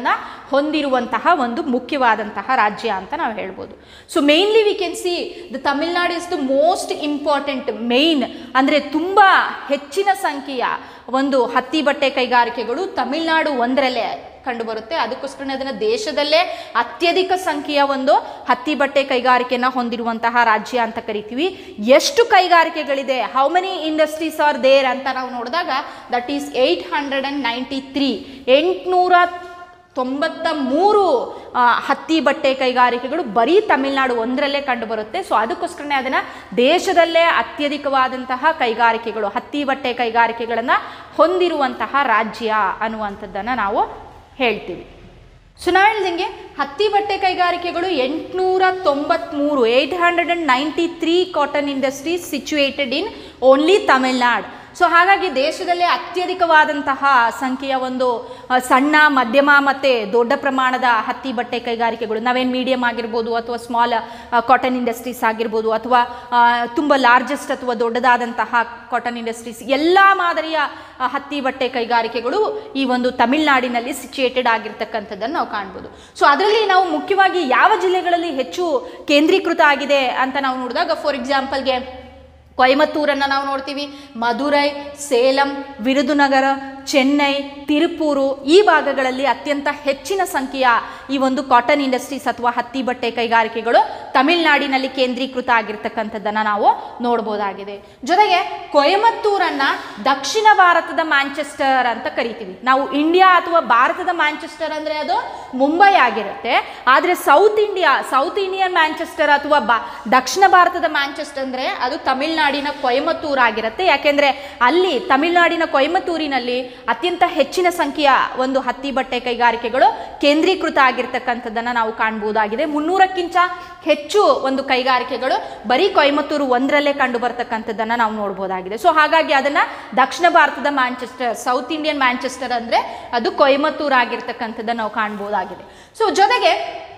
ಹೊಂದಿರುವಂತಹ ಒಂದು ಮುಖ್ಯವಾದಂತಹ ರಾಜ್ಯ ಅಂತ ನಾವು ಹೇಳ್ಬೋದು so mainly we can see the Tamil Nadu is the most important main ಅಂದರೆ ತುಂಬ ಹೆಚ್ಚಿನ ಸಂಖ್ಯೆಯ ಒಂದು ಹತ್ತಿ ಬಟ್ಟೆ ಕೈಗಾರಿಕೆಗಳು ತಮಿಳ್ನಾಡು ಒಂದರಲ್ಲೇ ಕಂಡುಬರುತ್ತೆ ಅದಕ್ಕೋಸ್ಕರ ಅದನ್ನು ದೇಶದಲ್ಲೇ ಅತ್ಯಧಿಕ ಸಂಖ್ಯೆಯ ಒಂದು ಹತ್ತಿ ಬಟ್ಟೆ ಕೈಗಾರಿಕೆಯನ್ನು ಹೊಂದಿರುವಂತಹ ರಾಜ್ಯ ಅಂತ ಕರಿತೀವಿ ಎಷ್ಟು ಕೈಗಾರಿಕೆಗಳಿದೆ how many industries are there ಅಂತ ನಾವು ನೋಡಿದಾಗ that is eight hundred and ninety three ಎಂಟುನೂರ ತೊಂಬತ್ತ ಮೂರು ಆ, ಹತ್ತಿ ಬಟ್ಟೆ ಕೈಗಾರಿಕೆಗಳು ಬರೀ ತಮಿಳ್ನಾಡು ಒಂದರಲ್ಲೇ ಕಂಡುಬರುತ್ತೆ ಸೊ ಅದಕ್ಕೋಸ್ಕರನೇ ಅದನ್ನು ದೇಶದಲ್ಲೇ ಅತ್ಯಧಿಕವಾದಂತಹ ಕೈಗಾರಿಕೆಗಳು ಹತ್ತಿ ಬಟ್ಟೆ ಕೈಗಾರಿಕೆಗಳನ್ನು ಹೊಂದಿರುವಂತಹ ರಾಜ್ಯ ಅನ್ನುವಂಥದ್ದನ್ನು ನಾವು ಹೇಳ್ತೀವಿ ಸೊ ನಾ ಹೇಳ್ದಂಗೆ ಹತ್ತಿ ಬಟ್ಟೆ ಕೈಗಾರಿಕೆಗಳು ಎಂಟುನೂರ ತೊಂಬತ್ತ್ಮೂರು eight hundred and ninety three cotton industries situated in only Tamil Nadu so ಹಾಗಾಗಿ ದೇಶದಲ್ಲೇ ಅತ್ಯಧಿಕವಾದಂತಹ ಸಂಖ್ಯೆಯ ಒಂದು ಆ, ಸಣ್ಣ ಮಧ್ಯಮ ಮತ್ತು ದೊಡ್ಡ ಪ್ರಮಾಣದ ಹತ್ತಿ ಬಟ್ಟೆ ಕೈಗಾರಿಕೆಗಳು ನಾವೇನು ಮೀಡಿಯಮ್ ಆಗಿರ್ಬೋದು ಅಥವಾ ಸ್ಮಾಲ್ ಕಾಟನ್ ಇಂಡಸ್ಟ್ರೀಸ್ ಆಗಿರ್ಬೋದು ಅಥವಾ ತುಂಬ ಲಾರ್ಜೆಸ್ಟ್ ಅಥವಾ ದೊಡ್ಡದಾದಂತಹ ಕಾಟನ್ ಇಂಡಸ್ಟ್ರೀಸ್ ಎಲ್ಲ ಮಾದರಿಯ ಆ, ಹತ್ತಿ ಬಟ್ಟೆ ಕೈಗಾರಿಕೆಗಳು ಈ ಒಂದು ತಮಿಳ್ನಾಡಿನಲ್ಲಿ ಸಿಚುಯೇಟೆಡ್ ಆಗಿರ್ತಕ್ಕಂಥದ್ದನ್ನು ನಾವು ಕಾಣ್ಬೋದು ಸೊ ಅದರಲ್ಲಿ ನಾವು ಮುಖ್ಯವಾಗಿ ಯಾವ ಜಿಲ್ಲೆಗಳಲ್ಲಿ ಹೆಚ್ಚು ಕೇಂದ್ರೀಕೃತ ಆಗಿದೆ ಅಂತ ನಾವು ನೋಡಿದಾಗ ಫಾರ್ ಎಕ್ಸಾಂಪಲ್ಗೆ ಕೊಯಮತ್ತೂರನ್ನು ನಾವು ನೋಡ್ತೀವಿ ಮಧುರೈ ಸೇಲಂ ವಿರುದುನಗರ ಚೆನ್ನೈ ತಿರುಪೂರು ಈ ಭಾಗಗಳಲ್ಲಿ ಅತ್ಯಂತ ಹೆಚ್ಚಿನ ಸಂಖ್ಯೆಯ ಈ ಒಂದು ಕಾಟನ್ ಇಂಡಸ್ಟ್ರೀಸ್ ಅಥವಾ ಹತ್ತಿ ಬಟ್ಟೆ ಕೈಗಾರಿಕೆಗಳು ತಮಿಳುನಾಡಿನಲ್ಲಿ ಕೇಂದ್ರೀಕೃತ ಆಗಿರ್ತಕ್ಕಂಥದ್ದನ್ನು ನಾವು ನೋಡ್ಬೋದಾಗಿದೆ ಜೊತೆಗೆ ಕೊಯಮತ್ತೂರನ್ನು ದಕ್ಷಿಣ ಭಾರತದ ಮ್ಯಾಂಚೆಸ್ಟರ್ ಅಂತ ಕರಿತೀವಿ ನಾವು ಇಂಡಿಯಾ ಅಥವಾ ಭಾರತದ ಮ್ಯಾಂಚೆಸ್ಟರ್ ಅಂದರೆ ಅದು ಮುಂಬೈ ಆಗಿರುತ್ತೆ ಆದರೆ South India South Indian Manchester ಅಥವಾ ಬಾ ದಕ್ಷಿಣ ಭಾರತದ ಮ್ಯಾಂಚೆಸ್ಟರ್ ಅಂದರೆ ಅದು ತಮಿಳುನಾಡಿನ ಕೊಯಮತ್ತೂರು ಆಗಿರುತ್ತೆ ಯಾಕೆಂದರೆ ಅಲ್ಲಿ ತಮಿಳುನಾಡಿನ ಕೊಯಮತ್ತೂರಿನಲ್ಲಿ ಅತ್ಯಂತ ಹೆಚ್ಚಿನ ಸಂಖ್ಯೆಯ ಒಂದು ಹತ್ತಿ ಬಟ್ಟೆ ಕೈಗಾರಿಕೆಗಳು ಕೇಂದ್ರೀಕೃತ ಆಗಿರ್ತಕ್ಕಂಥದ್ದನ್ನು ನಾವು ಕಾಣ್ಬೋದಾಗಿದೆ ಮುನ್ನೂರಕ್ಕಿಂತ ಹೆಚ್ಚು ಒಂದು ಕೈಗಾರಿಕೆಗಳು ಬರೀ ಕೊಯಮತ್ತೂರು ಒಂದರಲ್ಲೇ ಕಂಡು ಬರ್ತಕ್ಕಂಥದ್ದನ್ನು ನಾವು ನೋಡ್ಬೋದಾಗಿದೆ ಸೊ ಹಾಗಾಗಿ ಅದನ್ನು ದಕ್ಷಿಣ ಭಾರತದ ಮ್ಯಾಂಚೆಸ್ಟರ್ ಸೌತ್ ಇಂಡಿಯನ್ ಮ್ಯಾಂಚೆಸ್ಟರ್ ಅಂದರೆ ಅದು ಕೊಯಮತ್ತೂರು ಆಗಿರ್ತಕ್ಕಂಥದ್ದನ್ನು ನಾವು ಕಾಣ್ಬೋದಾಗಿದೆ ಸೊ ಜೊತೆಗೆ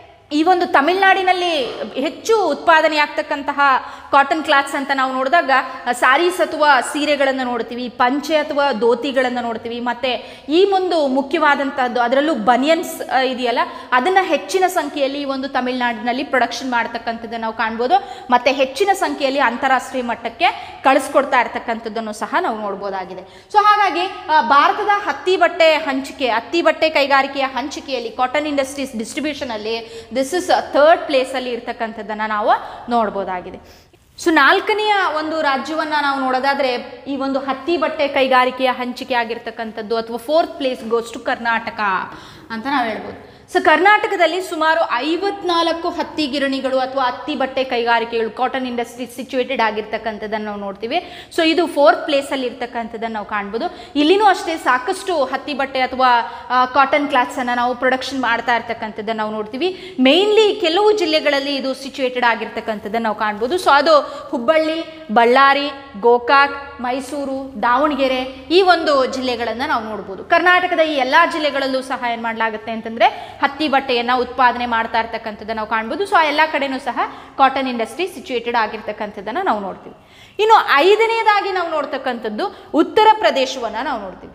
ಈ ಒಂದು ತಮಿಳ್ನಾಡಿನಲ್ಲಿ ಹೆಚ್ಚು ಉತ್ಪಾದನೆ ಆಗ್ತಕ್ಕಂತಹ ಕಾಟನ್ ಕ್ಲಾತ್ಸ್ ಅಂತ ನಾವು ನೋಡಿದಾಗ ಸ್ಯಾರೀಸ್ ಅಥವಾ ಸೀರೆಗಳನ್ನು ನೋಡ್ತೀವಿ ಪಂಚೆ ಅಥವಾ ಧೋತಿಗಳನ್ನು ನೋಡ್ತೀವಿ ಮತ್ತು ಈ ಒಂದು ಮುಖ್ಯವಾದಂಥದ್ದು ಅದರಲ್ಲೂ ಬನಿಯನ್ಸ್ ಇದೆಯಲ್ಲ ಅದನ್ನು ಹೆಚ್ಚಿನ ಸಂಖ್ಯೆಯಲ್ಲಿ ಈ ಒಂದು ತಮಿಳ್ನಾಡಿನಲ್ಲಿ ಪ್ರೊಡಕ್ಷನ್ ಮಾಡ್ತಕ್ಕಂಥದ್ದನ್ನು ನಾವು ಕಾಣ್ಬೋದು ಮತ್ತು ಹೆಚ್ಚಿನ ಸಂಖ್ಯೆಯಲ್ಲಿ ಅಂತಾರಾಷ್ಟ್ರೀಯ ಮಟ್ಟಕ್ಕೆ ಕಳಿಸ್ಕೊಡ್ತಾ ಇರ್ತಕ್ಕಂಥದ್ದನ್ನು ಸಹ ನಾವು ನೋಡ್ಬೋದಾಗಿದೆ ಸೊ ಹಾಗಾಗಿ ಆ, ಭಾರತದ ಹತ್ತಿ ಬಟ್ಟೆ ಹಂಚಿಕೆ ಹತ್ತಿ ಬಟ್ಟೆ ಕೈಗಾರಿಕೆಯ ಹಂಚಿಕೆಯಲ್ಲಿ ಕಾಟನ್ ಇಂಡಸ್ಟ್ರೀಸ್ ಡಿಸ್ಟ್ರಿಬ್ಯೂಷನಲ್ಲಿ ದಿಸ್ ಇಸ್ ಥರ್ಡ್ ಪ್ಲೇಸಲ್ಲಿ ಇರ್ತಕ್ಕಂಥದ್ದನ್ನು ನಾವು ನೋಡ್ಬೋದಾಗಿದೆ ಸೊ ನಾಲ್ಕನೆಯ ಒಂದು ರಾಜ್ಯವನ್ನು ನಾವು ನೋಡೋದಾದರೆ ಈ ಒಂದು ಹತ್ತಿ ಬಟ್ಟೆ ಕೈಗಾರಿಕೆಯ ಹಂಚಿಕೆ ಆಗಿರ್ತಕ್ಕಂಥದ್ದು ಅಥವಾ fourth place goes to Karnataka ಅಂತ ನಾವು ಹೇಳ್ಬೋದು ಸೊ ಕರ್ನಾಟಕದಲ್ಲಿ ಸುಮಾರು ಐವತ್ನಾಲ್ಕು ಹತ್ತಿ ಗಿರಣಿಗಳು ಅಥವಾ ಹತ್ತಿ ಬಟ್ಟೆ ಕೈಗಾರಿಕೆಗಳು ಕಾಟನ್ ಇಂಡಸ್ಟ್ರೀಸ್ ಸಿಚುವೇಟೆಡ್ ಆಗಿರ್ತಕ್ಕಂಥದ್ದನ್ನು ನಾವು ನೋಡ್ತೀವಿ ಸೊ ಇದು ಫೋರ್ತ್ ಪ್ಲೇಸಲ್ಲಿ ಇರ್ತಕ್ಕಂಥದ್ದನ್ನು ನಾವು ಕಾಣ್ಬೋದು ಇಲ್ಲಿನೂ ಅಷ್ಟೇ ಸಾಕಷ್ಟು ಹತ್ತಿ ಬಟ್ಟೆ ಅಥವಾ ಕಾಟನ್ ಕ್ಲಾತ್ಸನ್ನು ನಾವು ಪ್ರೊಡಕ್ಷನ್ ಮಾಡ್ತಾ ಇರ್ತಕ್ಕಂಥದ್ದನ್ನು ನಾವು ನೋಡ್ತೀವಿ ಮೇಯ್ನ್ಲಿ ಕೆಲವು ಜಿಲ್ಲೆಗಳಲ್ಲಿ ಇದು ಸಿಚುವೇಟೆಡ್ ಆಗಿರ್ತಕ್ಕಂಥದ್ದನ್ನು ನಾವು ಕಾಣ್ಬೋದು ಸೊ ಅದು ಹುಬ್ಬಳ್ಳಿ ಬಳ್ಳಾರಿ ಗೋಕಾಕ್ ಮೈಸೂರು ದಾವಣಗೆರೆ ಈ ಒಂದು ಜಿಲ್ಲೆಗಳನ್ನು ನಾವು ನೋಡ್ಬೋದು ಕರ್ನಾಟಕದ ಈ ಎಲ್ಲ ಜಿಲ್ಲೆಗಳಲ್ಲೂ ಸಹ ಏನು ಮಾಡಲಾಗುತ್ತೆ ಅಂತಂದರೆ ಹತ್ತಿ ಬಟ್ಟೆಯನ್ನು ಉತ್ಪಾದನೆ ಮಾಡ್ತಾ ಇರ್ತಕ್ಕಂಥದ್ದನ್ನು ನಾವು ಕಾಣ್ಬೋದು ಸೊ ಆ ಎಲ್ಲ ಕಡೆನೂ ಸಹ ಕಾಟನ್ ಇಂಡಸ್ಟ್ರಿ ಸಿಚುವೇಟೆಡ್ ಆಗಿರ್ತಕ್ಕಂಥದ್ದನ್ನು ನಾವು ನೋಡ್ತೀವಿ ಇನ್ನು ಐದನೇದಾಗಿ ನಾವು ನೋಡ್ತಕ್ಕಂಥದ್ದು ಉತ್ತರ ಪ್ರದೇಶವನ್ನು ನಾವು ನೋಡ್ತೀವಿ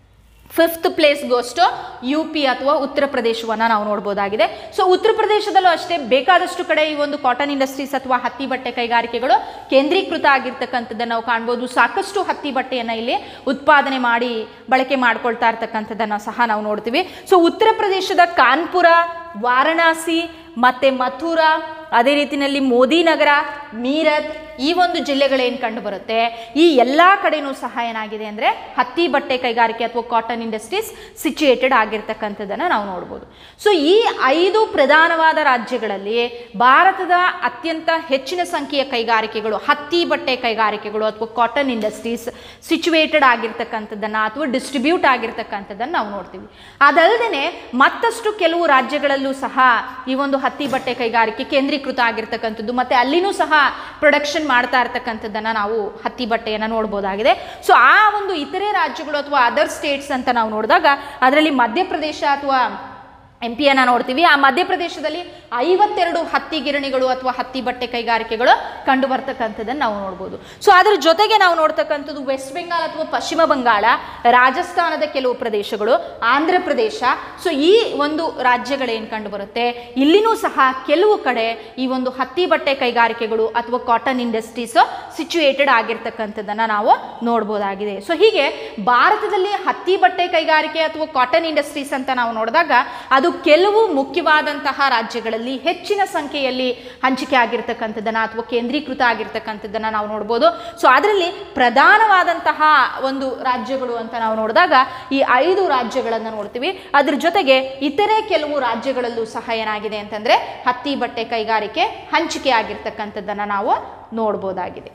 fifth place goes to U P ಅಥವಾ ಉತ್ತರ ಪ್ರದೇಶವನ್ನು ನಾವು ನೋಡ್ಬೋದಾಗಿದೆ ಸೊ ಉತ್ತರ ಪ್ರದೇಶದಲ್ಲೂ ಅಷ್ಟೇ ಬೇಕಾದಷ್ಟು ಕಡೆ ಈ ಒಂದು ಕಾಟನ್ ಇಂಡಸ್ಟ್ರೀಸ್ ಅಥವಾ ಹತ್ತಿ ಬಟ್ಟೆ ಕೈಗಾರಿಕೆಗಳು ಕೇಂದ್ರೀಕೃತ ಆಗಿರ್ತಕ್ಕಂಥದ್ದನ್ನು ನಾವು ಕಾಣ್ಬೋದು ಸಾಕಷ್ಟು ಹತ್ತಿ ಬಟ್ಟೆಯನ್ನು ಇಲ್ಲಿ ಉತ್ಪಾದನೆ ಮಾಡಿ ಬಳಕೆ ಮಾಡ್ಕೊಳ್ತಾ ಇರ್ತಕ್ಕಂಥದ್ದನ್ನು ಸಹ ನಾವು ನೋಡ್ತೀವಿ ಸೊ ಉತ್ತರ ಪ್ರದೇಶದ ಕಾನ್ಪುರ ವಾರಣಾಸಿ ಮತ್ತು ಮಥುರಾ ಅದೇ ರೀತಿಯಲ್ಲಿ ಮೋದಿನಗರ ಮೀರತ್ ಈ ಒಂದು ಜಿಲ್ಲೆಗಳೇನು ಕಂಡು ಬರುತ್ತೆ ಈ ಎಲ್ಲ ಕಡೆನೂ ಸಹ ಏನಾಗಿದೆ ಅಂದರೆ ಹತ್ತಿ ಬಟ್ಟೆ ಕೈಗಾರಿಕೆ ಅಥವಾ ಕಾಟನ್ ಇಂಡಸ್ಟ್ರೀಸ್ ಸಿಚುಯೇಟೆಡ್ ಆಗಿರ್ತಕ್ಕಂಥದ್ದನ್ನು ನಾವು ನೋಡ್ಬೋದು ಸೊ ಈ ಐದು ಪ್ರಧಾನವಾದ ರಾಜ್ಯಗಳಲ್ಲಿ ಭಾರತದ ಅತ್ಯಂತ ಹೆಚ್ಚಿನ ಸಂಖ್ಯೆಯ ಕೈಗಾರಿಕೆಗಳು ಹತ್ತಿ ಬಟ್ಟೆ ಕೈಗಾರಿಕೆಗಳು ಅಥವಾ ಕಾಟನ್ ಇಂಡಸ್ಟ್ರೀಸ್ ಸಿಚುವೇಟೆಡ್ ಆಗಿರ್ತಕ್ಕಂಥದ್ದನ್ನು ಅಥವಾ ಡಿಸ್ಟ್ರಿಬ್ಯೂಟ್ ಆಗಿರ್ತಕ್ಕಂಥದ್ದನ್ನು ನಾವು ನೋಡ್ತೀವಿ ಅದಲ್ಲದೆ ಮತ್ತಷ್ಟು ಕೆಲವು ರಾಜ್ಯಗಳಲ್ಲೂ ಸಹ ಈ ಒಂದು ಹತ್ತಿ ಬಟ್ಟೆ ಕೈಗಾರಿಕೆ ಕೇಂದ್ರೀಕೃತ ಆಗಿರ್ತಕ್ಕಂಥದ್ದು ಮತ್ತು ಅಲ್ಲಿನೂ ಸಹ ಪ್ರೊಡಕ್ಷನ್ ಮಾಡ್ತಾ ಇರ್ತಕ್ಕಂಥದ್ದನ್ನು ನಾವು ಹತ್ತಿ ಬಟ್ಟೆಯನ್ನು ನೋಡ್ಬೋದಾಗಿದೆ ಸೊ ಆ ಒಂದು ಇತರೆ ರಾಜ್ಯಗಳು ಅಥವಾ ಅದರ್ ಸ್ಟೇಟ್ಸ್ ಅಂತ ನಾವು ನೋಡಿದಾಗ ಅದರಲ್ಲಿ ಮಧ್ಯಪ್ರದೇಶ ಅಥವಾ ಎಂ ಪಿಯನ್ನು ನೋಡ್ತೀವಿ ಆ ಮಧ್ಯಪ್ರದೇಶದಲ್ಲಿ ಐವತ್ತೆರಡು ಹತ್ತಿ ಗಿರಣಿಗಳು ಅಥವಾ ಹತ್ತಿ ಬಟ್ಟೆ ಕೈಗಾರಿಕೆಗಳು ಕಂಡು ಬರ್ತಕ್ಕಂಥದ್ದನ್ನು ನಾವು ನೋಡ್ಬೋದು ಸೊ ಅದರ ಜೊತೆಗೆ ನಾವು ನೋಡ್ತಕ್ಕಂಥದ್ದು ವೆಸ್ಟ್ ಬೆಂಗಾಲ್ ಅಥವಾ ಪಶ್ಚಿಮ ಬಂಗಾಳ ರಾಜಸ್ಥಾನದ ಕೆಲವು ಪ್ರದೇಶಗಳು ಆಂಧ್ರ ಪ್ರದೇಶ ಸೊ ಈ ಒಂದು ರಾಜ್ಯಗಳೇನು ಕಂಡು ಬರುತ್ತೆ ಇಲ್ಲಿನೂ ಸಹ ಕೆಲವು ಕಡೆ ಈ ಒಂದು ಹತ್ತಿ ಬಟ್ಟೆ ಕೈಗಾರಿಕೆಗಳು ಅಥವಾ ಕಾಟನ್ ಇಂಡಸ್ಟ್ರೀಸ್ ಸಿಚುಯೇಟೆಡ್ ಆಗಿರ್ತಕ್ಕಂಥದ್ದನ್ನು ನಾವು ನೋಡ್ಬೋದಾಗಿದೆ ಸೊ ಹೀಗೆ ಭಾರತದಲ್ಲಿ ಹತ್ತಿ ಬಟ್ಟೆ ಕೈಗಾರಿಕೆ ಅಥವಾ ಕಾಟನ್ ಇಂಡಸ್ಟ್ರೀಸ್ ಅಂತ ನಾವು ನೋಡಿದಾಗ ಅದು ಕೆಲವು ಮುಖ್ಯವಾದಂತಹ ರಾಜ್ಯಗಳಲ್ಲಿ ಹೆಚ್ಚಿನ ಸಂಖ್ಯೆಯಲ್ಲಿ ಹಂಚಿಕೆ ಆಗಿರ್ತಕ್ಕಂಥದ್ದನ್ನು ಅಥವಾ ಕೇಂದ್ರೀಕೃತ ಆಗಿರ್ತಕ್ಕಂಥದ್ದನ್ನು ನಾವು ನೋಡ್ಬೋದು ಸೊ ಅದರಲ್ಲಿ ಪ್ರಧಾನವಾದಂತಹ ಒಂದು ರಾಜ್ಯಗಳು ಅಂತ ನಾವು ನೋಡಿದಾಗ ಈ ಐದು ರಾಜ್ಯಗಳನ್ನು ನೋಡ್ತೀವಿ ಅದ್ರ ಜೊತೆಗೆ ಇತರೆ ಕೆಲವು ರಾಜ್ಯಗಳಲ್ಲೂ ಸಹ ಏನಾಗಿದೆ ಅಂತಂದರೆ ಹತ್ತಿ ಬಟ್ಟೆ ಕೈಗಾರಿಕೆ ಹಂಚಿಕೆ ಆಗಿರ್ತಕ್ಕಂಥದ್ದನ್ನು ನಾವು ನೋಡ್ಬೋದಾಗಿದೆ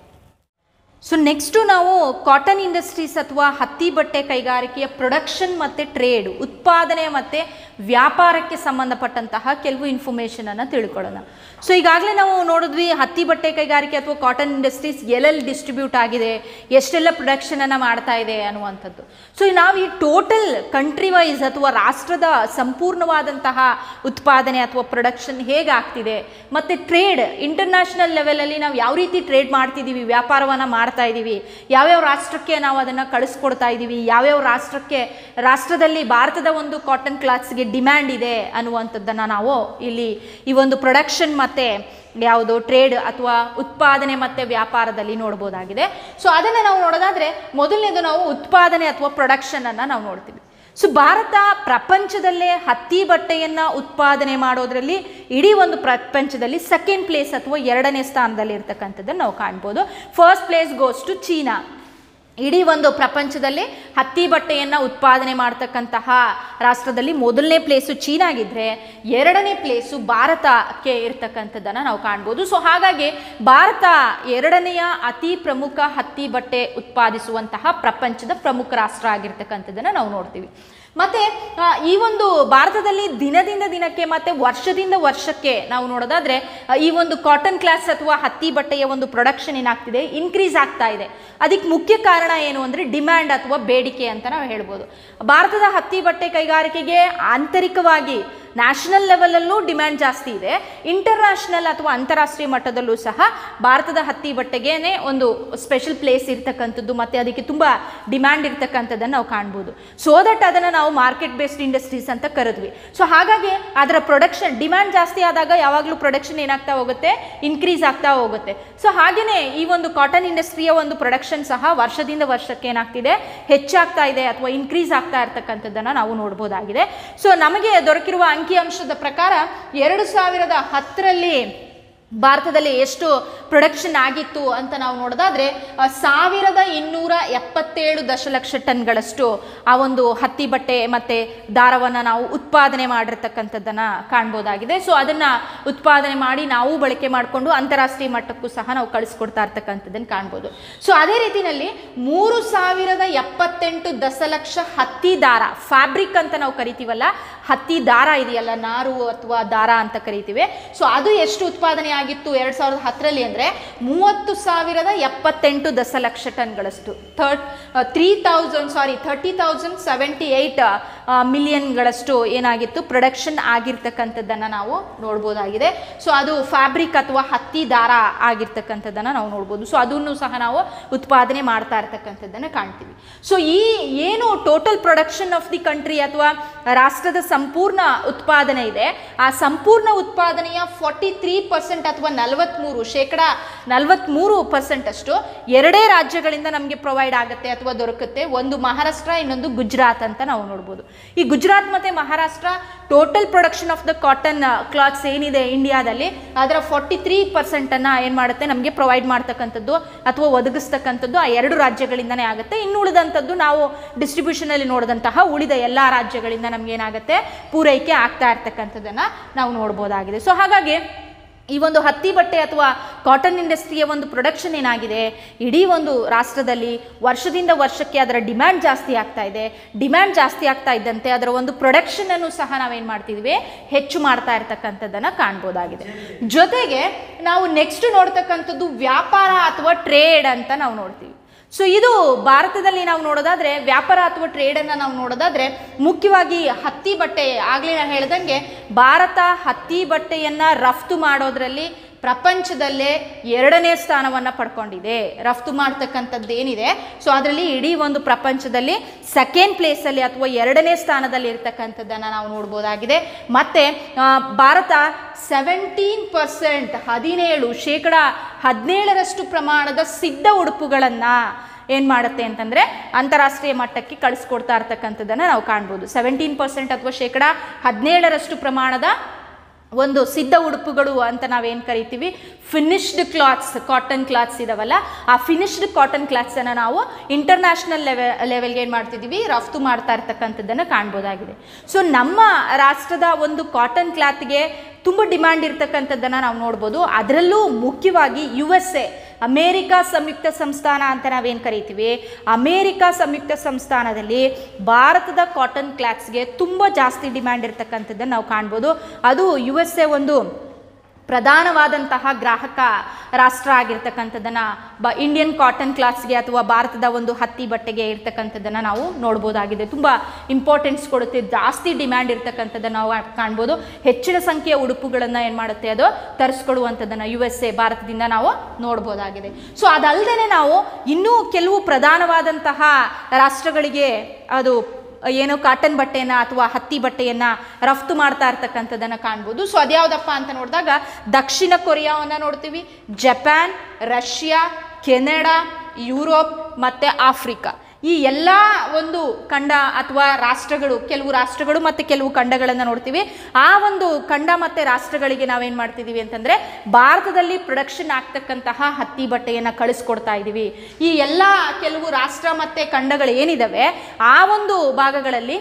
ಸೊ ನೆಕ್ಸ್ಟು ನಾವು ಕಾಟನ್ ಇಂಡಸ್ಟ್ರೀಸ್ ಅಥವಾ ಹತ್ತಿ ಬಟ್ಟೆ ಕೈಗಾರಿಕೆಯ ಪ್ರೊಡಕ್ಷನ್ ಮತ್ತು ಟ್ರೇಡ್ ಉತ್ಪಾದನೆ ಮತ್ತು ವ್ಯಾಪಾರಕ್ಕೆ ಸಂಬಂಧಪಟ್ಟಂತಹ ಕೆಲವು ಇನ್ಫಾರ್ಮೇಷನನ್ನು ತಿಳ್ಕೊಳ್ಳೋಣ ಸೊ ಈಗಾಗಲೇ ನಾವು ನೋಡಿದ್ವಿ ಹತ್ತಿ ಬಟ್ಟೆ ಕೈಗಾರಿಕೆ ಅಥವಾ ಕಾಟನ್ ಇಂಡಸ್ಟ್ರೀಸ್ ಎಲ್ಲೆಲ್ಲಿ ಡಿಸ್ಟ್ರಿಬ್ಯೂಟ್ ಆಗಿದೆ ಎಷ್ಟೆಲ್ಲ ಪ್ರೊಡಕ್ಷನನ್ನು ಮಾಡ್ತಾ ಇದೆ ಅನ್ನುವಂಥದ್ದು ಸೊ ನಾವು ಈ ಟೋಟಲ್ ಕಂಟ್ರಿ ವೈಸ್ ಅಥವಾ ರಾಷ್ಟ್ರದ ಸಂಪೂರ್ಣವಾದಂತಹ ಉತ್ಪಾದನೆ ಅಥವಾ ಪ್ರೊಡಕ್ಷನ್ ಹೇಗೆ ಆಗ್ತಿದೆ ಮತ್ತು ಟ್ರೇಡ್ ಇಂಟರ್ನ್ಯಾಷನಲ್ ಲೆವೆಲಲ್ಲಿ ನಾವು ಯಾವ ರೀತಿ ಟ್ರೇಡ್ ಮಾಡ್ತಿದ್ದೀವಿ ವ್ಯಾಪಾರವನ್ನು ಮಾಡ್ತಾ ಇದ್ದೀವಿ ಯಾವ್ಯಾವ ರಾಷ್ಟ್ರಕ್ಕೆ ನಾವು ಅದನ್ನು ಕಳಿಸ್ಕೊಡ್ತಾ ಇದ್ದೀವಿ ಯಾವ್ಯಾವ ರಾಷ್ಟ್ರಕ್ಕೆ ರಾಷ್ಟ್ರದಲ್ಲಿ ಭಾರತದ ಒಂದು ಕಾಟನ್ ಕ್ಲಾತ್ಸ್ಗೆ ಡಿಮ್ಯಾಂಡ್ ಇದೆ ಅನ್ನುವಂಥದ್ದನ್ನು ನಾವು ಇಲ್ಲಿ ಈ ಒಂದು ಪ್ರೊಡಕ್ಷನ್ ಮತ್ತು ಯಾವುದು ಟ್ರೇಡ್ ಅಥವಾ ಉತ್ಪಾದನೆ ಮತ್ತು ವ್ಯಾಪಾರದಲ್ಲಿ ನೋಡ್ಬೋದಾಗಿದೆ ಸೊ ಅದನ್ನು ನಾವು ನೋಡೋದಾದರೆ ಮೊದಲನೇದು ನಾವು ಉತ್ಪಾದನೆ ಅಥವಾ ಪ್ರೊಡಕ್ಷನನ್ನು ನಾವು ನೋಡ್ತೀವಿ ಸೊ ಭಾರತ ಪ್ರಪಂಚದಲ್ಲೇ ಹತ್ತಿ ಬಟ್ಟೆಯನ್ನು ಉತ್ಪಾದನೆ ಮಾಡೋದ್ರಲ್ಲಿ ಇಡೀ ಒಂದು ಪ್ರಪಂಚದಲ್ಲಿ ಸೆಕೆಂಡ್ ಪ್ಲೇಸ್ ಅಥವಾ ಎರಡನೇ ಸ್ಥಾನದಲ್ಲಿ ಇರ್ತಕ್ಕಂಥದ್ದನ್ನು ನಾವು ಕಾಣ್ಬೋದು first place goes to China ಇಡೀ ಒಂದು ಪ್ರಪಂಚದಲ್ಲಿ ಹತ್ತಿ ಬಟ್ಟೆಯನ್ನು ಉತ್ಪಾದನೆ ಮಾಡ್ತಕ್ಕಂತಹ ರಾಷ್ಟ್ರದಲ್ಲಿ ಮೊದಲನೇ ಪ್ಲೇಸು ಚೀನಾಗಿದ್ದರೆ ಎರಡನೇ ಪ್ಲೇಸು ಭಾರತಕ್ಕೆ ಇರ್ತಕ್ಕಂಥದ್ದನ್ನು ನಾವು ಕಾಣ್ಬೋದು ಸೊ ಹಾಗಾಗಿ ಭಾರತ ಎರಡನೆಯ ಅತಿ ಪ್ರಮುಖ ಹತ್ತಿ ಬಟ್ಟೆ ಉತ್ಪಾದಿಸುವಂತಹ ಪ್ರಪಂಚದ ಪ್ರಮುಖ ರಾಷ್ಟ್ರ ಆಗಿರ್ತಕ್ಕಂಥದ್ದನ್ನು ನಾವು ನೋಡ್ತೀವಿ ಮತ್ತು ಈ ಒಂದು ಭಾರತದಲ್ಲಿ ದಿನದಿಂದ ದಿನಕ್ಕೆ ಮತ್ತು ವರ್ಷದಿಂದ ವರ್ಷಕ್ಕೆ ನಾವು ನೋಡೋದಾದರೆ ಆ, ಈ ಒಂದು ಕಾಟನ್ ಕ್ಲಾಸ್ ಅಥವಾ ಹತ್ತಿ ಬಟ್ಟೆಯ ಒಂದು ಪ್ರೊಡಕ್ಷನ್ ಏನಾಗ್ತಿದೆ ಇನ್ಕ್ರೀಸ್ ಆಗ್ತಾ ಇದೆ ಅದಕ್ಕೆ ಮುಖ್ಯ ಕಾರಣ ಏನು ಅಂದರೆ ಡಿಮ್ಯಾಂಡ್ ಅಥವಾ ಬೇಡಿಕೆ ಅಂತ ನಾವು ಹೇಳ್ಬೋದು ಭಾರತದ ಹತ್ತಿ ಬಟ್ಟೆ ಕೈಗಾರಿಕೆಗೆ ಆಂತರಿಕವಾಗಿ ನ್ಯಾಷನಲ್ ಲೆವೆಲಲ್ಲೂ ಡಿಮ್ಯಾಂಡ್ ಜಾಸ್ತಿ ಇದೆ ಇಂಟರ್ನ್ಯಾಷನಲ್ ಅಥವಾ ಅಂತಾರಾಷ್ಟ್ರೀಯ ಮಟ್ಟದಲ್ಲೂ ಸಹ ಭಾರತದ ಹತ್ತಿ ಬಟ್ಟೆಗೇನೆ ಒಂದು ಸ್ಪೆಷಲ್ ಪ್ಲೇಸ್ ಇರ್ತಕ್ಕಂಥದ್ದು ಮತ್ತು ಅದಕ್ಕೆ ತುಂಬ ಡಿಮ್ಯಾಂಡ್ ಇರ್ತಕ್ಕಂಥದ್ದನ್ನು ನಾವು ಕಾಣ್ಬೋದು ಸೊ ದಟ್ ಅದನ್ನು ನಾವು ಮಾರ್ಕೆಟ್ ಬೇಸ್ಡ್ ಇಂಡಸ್ಟ್ರೀಸ್ ಅಂತ ಕರೆದ್ವಿ ಸೊ ಹಾಗಾಗಿ ಅದರ ಪ್ರೊಡಕ್ಷನ್ ಡಿಮ್ಯಾಂಡ್ ಜಾಸ್ತಿ ಆದಾಗ ಯಾವಾಗಲೂ ಪ್ರೊಡಕ್ಷನ್ ಏನಾಗ್ತಾ ಹೋಗುತ್ತೆ ಇನ್ಕ್ರೀಸ್ ಆಗ್ತಾ ಹೋಗುತ್ತೆ ಸೊ ಹಾಗೆಯೇ ಈ ಒಂದು ಕಾಟನ್ ಇಂಡಸ್ಟ್ರಿಯ ಒಂದು ಪ್ರೊಡಕ್ಷನ್ ಸಹ ವರ್ಷದಿಂದ ವರ್ಷಕ್ಕೆ ಏನಾಗ್ತಿದೆ ಹೆಚ್ಚಾಗ್ತಾ ಇದೆ ಅಥವಾ ಇನ್ಕ್ರೀಸ್ ಆಗ್ತಾ ಇರ್ತಕ್ಕಂಥದ್ದನ್ನು ನಾವು ನೋಡ್ಬೋದಾಗಿದೆ ಸೊ ನಮಗೆ ದೊರಕಿರುವ ಅಂಕಿಅಂಶದ ಪ್ರಕಾರ ಎರಡು ಸಾವಿರದ ಹತ್ತರಲ್ಲಿ ಭಾರತದಲ್ಲಿ ಎಷ್ಟು ಪ್ರೊಡಕ್ಷನ್ ಆಗಿತ್ತು ಅಂತ ನಾವು ನೋಡೋದಾದ್ರೆ ಆ, ಸಾವಿರದ ಇನ್ನೂರ ಎಪ್ಪತ್ತೇಳು ದಶಲಕ್ಷ ಟನ್ಗಳಷ್ಟು ಆ ಒಂದು ಹತ್ತಿ ಬಟ್ಟೆ ಮತ್ತು ದಾರವನ್ನು ನಾವು ಉತ್ಪಾದನೆ ಮಾಡಿರ್ತಕ್ಕಂಥದ್ದನ್ನು ಕಾಣ್ಬೋದಾಗಿದೆ ಸೊ ಅದನ್ನು ಉತ್ಪಾದನೆ ಮಾಡಿ ನಾವು ಬಳಕೆ ಮಾಡಿಕೊಂಡು ಅಂತಾರಾಷ್ಟ್ರೀಯ ಮಟ್ಟಕ್ಕೂ ಸಹ ನಾವು ಕಳಿಸ್ಕೊಡ್ತಾ ಇರ್ತಕ್ಕಂಥದ್ದನ್ನು ಕಾಣ್ಬೋದು ಸೊ ಅದೇ ರೀತಿಯಲ್ಲಿ ಮೂರು ಸಾವಿರದ ಎಪ್ಪತ್ತೆಂಟು ದಶಲಕ್ಷ ಹತ್ತಿ ದಾರ ಫ್ಯಾಬ್ರಿಕ್ ಅಂತ ನಾವು ಕರಿತೀವಲ್ಲ ಹತ್ತಿ ದಾರ ಇದೆಯಲ್ಲ ನಾರು ಅಥವಾ ದಾರ ಅಂತ ಕರಿತೀವಿ ಸೊ ಅದು ಎಷ್ಟು ಉತ್ಪಾದನೆ ಆಗಿತ್ತು ಎರಡು ಸಾವಿರದ ಹತ್ತರಲ್ಲಿ ಅಂದರೆ ಮೂವತ್ತು ಸಾವಿರದ ಎಪ್ಪತ್ತೆಂಟು ದಶಲಕ್ಷ ಟನ್ಗಳಷ್ಟು thirty three thousand sorry thirty thousand seventy eight ಮಿಲಿಯನ್ಗಳಷ್ಟು ಏನಾಗಿತ್ತು ಪ್ರೊಡಕ್ಷನ್ ಆಗಿರ್ತಕ್ಕಂಥದ್ದನ್ನು ನಾವು ನೋಡ್ಬೋದಾಗಿದೆ ಸೊ ಅದು ಫ್ಯಾಬ್ರಿಕ್ ಅಥವಾ ಹತ್ತಿ ದಾರ ಆಗಿರ್ತಕ್ಕಂಥದ್ದನ್ನು ನಾವು ನೋಡ್ಬೋದು ಸೊ ಅದನ್ನು ಸಹ ನಾವು ಉತ್ಪಾದನೆ ಮಾಡ್ತಾ ಇರ್ತಕ್ಕಂಥದ್ದನ್ನು ಕಾಣ್ತೀವಿ ಸೊ ಈ ಏನು total production of the country ಅಥವಾ ರಾಷ್ಟ್ರದ ಸಂಪೂರ್ಣ ಉತ್ಪಾದನೆ ಇದೆ ಆ ಸಂಪೂರ್ಣ ಉತ್ಪಾದನೆಯ ಫಾರ್ಟಿ ತ್ರೀ ಪರ್ಸೆಂಟ್ ಅಥವಾ ನಲವತ್ತ್ಮೂರು ಶೇಕಡ ನಲವತ್ತ್ಮೂರು ಪರ್ಸೆಂಟ್ ಅಷ್ಟು ಎರಡೇ ರಾಜ್ಯಗಳಿಂದ ನಮಗೆ ಪ್ರೊವೈಡ್ ಆಗುತ್ತೆ ಅಥವಾ ದೊರಕುತ್ತೆ ಒಂದು ಮಹಾರಾಷ್ಟ್ರ ಇನ್ನೊಂದು ಗುಜರಾತ್ ಅಂತ ನಾವು ನೋಡ್ಬೋದು ಈ ಗುಜರಾತ್ ಮತ್ತು Maharashtra total production of the cotton clothes ಏನಿದೆ ಇಂಡಿಯಾದಲ್ಲಿ ಅದರ ಫಾರ್ಟಿ ತ್ರೀ ಪರ್ಸೆಂಟನ್ನು ಏನು ಮಾಡುತ್ತೆ ನಮಗೆ ಪ್ರೊವೈಡ್ ಮಾಡ್ತಕ್ಕಂಥದ್ದು ಅಥವಾ ಒದಗಿಸ್ತಕ್ಕಂಥದ್ದು ಆ ಎರಡು ರಾಜ್ಯಗಳಿಂದನೇ ಆಗುತ್ತೆ ಇನ್ನು ಉಳಿದಂಥದ್ದು ನಾವು ಡಿಸ್ಟ್ರಿಬ್ಯೂಷನಲ್ಲಿ ನೋಡಿದಂತಹ ಉಳಿದ ಎಲ್ಲ ರಾಜ್ಯಗಳಿಂದ ನಮ್ಗೆ ಏನಾಗುತ್ತೆ ಪೂರೈಕೆ ಆಗ್ತಾ ಇರ್ತಕ್ಕಂಥದ್ದನ್ನು ನಾವು ನೋಡ್ಬೋದಾಗಿದೆ ಸೊ ಹಾಗಾಗಿ ಈ ಒಂದು ಹತ್ತಿ ಬಟ್ಟೆ ಅಥವಾ ಕಾಟನ್ ಇಂಡಸ್ಟ್ರಿಯ ಒಂದು ಪ್ರೊಡಕ್ಷನ್ ಏನಾಗಿದೆ ಇಡೀ ಒಂದು ರಾಷ್ಟ್ರದಲ್ಲಿ ವರ್ಷದಿಂದ ವರ್ಷಕ್ಕೆ ಅದರ ಡಿಮ್ಯಾಂಡ್ ಜಾಸ್ತಿ ಆಗ್ತಾ ಇದೆ ಡಿಮ್ಯಾಂಡ್ ಜಾಸ್ತಿ ಆಗ್ತಾ ಇದ್ದಂತೆ ಅದರ ಒಂದು ಪ್ರೊಡಕ್ಷನನ್ನು ಸಹ ನಾವೇನು ಮಾಡ್ತಿದ್ವಿ ಹೆಚ್ಚು ಮಾಡ್ತಾ ಇರ್ತಕ್ಕಂಥದ್ದನ್ನು ಕಾಣ್ಬೋದಾಗಿದೆ ಜೊತೆಗೆ ನಾವು ನೆಕ್ಸ್ಟ್ ನೋಡ್ತಕ್ಕಂಥದ್ದು ವ್ಯಾಪಾರ ಅಥವಾ ಟ್ರೇಡ್ ಅಂತ ನಾವು ನೋಡ್ತೀವಿ ಸೊ ಇದು ಭಾರತದಲ್ಲಿ ನಾವು ನೋಡೋದಾದ್ರೆ ವ್ಯಾಪಾರ ಅಥವಾ ಟ್ರೇಡನ್ನು ನಾವು ನೋಡೋದಾದ್ರೆ ಮುಖ್ಯವಾಗಿ ಹತ್ತಿ ಬಟ್ಟೆ ಆಗಲೇ ನಾನು ಹೇಳ್ದಂಗೆ ಭಾರತ ಹತ್ತಿ ಬಟ್ಟೆಯನ್ನು ರಫ್ತು ಮಾಡೋದ್ರಲ್ಲಿ ಪ್ರಪಂಚದಲ್ಲೇ ಎರಡನೇ ಸ್ಥಾನವನ್ನು ಪಡ್ಕೊಂಡಿದೆ ರಫ್ತು ಮಾಡ್ತಕ್ಕಂಥದ್ದು ಏನಿದೆ ಸೊ ಅದರಲ್ಲಿ ಇಡೀ ಒಂದು ಪ್ರಪಂಚದಲ್ಲಿ ಸೆಕೆಂಡ್ ಪ್ಲೇಸಲ್ಲಿ ಅಥವಾ ಎರಡನೇ ಸ್ಥಾನದಲ್ಲಿ ಇರ್ತಕ್ಕಂಥದ್ದನ್ನು ನಾವು ನೋಡ್ಬೋದಾಗಿದೆ ಮತ್ತು ಆ, ಭಾರತ ಸೆವೆಂಟೀನ್ ಪರ್ಸೆಂಟ್ ಹದಿನೇಳು ಶೇಕಡ ಹದಿನೇಳರಷ್ಟು ಪ್ರಮಾಣದ ಸಿದ್ಧ ಉಡುಪುಗಳನ್ನು ಏನು ಮಾಡುತ್ತೆ ಅಂತಂದರೆ ಅಂತಾರಾಷ್ಟ್ರೀಯ ಮಟ್ಟಕ್ಕೆ ಕಳಿಸ್ಕೊಡ್ತಾ ಇರ್ತಕ್ಕಂಥದ್ದನ್ನು ನಾವು ಕಾಣ್ಬೋದು ಸೆವೆಂಟೀನ್ ಪರ್ಸೆಂಟ್ ಅಥವಾ ಶೇಕಡ ಹದಿನೇಳರಷ್ಟು ಪ್ರಮಾಣದ ಒಂದು ಸಿದ್ಧ ಉಡುಪುಗಳು ಅಂತ ನಾವೇನು ಕರಿತೀವಿ ಫಿನಿಶ್ಡ್ ಕ್ಲಾತ್ಸ್ ಕಾಟನ್ ಕ್ಲಾತ್ಸ್ ಇದಾವಲ್ಲ ಆ ಫಿನಿಶ್ಡ್ ಕಾಟನ್ ಕ್ಲಾತ್ಸನ್ನು ನಾವು ಇಂಟರ್ನ್ಯಾಷನಲ್ ಲೆವೆಲ್ ಲೆವೆಲ್ಗೆ ಏನು ಮಾಡ್ತಿದ್ದೀವಿ ರಫ್ತು ಮಾಡ್ತಾ ಇರ್ತಕ್ಕಂಥದ್ದನ್ನು ಕಾಣ್ಬೋದಾಗಿದೆ ಸೊ ನಮ್ಮ ರಾಷ್ಟ್ರದ ಒಂದು ಕಾಟನ್ ಕ್ಲಾತ್ಗೆ ತುಂಬ ಡಿಮ್ಯಾಂಡ್ ಇರ್ತಕ್ಕಂಥದ್ದನ್ನು ನಾವು ನೋಡ್ಬೋದು ಅದರಲ್ಲೂ ಮುಖ್ಯವಾಗಿ ಯು ಎಸ್ ಎ ಅಮೇರಿಕಾ ಸಂಯುಕ್ತ ಸಂಸ್ಥಾನ ಅಂತ ನಾವೇನು ಕರಿತೀವಿ ಅಮೇರಿಕಾ ಸಂಯುಕ್ತ ಸಂಸ್ಥಾನದಲ್ಲಿ ಭಾರತದ ಕಾಟನ್ ಕ್ಲಾತ್ಸ್ಗೆ ತುಂಬ ಜಾಸ್ತಿ ಡಿಮ್ಯಾಂಡ್ ಇರ್ತಕ್ಕಂಥದ್ದನ್ನು ನಾವು ಕಾಣ್ಬೋದು ಅದು ಯು ಎಸ್ ಎ ಒಂದು ಪ್ರಧಾನವಾದಂತಹ ಗ್ರಾಹಕ ರಾಷ್ಟ್ರ ಆಗಿರ್ತಕ್ಕಂಥದ್ದನ್ನು ಬ ಇಂಡಿಯನ್ ಕಾಟನ್ ಕ್ಲಾತ್ಸ್ಗೆ ಅಥವಾ ಭಾರತದ ಒಂದು ಹತ್ತಿ ಬಟ್ಟೆಗೆ ಇರ್ತಕ್ಕಂಥದ್ದನ್ನು ನಾವು ನೋಡ್ಬೋದಾಗಿದೆ ತುಂಬ ಇಂಪಾರ್ಟೆನ್ಸ್ ಕೊಡುತ್ತೆ ಜಾಸ್ತಿ ಡಿಮ್ಯಾಂಡ್ ಇರ್ತಕ್ಕಂಥದ್ದನ್ನು ನಾವು ಕಾಣ್ಬೋದು ಹೆಚ್ಚಿನ ಸಂಖ್ಯೆಯ ಉಡುಪುಗಳನ್ನು ಏನು ಮಾಡುತ್ತೆ ಅದು ತರಿಸ್ಕೊಡುವಂಥದ್ದನ್ನು ಯು ಎಸ್ ಎ ಭಾರತದಿಂದ ನಾವು ನೋಡ್ಬೋದಾಗಿದೆ ಸೊ ಅದಲ್ಲದೆ ನಾವು ಇನ್ನೂ ಕೆಲವು ಪ್ರಧಾನವಾದಂತಹ ರಾಷ್ಟ್ರಗಳಿಗೆ ಅದು ಏನು ಕಾಟನ್ ಬಟ್ಟೆಯನ್ನು ಅಥವಾ ಹತ್ತಿ ಬಟ್ಟೆಯನ್ನು ರಫ್ತು ಮಾಡ್ತಾ ಇರ್ತಕ್ಕಂಥದ್ದನ್ನು ಕಾಣ್ಬೋದು ಸೊ ಅದ್ಯಾವುದಪ್ಪ ಅಂತ ನೋಡಿದಾಗ ದಕ್ಷಿಣ ಕೊರಿಯಾವನ್ನು ನೋಡ್ತೀವಿ ಜಪಾನ್ ರಷ್ಯಾ ಕೆನಡಾ ಯುರೋಪ್ ಮತ್ತು ಆಫ್ರಿಕಾ ಈ ಎಲ್ಲ ಒಂದು ಖಂಡ ಅಥವಾ ರಾಷ್ಟ್ರಗಳು ಕೆಲವು ರಾಷ್ಟ್ರಗಳು ಮತ್ತು ಕೆಲವು ಖಂಡಗಳನ್ನು ನೋಡ್ತೀವಿ ಆ ಒಂದು ಖಂಡ ಮತ್ತು ರಾಷ್ಟ್ರಗಳಿಗೆ ನಾವೇನು ಮಾಡ್ತಿದ್ದೀವಿ ಅಂತಂದರೆ ಭಾರತದಲ್ಲಿ ಪ್ರೊಡಕ್ಷನ್ ಆಗ್ತಕ್ಕಂತಹ ಹತ್ತಿ ಬಟ್ಟೆಯನ್ನು ಕಳಿಸ್ಕೊಡ್ತಾ ಇದ್ದೀವಿ ಈ ಎಲ್ಲ ಕೆಲವು ರಾಷ್ಟ್ರ ಮತ್ತು ಖಂಡಗಳು ಏನಿದಾವೆ ಆ ಒಂದು ಭಾಗಗಳಲ್ಲಿ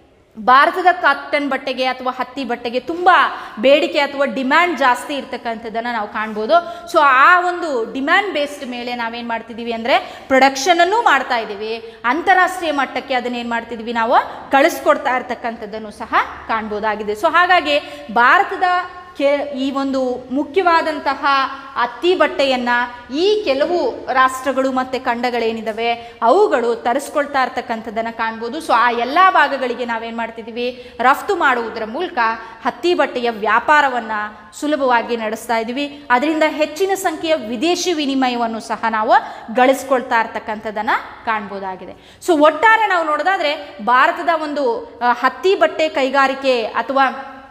ಭಾರತದ ಕಾಟನ್ ಬಟ್ಟೆಗೆ ಅಥವಾ ಹತ್ತಿ ಬಟ್ಟೆಗೆ ತುಂಬ ಬೇಡಿಕೆ ಅಥವಾ ಡಿಮ್ಯಾಂಡ್ ಜಾಸ್ತಿ ಇರ್ತಕ್ಕಂಥದ್ದನ್ನು ನಾವು ಕಾಣ್ಬೋದು ಸೊ ಆ ಒಂದು ಡಿಮ್ಯಾಂಡ್ ಬೇಸ್ಡ್ ಮೇಲೆ ನಾವೇನು ಮಾಡ್ತಿದ್ದೀವಿ ಅಂದರೆ ಪ್ರೊಡಕ್ಷನನ್ನು ಮಾಡ್ತಾ ಇದ್ದೀವಿ ಅಂತಾರಾಷ್ಟ್ರೀಯ ಮಟ್ಟಕ್ಕೆ ಅದನ್ನೇನು ಮಾಡ್ತಿದ್ದೀವಿ ನಾವು ಕಳಿಸ್ಕೊಡ್ತಾ ಇರ್ತಕ್ಕಂಥದ್ದನ್ನು ಸಹ ಕಾಣ್ಬೋದಾಗಿದೆ ಸೊ ಹಾಗಾಗಿ ಭಾರತದ ಕೆ ಈ ಒಂದು ಮುಖ್ಯವಾದಂತಹ ಹತ್ತಿ ಬಟ್ಟೆಯನ್ನು ಈ ಕೆಲವು ರಾಷ್ಟ್ರಗಳು ಮತ್ತು ಖಂಡಗಳೇನಿದ್ದಾವೆ ಅವುಗಳು ತರಿಸ್ಕೊಳ್ತಾ ಇರ್ತಕ್ಕಂಥದ್ದನ್ನು ಕಾಣ್ಬೋದು ಸೊ ಆ ಎಲ್ಲ ಭಾಗಗಳಿಗೆ ನಾವೇನು ಮಾಡ್ತಿದ್ದೀವಿ ರಫ್ತು ಮಾಡುವುದರ ಮೂಲಕ ಹತ್ತಿ ಬಟ್ಟೆಯ ವ್ಯಾಪಾರವನ್ನು ಸುಲಭವಾಗಿ ನಡೆಸ್ತಾ ಇದ್ದೀವಿ ಅದರಿಂದ ಹೆಚ್ಚಿನ ಸಂಖ್ಯೆಯ ವಿದೇಶಿ ವಿನಿಮಯವನ್ನು ಸಹ ನಾವು ಗಳಿಸ್ಕೊಳ್ತಾ ಇರ್ತಕ್ಕಂಥದ್ದನ್ನು ಕಾಣ್ಬೋದಾಗಿದೆ ಸೊ ಒಟ್ಟಾರೆ ನಾವು ನೋಡೋದಾದರೆ ಭಾರತದ ಒಂದು ಆ, ಹತ್ತಿ ಬಟ್ಟೆ ಕೈಗಾರಿಕೆ ಅಥವಾ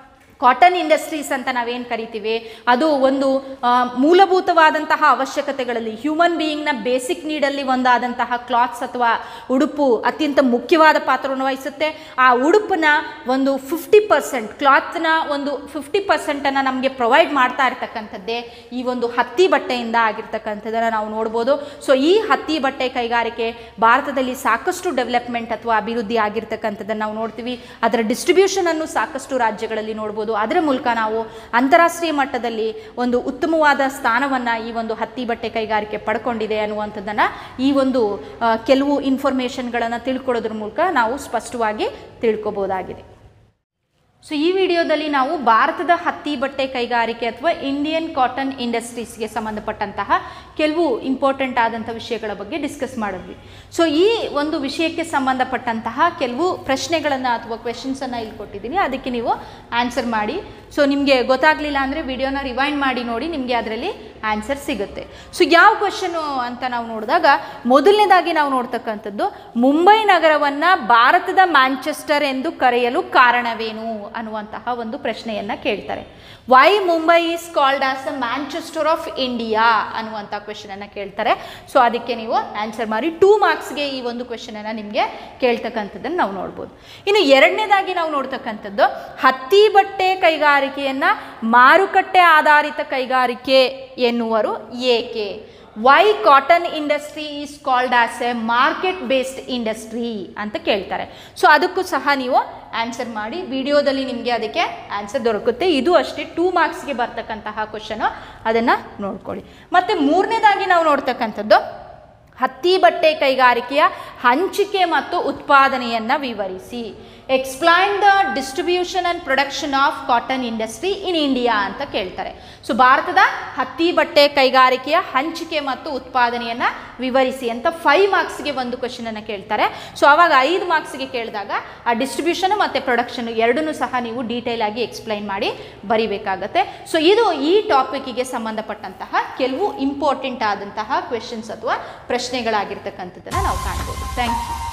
ಕಾಟನ್ ಇಂಡಸ್ಟ್ರೀಸ್ ಅಂತ ನಾವೇನು ಕರಿತೀವಿ ಅದು ಒಂದು ಆ, ಮೂಲಭೂತವಾದಂತಹ ಅವಶ್ಯಕತೆಗಳಲ್ಲಿ ಹ್ಯೂಮನ್ ಬೀಯಿಂಗ್ನ ಬೇಸಿಕ್ ನೀಡಲ್ಲಿ ಒಂದಾದಂತಹ ಕ್ಲಾತ್ಸ್ ಅಥವಾ ಉಡುಪು ಅತ್ಯಂತ ಮುಖ್ಯವಾದ ಪಾತ್ರವನ್ನು ವಹಿಸುತ್ತೆ ಆ ಉಡುಪನ್ನ ಒಂದು ಫಿಫ್ಟಿ ಪರ್ಸೆಂಟ್ ಕ್ಲಾತ್ನ ಒಂದು ಫಿಫ್ಟಿ ಪರ್ಸೆಂಟನ್ನು ನಮಗೆ ಪ್ರೊವೈಡ್ ಮಾಡ್ತಾ ಇರ್ತಕ್ಕಂಥದ್ದೇ ಈ ಒಂದು ಹತ್ತಿ ಬಟ್ಟೆಯಿಂದ ಆಗಿರ್ತಕ್ಕಂಥದ್ದನ್ನು ನಾವು ನೋಡ್ಬೋದು ಸೊ ಈ ಹತ್ತಿ ಬಟ್ಟೆ ಕೈಗಾರಿಕೆ ಭಾರತದಲ್ಲಿ ಸಾಕಷ್ಟು ಡೆವಲಪ್ಮೆಂಟ್ ಅಥವಾ ಅಭಿವೃದ್ಧಿ ಆಗಿರ್ತಕ್ಕಂಥದ್ದನ್ನು ನಾವು ನೋಡ್ತೀವಿ ಅದರ ಡಿಸ್ಟ್ರಿಬ್ಯೂಷನನ್ನು ಸಾಕಷ್ಟು ರಾಜ್ಯಗಳಲ್ಲಿ ನೋಡ್ಬೋದು ಅದರ ಮೂಲಕ ನಾವು ಅಂತಾರಾಷ್ಟ್ರೀಯ ಮಟ್ಟದಲ್ಲಿ ಒಂದು ಉತ್ತಮವಾದ ಸ್ಥಾನವನ್ನು ಈ ಒಂದು ಹತ್ತಿ ಬಟ್ಟೆ ಕೈಗಾರಿಕೆ ಪಡ್ಕೊಂಡಿದೆ ಅನ್ನುವಂಥದ್ದನ್ನು ಈ ಒಂದು ಆ, ಕೆಲವು ಇನ್ಫಾರ್ಮೇಷನ್ಗಳನ್ನು ತಿಳ್ಕೊಳ್ಳೋದ್ರ ಮೂಲಕ ನಾವು ಸ್ಪಷ್ಟವಾಗಿ ತಿಳ್ಕೊಬೋದಾಗಿದೆ ಸೊ ಈ ವಿಡಿಯೋದಲ್ಲಿ ನಾವು ಭಾರತದ ಹತ್ತಿ ಬಟ್ಟೆ ಕೈಗಾರಿಕೆ ಅಥವಾ ಇಂಡಿಯನ್ ಕಾಟನ್ ಇಂಡಸ್ಟ್ರೀಸ್ಗೆ ಸಂಬಂಧಪಟ್ಟಂತಹ ಕೆಲವು ಇಂಪಾರ್ಟೆಂಟ್ ಆದಂಥ ವಿಷಯಗಳ ಬಗ್ಗೆ ಡಿಸ್ಕಸ್ ಮಾಡಿದ್ವಿ ಸೊ ಈ ಒಂದು ವಿಷಯಕ್ಕೆ ಸಂಬಂಧಪಟ್ಟಂತಹ ಕೆಲವು ಪ್ರಶ್ನೆಗಳನ್ನು ಅಥವಾ ಕ್ವೆಶನ್ಸನ್ನು ಇಲ್ಲಿ ಕೊಟ್ಟಿದ್ದೀನಿ ಅದಕ್ಕೆ ನೀವು ಆನ್ಸರ್ ಮಾಡಿ ಸೊ ನಿಮಗೆ ಗೊತ್ತಾಗಲಿಲ್ಲ ಅಂದರೆ ವಿಡಿಯೋನ ರಿವೈಂಡ್ ಮಾಡಿ ನೋಡಿ ನಿಮಗೆ ಅದರಲ್ಲಿ ಆನ್ಸರ್ ಸಿಗುತ್ತೆ ಸೊ ಯಾವ ಕ್ವೆಶನು ಅಂತ ನಾವು ನೋಡಿದಾಗ ಮೊದಲನೇದಾಗಿ ನಾವು ನೋಡ್ತಕ್ಕಂಥದ್ದು ಮುಂಬೈ ನಗರವನ್ನು ಭಾರತದ ಮ್ಯಾಂಚೆಸ್ಟರ್ ಎಂದು ಕರೆಯಲು ಕಾರಣವೇನು ಅನ್ನುವಂತಹ ಒಂದು ಪ್ರಶ್ನೆಯನ್ನು ಕೇಳ್ತಾರೆ why Mumbai is called as a Manchester of India ಅನ್ನುವಂಥ ಕ್ವೆಶನನ್ನು ಕೇಳ್ತಾರೆ ಸೊ ಅದಕ್ಕೆ ನೀವು ಆನ್ಸರ್ ಮಾಡಿ ಟೂ ಮಾರ್ಕ್ಸ್ಗೆ ಈ ಒಂದು ಕ್ವೆಶನನ್ನು ನಿಮಗೆ ಕೇಳ್ತಕ್ಕಂಥದ್ದನ್ನು ನಾವು ನೋಡ್ಬೋದು ಇನ್ನು ಎರಡನೇದಾಗಿ ನಾವು ನೋಡ್ತಕ್ಕಂಥದ್ದು ಹತ್ತಿ ಬಟ್ಟೆ ಕೈಗಾರಿಕೆಯನ್ನು ಮಾರುಕಟ್ಟೆ ಆಧಾರಿತ ಕೈಗಾರಿಕೆ ಎನ್ನುವರು ಏಕೆ why cotton industry is called as a market based industry ಅಂತ ಕೇಳ್ತಾರೆ ಸೊ ಅದಕ್ಕೂ ಸಹ ನೀವು ಆನ್ಸರ್ ಮಾಡಿ ವಿಡಿಯೋದಲ್ಲಿ ನಿಮಗೆ ಅದಕ್ಕೆ ಆನ್ಸರ್ ದೊರಕುತ್ತೆ ಇದು ಅಷ್ಟೇ ಟೂ ಮಾರ್ಕ್ಸ್ಗೆ ಬರ್ತಕ್ಕಂತಹ ಕ್ವಶನು ಅದನ್ನು ನೋಡ್ಕೊಳ್ಳಿ ಮತ್ತು ಮೂರನೇದಾಗಿ ನಾವು ನೋಡ್ತಕ್ಕಂಥದ್ದು ಹತ್ತಿ ಬಟ್ಟೆ ಕೈಗಾರಿಕೆಯ ಹಂಚಿಕೆ ಮತ್ತು ಉತ್ಪಾದನೆಯನ್ನು ವಿವರಿಸಿ explain the distribution and production of cotton industry in India ಅಂತ ಕೇಳ್ತಾರೆ ಸೊ ಭಾರತದ ಹತ್ತಿ ಬಟ್ಟೆ ಕೈಗಾರಿಕೆಯ ಹಂಚಿಕೆ ಮತ್ತು ಉತ್ಪಾದನೆಯನ್ನು ವಿವರಿಸಿ ಅಂತ ಫೈವ್ ಮಾರ್ಕ್ಸ್ಗೆ ಒಂದು ಕ್ವಶನನ್ನು ಕೇಳ್ತಾರೆ ಸೊ ಅವಾಗ ಐದು ಮಾರ್ಕ್ಸ್ಗೆ ಕೇಳಿದಾಗ ಆ ಡಿಸ್ಟ್ರಿಬ್ಯೂಷನ್ ಮತ್ತು ಪ್ರೊಡಕ್ಷನ್ ಎರಡನ್ನೂ ಸಹ ನೀವು ಡೀಟೇಲ್ ಆಗಿ ಎಕ್ಸ್ಪ್ಲೈನ್ ಮಾಡಿ ಬರಿಬೇಕಾಗತ್ತೆ ಸೊ ಇದು ಈ ಟಾಪಿಕ್ಕಿಗೆ ಸಂಬಂಧಪಟ್ಟಂತಹ ಕೆಲವು ಇಂಪಾರ್ಟೆಂಟ್ ಆದಂತಹ ಕ್ವೆಶನ್ಸ್ ಅಥವಾ ಪ್ರಶ್ನೆಗಳಾಗಿರ್ತಕ್ಕಂಥದ್ದನ್ನು ನಾವು ಕಾಣ್ಬೋದು ಥ್ಯಾಂಕ್ ಯು